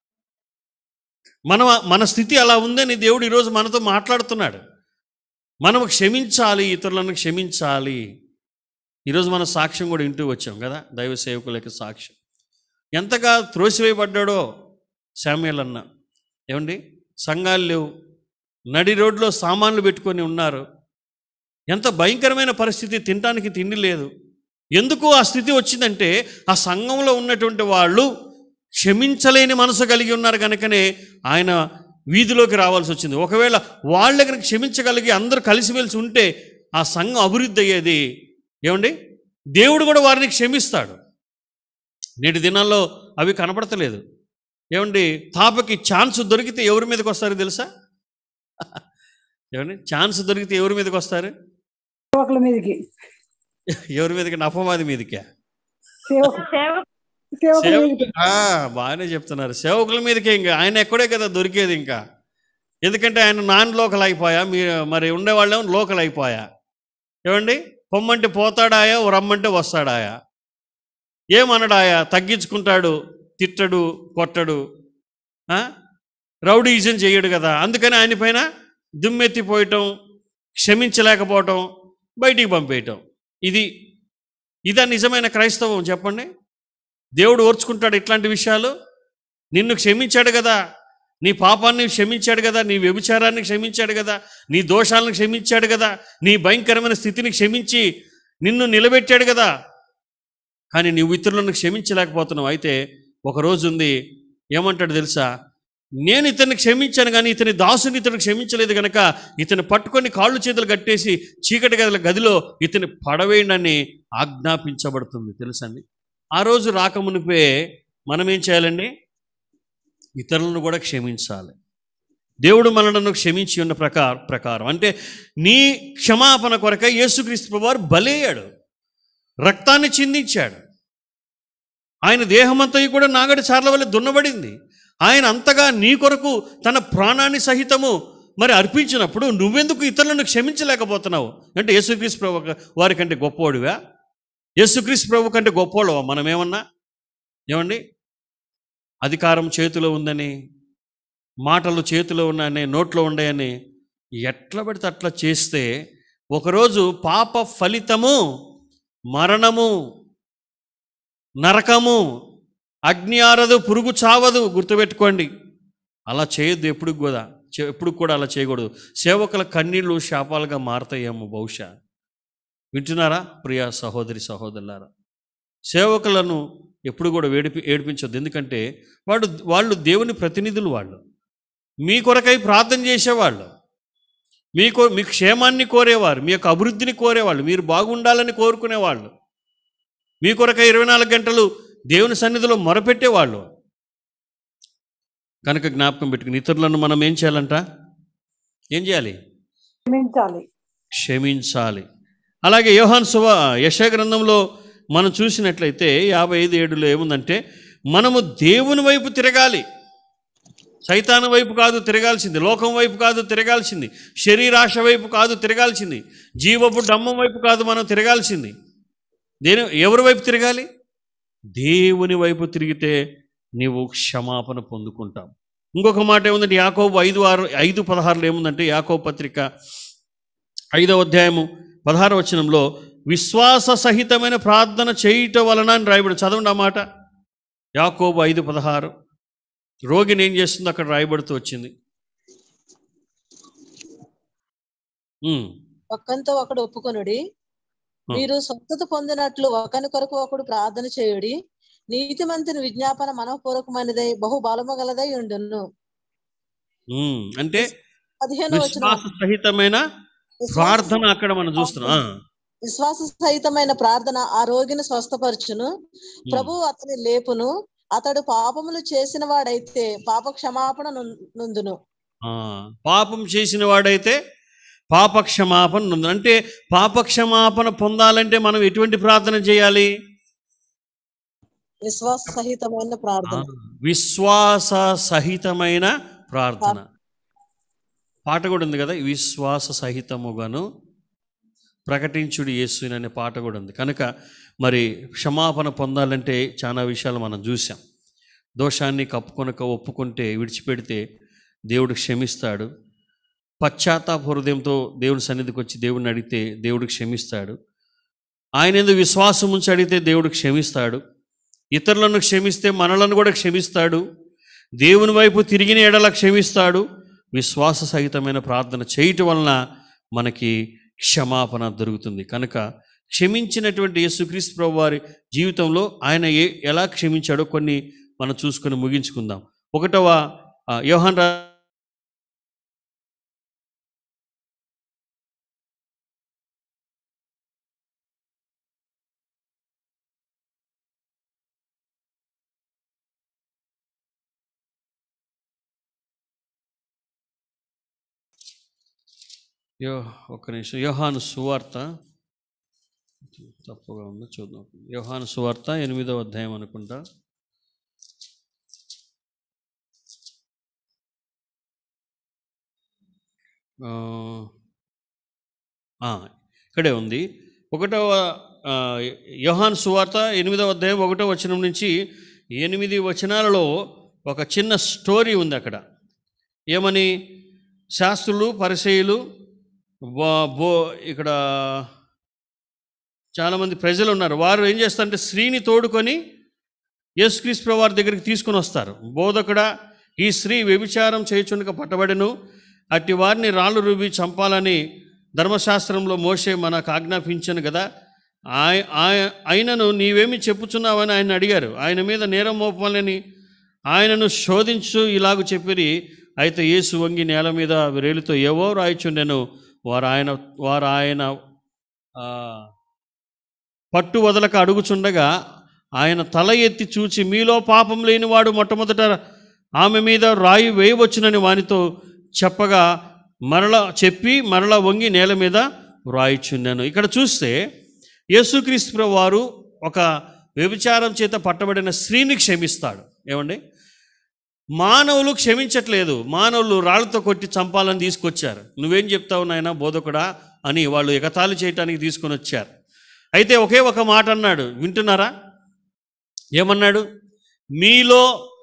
మన మన స్థితి అలా ఉందని దేవుడు ఈరోజు మనతో మాట్లాడుతున్నాడు మనం క్షమించాలి ఇతరులను క్షమించాలి ఈరోజు మన సాక్ష్యం కూడా ఇంటూ వచ్చాం కదా దైవ సేవకులకి సాక్ష్యం ఎంతగా త్రోసివేయబడ్డాడో శామ్యుల్ అన్న ఏమండి సంఘాలు లేవు నడి రోడ్లో సామాన్లు పెట్టుకొని ఉన్నారు ఎంత భయంకరమైన పరిస్థితి తినడానికి తిండి లేదు ఎందుకు ఆ స్థితి వచ్చిందంటే ఆ సంఘంలో ఉన్నటువంటి వాళ్ళు క్షమించలేని మనసు కలిగి ఉన్నారు కనుకనే ఆయన వీధిలోకి రావాల్సి వచ్చింది ఒకవేళ వాళ్ళ కనుక క్షమించగలిగి అందరూ కలిసిమెలిసి ఉంటే ఆ సంఘం అభివృద్ధి అయ్యేది ఏమండి దేవుడు కూడా వారిని క్షమిస్తాడు నేటి దినాల్లో అవి కనపడతలేదు ఏమండి తాపకి ఛాన్స్ దొరికితే ఎవరి మీదకి వస్తారు తెలుసా ఏమండి ఛాన్స్ దొరికితే ఎవరి మీదకి వస్తారు సేవకుల మీదకి ఎవరి మీదకి నఫమాది మీదకే సేవకు సేవ సేవకుల సేవ- మీదకి ఆ, బాగానే చెప్తున్నారు సేవకుల మీదకే ఇంకా ఆయన ఎక్కడే కదా దొరికేది ఇంకా ఎందుకంటే ఆయన నాన్ లోకల్ అయిపోయా మీరు మరి ఉండేవాళ్ళేమో లోకల్ అయిపోయా ఏమండి పొమ్మంటే పోతాడాయా రమ్మంటే వస్తాడాయా ఏమనడాయా తగ్గించుకుంటాడు తిట్టడు కొట్టడు ఆ? రౌడీజం చేయడు కదా అందుకని ఆయన పైన దుమ్మెత్తిపోయటం క్షమించలేకపోవటం బయటికి పంపేయటం ఇది ఇదా నిజమైన క్రైస్తవం చెప్పండి దేవుడు ఓర్చుకుంటాడు ఇట్లాంటి విషయాలు నిన్ను క్షమించాడు కదా నీ పాపాన్ని క్షమించాడు కదా నీ వ్యభిచారాన్ని క్షమించాడు కదా నీ దోషాలను క్షమించాడు కదా నీ భయంకరమైన స్థితిని క్షమించి నిన్ను నిలబెట్టాడు కదా కానీ నువ్వు ఇతరులను క్షమించలేకపోతున్నావు అయితే ఒక రోజు ఉంది ఏమంటాడు తెలుసా నేను ఇతన్ని క్షమించాను కానీ ఇతని దాసుని ఇతను క్షమించలేదు కనుక ఇతను పట్టుకొని కాళ్ళు చేతులు కట్టేసి చీకటి గదిల గదిలో ఇతని పడవేయండి ఆజ్ఞాపించబడుతుంది తెలుసండి ఆ రోజు రాకమునిపే మనం ఏం చేయాలండి ఇతరులను కూడా క్షమించాలి దేవుడు మనలను క్షమించి ఉన్న ప్రకార ప్రకారం అంటే నీ క్షమాపణ కొరకై యేసుక్రీస్తు ప్రభువారు బలయ్యాడు రక్తాన్ని చిందించాడు ఆయన దేహమంతయు కూడా నాగడి చార్ల వల్ల దున్నబడింది ఆయన అంతగా నీ కొరకు తన ప్రాణాన్ని సహితము మరి అర్పించినప్పుడు నువ్వెందుకు ఇతరులను క్షమించలేకపోతున్నావు అంటే యేసుక్రీస్తు ప్రభు వారి కంటే గొప్పవాడివా యేసుక్రీస్తు ప్రభు కంటే గొప్పవాళ్ళవా మనం ఏమన్నా ఏమండి అధికారం చేతిలో ఉందని మాటలు చేతిలో ఉన్నాయని నోట్లో ఉన్నాయని ఎట్లా పడితే అట్లా చేస్తే ఒకరోజు పాప ఫలితము మరణము నరకము అగ్ని ఆరదు పురుగు చావదు గుర్తుపెట్టుకోండి అలా చేయొద్దు ఎప్పుడు కూడా చే- ఎప్పుడు కూడా అలా చేయకూడదు సేవకుల కన్నీళ్ళు శాపాలుగా మారతాయేమో బహుశా వింటున్నారా ప్రియా సహోదరి సహోదరులారా సేవకులను ఎప్పుడు కూడా వేడిపి ఏడిపించొద్దు ఎందుకంటే వాడు వాళ్ళు దేవుని ప్రతినిధులు వాళ్ళు మీ కొరకై ప్రార్థన చేసేవాళ్ళు మీ కో మీ క్షేమాన్ని కోరేవారు మీ యొక్క అభివృద్ధిని కోరేవాళ్ళు మీరు బాగుండాలని కోరుకునేవాళ్ళు మీ కొరకై ఇరవై నాలుగు గంటలు దేవుని సన్నిధిలో మొరపెట్టేవాళ్ళు కనుక జ్ఞాపకం పెట్టుకుని ఇతరులను మనం ఏం చేయాలంట ఏం చేయాలి క్షమించాలి క్షమించాలి అలాగే యోహాన్ సువ యశ గ్రంథంలో మనం చూసినట్లయితే యాభై ఐదు ఏడులో ఏముందంటే మనము దేవుని వైపు తిరగాలి సైతాను వైపు కాదు తిరగాల్సింది లోకం వైపు కాదు తిరగాల్సింది శరీరాశ వైపు కాదు తిరగాల్సింది జీవపు డమ్మం వైపు కాదు మనం తిరగాల్సింది దేని ఎవరి వైపు తిరగాలి దేవుని వైపు తిరిగితే నీవు క్షమాపణ పొందుకుంటావు ఇంకొక మాట ఏముందంటే యాకోబు ఐదు ఆరు ఐదు పదహారులో ఏముందంటే యాకోబు పత్రిక ఐదవ అధ్యాయము పదహార వచనంలో విశ్వాస సహితమైన ప్రార్థన చేయుట వలన అని రాయబడి చదవండి ఆ మాట యాకోబు ఐదు పదహారు రోగిని ఏం చేస్తుందో అక్కడ రాయబడుతూ వచ్చింది ఉమ్, ఒక్కంతో ఒకడు ఒప్పుకొనుడి మీరు స్వస్థత పొందినట్లు ఒకని కొరకు ఒకడు ప్రార్థన చేయుడి నీతిమంతుని విజ్ఞాపన మనఃపూర్వకమైనదై బహు బలము గలదై ఉండును ఉమ్, అంటే పదిహేను వచ్చిన విశ్వాస సహితమైన ప్రార్థన అక్కడ మనం చూస్తున్నాం ఆ, విశ్వాస సహితమైన ప్రార్థన ఆ రోగిని స్వస్థపరచును ప్రభు అతని లేపును అతడు పాపములు చేసిన వాడైతే పాప క్షమాపణ ను- నుందును ఆ, పాపం చేసిన వాడైతే పాప క్షమాపణ ఉంది అంటే పాప క్షమాపణ పొందాలంటే మనం ఎటువంటి ప్రార్థన చేయాలి విశ్వాస సహితమైన ప్రార్థన విశ్వాస సహితమైన ప్రార్థన పాట కూడా ఉంది కదా విశ్వాస సహితముగాను ప్రకటించుడు యేసుని అనే పాట కూడా ఉంది కనుక మరి క్షమాపణ పొందాలంటే చాలా విషయాలు మనం చూసాం దోషాన్ని కప్పుకొనక ఒప్పుకుంటే విడిచిపెడితే దేవుడు క్షమిస్తాడు పశ్చాత్తాప హృదయంతో దేవుడి సన్నిధికి వచ్చి దేవుడిని అడిగితే దేవుడు క్షమిస్తాడు ఆయన ఎందుకు విశ్వాసం ఉంచి అడిగితే దేవుడు క్షమిస్తాడు ఇతరులను క్షమిస్తే మనలను కూడా క్షమిస్తాడు దేవుని వైపు తిరిగిన ఎడల క్షమిస్తాడు విశ్వాస సహితమైన ప్రార్థన చేయటం వలన మనకి క్షమాపణ దొరుకుతుంది కనుక క్షమించినటువంటి యేసుక్రీస్తు ప్రభు వారి జీవితంలో ఆయన ఏ ఎలా క్షమించాడో కొన్ని మనం చూసుకొని ముగించుకుందాం ఒకటవ ఆ, యోహాన్ రా యో ఒక్క నిమిషం యోహాను సువార్త తప్పుగా ఉందో చూద్దాం యోహాను సువార్త ఎనిమిదవ అధ్యాయం అనుకుంటా ఆ, ఆ, ఇక్కడే ఉంది ఒకటవ ఆ, యోహాను సువార్త ఎనిమిదవ అధ్యాయం ఒకటో వచనం నుంచి ఎనిమిది వచనాలలో ఒక చిన్న స్టోరీ ఉంది అక్కడ ఏమని శాస్త్రులు పరిచయులు బో- బో ఇక్కడ చాలామంది ప్రజలు ఉన్నారు వారు ఏం చేస్తారంటే స్త్రీని తోడుకొని యేసుక్రీస్తు వారి దగ్గరికి తీసుకుని వస్తారు బోధకుడా ఈ స్త్రీ వ్యభిచారం చేయుచుండక పట్టబడెను అట్టి వారిని రాళ్ళు రుబి చంపాలని ధర్మశాస్త్రంలో మోసే మనకు ఆజ్ఞాపించను కదా ఆయ ఆయ- ఆయనను నీవేమి చెప్పుచున్నావని ఆయన అడిగారు ఆయన మీద నేరం మోపాలని ఆయనను శోధించు ఇలాగ చెప్పిరి అయితే యేసు వంగి నేల మీద వేలుతో ఏవో రాయిచుండెను వారు ఆయన వారు ఆయన ఆ, పట్టు వదలక అడుగుచుండగా ఆయన తల ఎత్తి చూచి మీలో పాపం లేనివాడు మొట్టమొదట ఆమె మీద రాయి వేయవచ్చునని వానితో చెప్పగా మరల చెప్పి మరల వంగి నేల మీద రాయిచున్నాను ఇక్కడ చూస్తే యేసుక్రీస్తు ప్రభు వారు ఒక వ్యభిచారం చేత పట్టబడిన స్త్రీని క్షమిస్తాడు ఏమండి మానవులు క్షమించట్లేదు మానవులు రాళ్ళతో కొట్టి చంపాలని తీసుకొచ్చారు నువ్వేం చెప్తావు నాయన బోధకుడా అని వాళ్ళు ఎగతాళి చేయటానికి తీసుకొని వచ్చారు అయితే ఒకే ఒక మాట అన్నాడు వింటున్నారా ఏమన్నాడు మీలో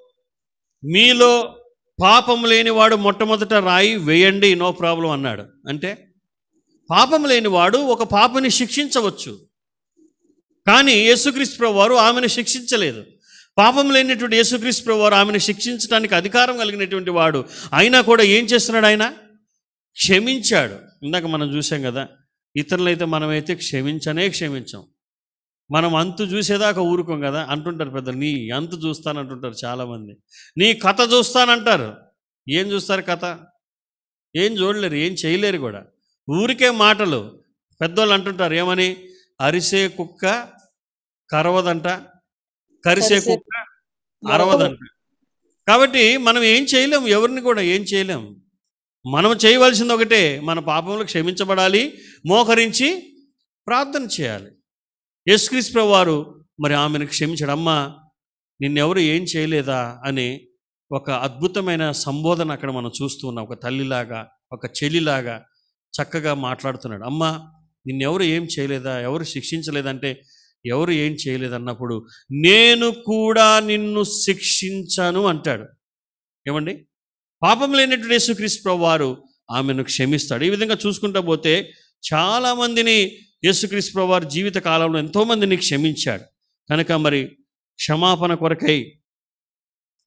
మీలో పాపం లేనివాడు మొట్టమొదట రాయి వేయండి నో ప్రాబ్లం అన్నాడు అంటే పాపం లేనివాడు ఒక పాపని శిక్షించవచ్చు కానీ యేసుక్రీస్తు ప్రభు వారు ఆమెను శిక్షించలేదు పాపం లేనటువంటి యేసుక్రీస్తు ప్రభు వారు ఆమెను శిక్షించడానికి అధికారం కలిగినటువంటి వాడు అయినా కూడా ఏం చేస్తున్నాడు ఆయన క్షమించాడు ఇందాక మనం చూసాం కదా ఇతరులైతే మనమైతే క్షమించనే క్షమించాం మనం అంతు చూసేదాకా ఊరుకోం కదా అంటుంటారు పెద్దలు నీ అంతు చూస్తానంటుంటారు చాలామంది నీ కథ చూస్తానంటారు ఏం చూస్తారు కథ ఏం చూడలేరు ఏం చేయలేరు కూడా ఊరికే మాటలు పెద్దోళ్ళు అంటుంటారు ఏమని అరిసే కుక్క కరవదంట కరిసే కరిసే కుక్క అరవదంట కాబట్టి మనం ఏం చేయలేం ఎవరిని కూడా ఏం చేయలేం మనం చేయవలసింది ఒకటే మన పాపములు క్షమించబడాలి మోకరించి ప్రార్థన చేయాలి యేసుక్రీస్తు ప్రభు వారు మరి ఆమెను క్షమించాడు అమ్మా నిన్నెవరు ఏం చేయలేదా అని ఒక అద్భుతమైన సంబోధన అక్కడ మనం చూస్తూ ఉన్నాం ఒక తల్లిలాగా ఒక చెల్లిలాగా చక్కగా మాట్లాడుతున్నాడు అమ్మా నిన్నెవరు ఏం చేయలేదా ఎవరు శిక్షించలేదంటే ఎవరు ఏం చేయలేదన్నప్పుడు నేను కూడా నిన్ను శిక్షించాను అంటాడు ఏమండి పాపం లేనటువంటి యేసుక్రీస్తు ప్రభు వారు ఆమెను క్షమిస్తాడు ఈ విధంగా చూసుకుంటా పోతే చాలామందిని యేసుక్రీస్తు ప్రభు వారి జీవిత కాలంలో ఎంతోమందిని క్షమించాడు కనుక మరి క్షమాపణ కొరకై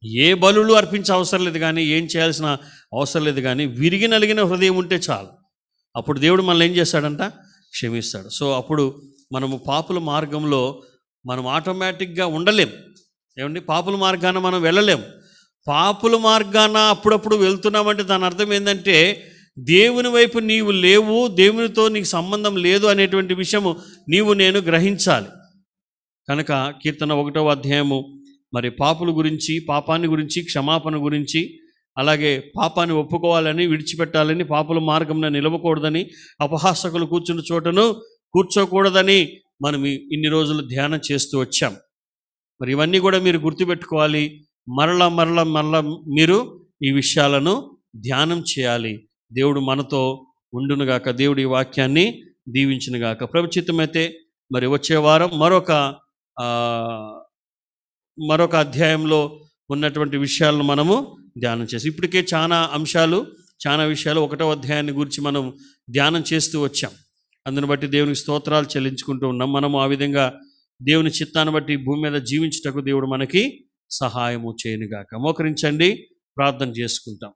ఏ బలులు అర్పించే అవసరం లేదు కానీ ఏం చేయాల్సిన అవసరం లేదు కానీ విరిగి నలిగిన హృదయం ఉంటే చాలు అప్పుడు దేవుడు మనల్ని ఏం చేస్తాడంట క్షమిస్తాడు సో అప్పుడు మనము పాపుల మార్గంలో మనం ఆటోమేటిక్గా ఉండలేం ఏమండి పాపుల మార్గాన మనం వెళ్ళలేం పాపుల మార్గాన అప్పుడప్పుడు వెళ్తున్నామంటే దాని అర్థం ఏంటంటే దేవుని వైపు నీవు లేవు దేవునితో నీకు సంబంధం లేదు అనేటువంటి విషయము నీవు నేను గ్రహించాలి కనుక కీర్తన ఒకటో అధ్యాయము మరి పాపుల గురించి పాపాన్ని గురించి క్షమాపణ గురించి అలాగే పాపాన్ని ఒప్పుకోవాలని విడిచిపెట్టాలని పాపుల మార్గంలో నిలవకూడదని అపహాసకులు కూర్చున్న చోటను కూర్చోకూడదని మనం ఈ- ఇన్ని రోజులు ధ్యానం చేస్తూ వచ్చాం మరి ఇవన్నీ కూడా మీరు గుర్తుపెట్టుకోవాలి మరల మరల మరల మీరు ఈ విషయాలను ధ్యానం చేయాలి దేవుడు మనతో ఉండునుగాక దేవుడి ఈ వాక్యాన్ని దీవించునుగాక ప్రభుచితమైతే మరి వచ్చే వారం మరొక ఆ, మరొక అధ్యాయంలో ఉన్నటువంటి విషయాలను మనము ధ్యానం చేసి ఇప్పటికే చాలా అంశాలు చాలా విషయాలు ఒకటో అధ్యాయాన్ని గురించి మనం ధ్యానం చేస్తూ వచ్చాం అందుని బట్టి దేవునికి స్తోత్రాలు చెల్లించుకుంటూ ఉన్నాం మనము ఆ విధంగా దేవుని చిత్తాన్ని బట్టి ఈ భూమి మీద జీవించుటకు దేవుడు మనకి సహాయము చేయనుగాక మోకరించండి ప్రార్థన చేసుకుంటాం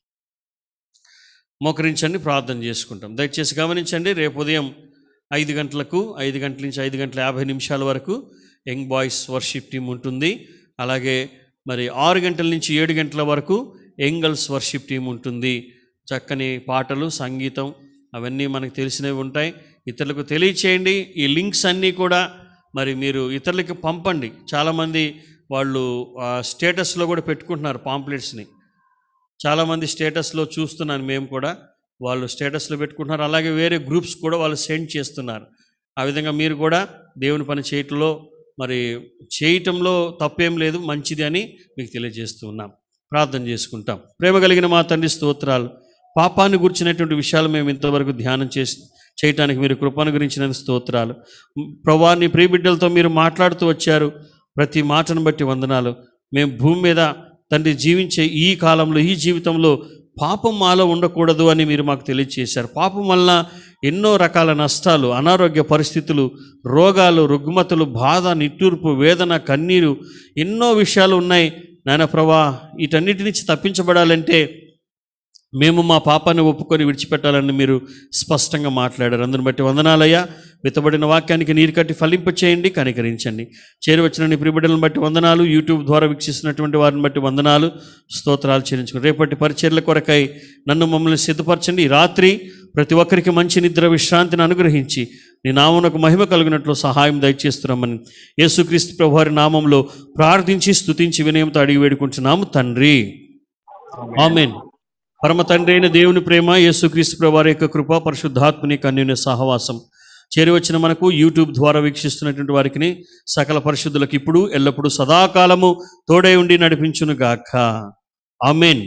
మోకరించండి ప్రార్థన చేసుకుంటాం దయచేసి గమనించండి రేపు ఉదయం ఐదు గంటలకు ఐదు గంటల నుంచి ఐదు గంటల యాభై నిమిషాల వరకు యంగ్ బాయ్స్ వర్షిప్ టీం ఉంటుంది అలాగే మరి ఆరు గంటల నుంచి ఏడు గంటల వరకు యంగ్ గర్ల్స్ వర్షిప్ టీం ఉంటుంది చక్కని పాటలు సంగీతం అవన్నీ మనకు తెలిసినవి ఉంటాయి ఇతరులకు తెలియచేయండి ఈ లింక్స్ అన్నీ కూడా మరి మీరు ఇతరులకి పంపండి చాలామంది వాళ్ళు స్టేటస్లో కూడా పెట్టుకుంటున్నారు పాంప్లెట్స్ని చాలామంది స్టేటస్లో చూస్తున్నాను మేము కూడా వాళ్ళు స్టేటస్లో పెట్టుకుంటున్నారు అలాగే వేరే గ్రూప్స్ కూడా వాళ్ళు సెండ్ చేస్తున్నారు ఆ విధంగా మీరు కూడా దేవుని పని చేయటంలో మరి చేయటంలో తప్పేం లేదు మంచిది అని మీకు తెలియజేస్తూ ఉన్నాం ప్రార్థన చేసుకుంటాం ప్రేమ కలిగిన మా తండ్రి స్తోత్రాలు పాపాన్ని గురించినటువంటి విషయాలు మేము ఇంతవరకు ధ్యానం చేసి చేయటానికి మీరు కృపను గురించిన స్తోత్రాలు ప్రభా నీ ప్రియబిడ్డలతో మీరు మాట్లాడుతూ వచ్చారు ప్రతి మాటను బట్టి వందనాలు మేము భూమి మీద తండ్రి జీవించే ఈ కాలంలో ఈ జీవితంలో పాపం మాలో ఉండకూడదు అని మీరు మాకు తెలియజేశారు పాపం వలన ఎన్నో రకాల నష్టాలు అనారోగ్య పరిస్థితులు రోగాలు రుగ్మతలు బాధ నిట్టూర్పు వేదన కన్నీరు ఎన్నో విషయాలు ఉన్నాయి నాయన ప్రభా వీటన్నిటి నుంచి తప్పించబడాలంటే మేము మా పాపాన్ని ఒప్పుకొని విడిచిపెట్టాలని మీరు స్పష్టంగా మాట్లాడారు అందుని బట్టి వందనాలయ్యా విత్తబడిన వాక్యానికి నీరు కట్టి ఫలింప చేయండి కనికరించండి చేరువచ్చిన నీ ప్రిబిడ్డలను బట్టి వందనాలు యూట్యూబ్ ద్వారా వీక్షిస్తున్నటువంటి వారిని బట్టి వందనాలు స్తోత్రాలు చెల్లించుకుని రేపటి పరిచర్ల కొరకై నన్ను మమ్మల్ని సిద్ధపరచండి ఈ రాత్రి ప్రతి ఒక్కరికి మంచి నిద్ర విశ్రాంతిని అనుగ్రహించి నీ నామమునకు మహిమ కలిగినట్లు సహాయం దయచేస్తున్నామని యేసుక్రీస్తు ప్రభువారి నామంలో ప్రార్థించి స్తుతించి వినయంతో అడిగి వేడుకుంటున్నాము తండ్రి ఆమెన్ పరమ తండ్రి అయిన దేవుని ప్రేమ యేసుక్రీస్తు ప్రభువారి యొక్క కృప పరిశుద్ధాత్మని కన్యుని సహవాసం చేరివచ్చిన మనకు యూట్యూబ్ ద్వారా వీక్షిస్తున్నటువంటి వారికి సకల పరిశుద్ధులకు ఇప్పుడు ఎల్లప్పుడూ సదాకాలము తోడై ఉండి నడిపించును గాక amen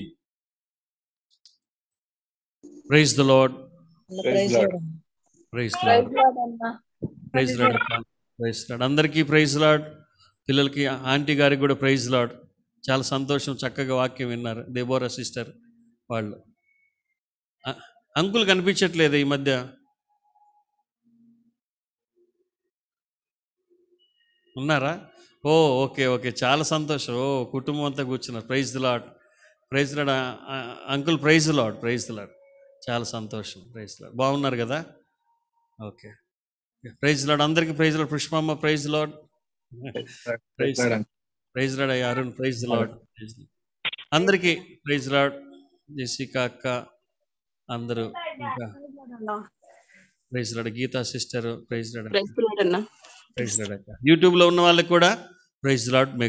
praise the Lord praise Lord. Praise the Lord praise Lord praise Lord అందరికీ ప్రైజ్ లాడ్ పిల్లలకి ఆంటీ గారికి కూడా ప్రైజ్ లాడ్ చాలా సంతోషం చక్కగా వాక్యం విన్నారు దేబోరా సిస్టర్ వాళ్ళు అ- అంకుల్ కనిపించట్లేదు ఈ మధ్య ఉన్నారా ఓ ఓకే ఓకే చాలా సంతోషం ఓ కుటుంబం అంతా కూర్చున్నారు praise the Lord praise Lord uncle praise Lord praise Lord చాలా సంతోషం ప్రైజ్ లాడ్ బాగున్నారు కదా ఓకే ప్రైజ్ లాడ్ అందరికీ praise Lord Pushpamma praise Lord praise praise Lord అయ్యా అరుణ్ ప్రైజ్ లాడ్ అందరికీ ప్రైజ్ లాడ్ జెసికా అక్క అందరూ ఇంకా praise Lord Geeta sister praise Lord praise Lord అక్క యూట్యూబ్లో ఉన్న వాళ్ళకి కూడా ప్రైజ్ లాడ్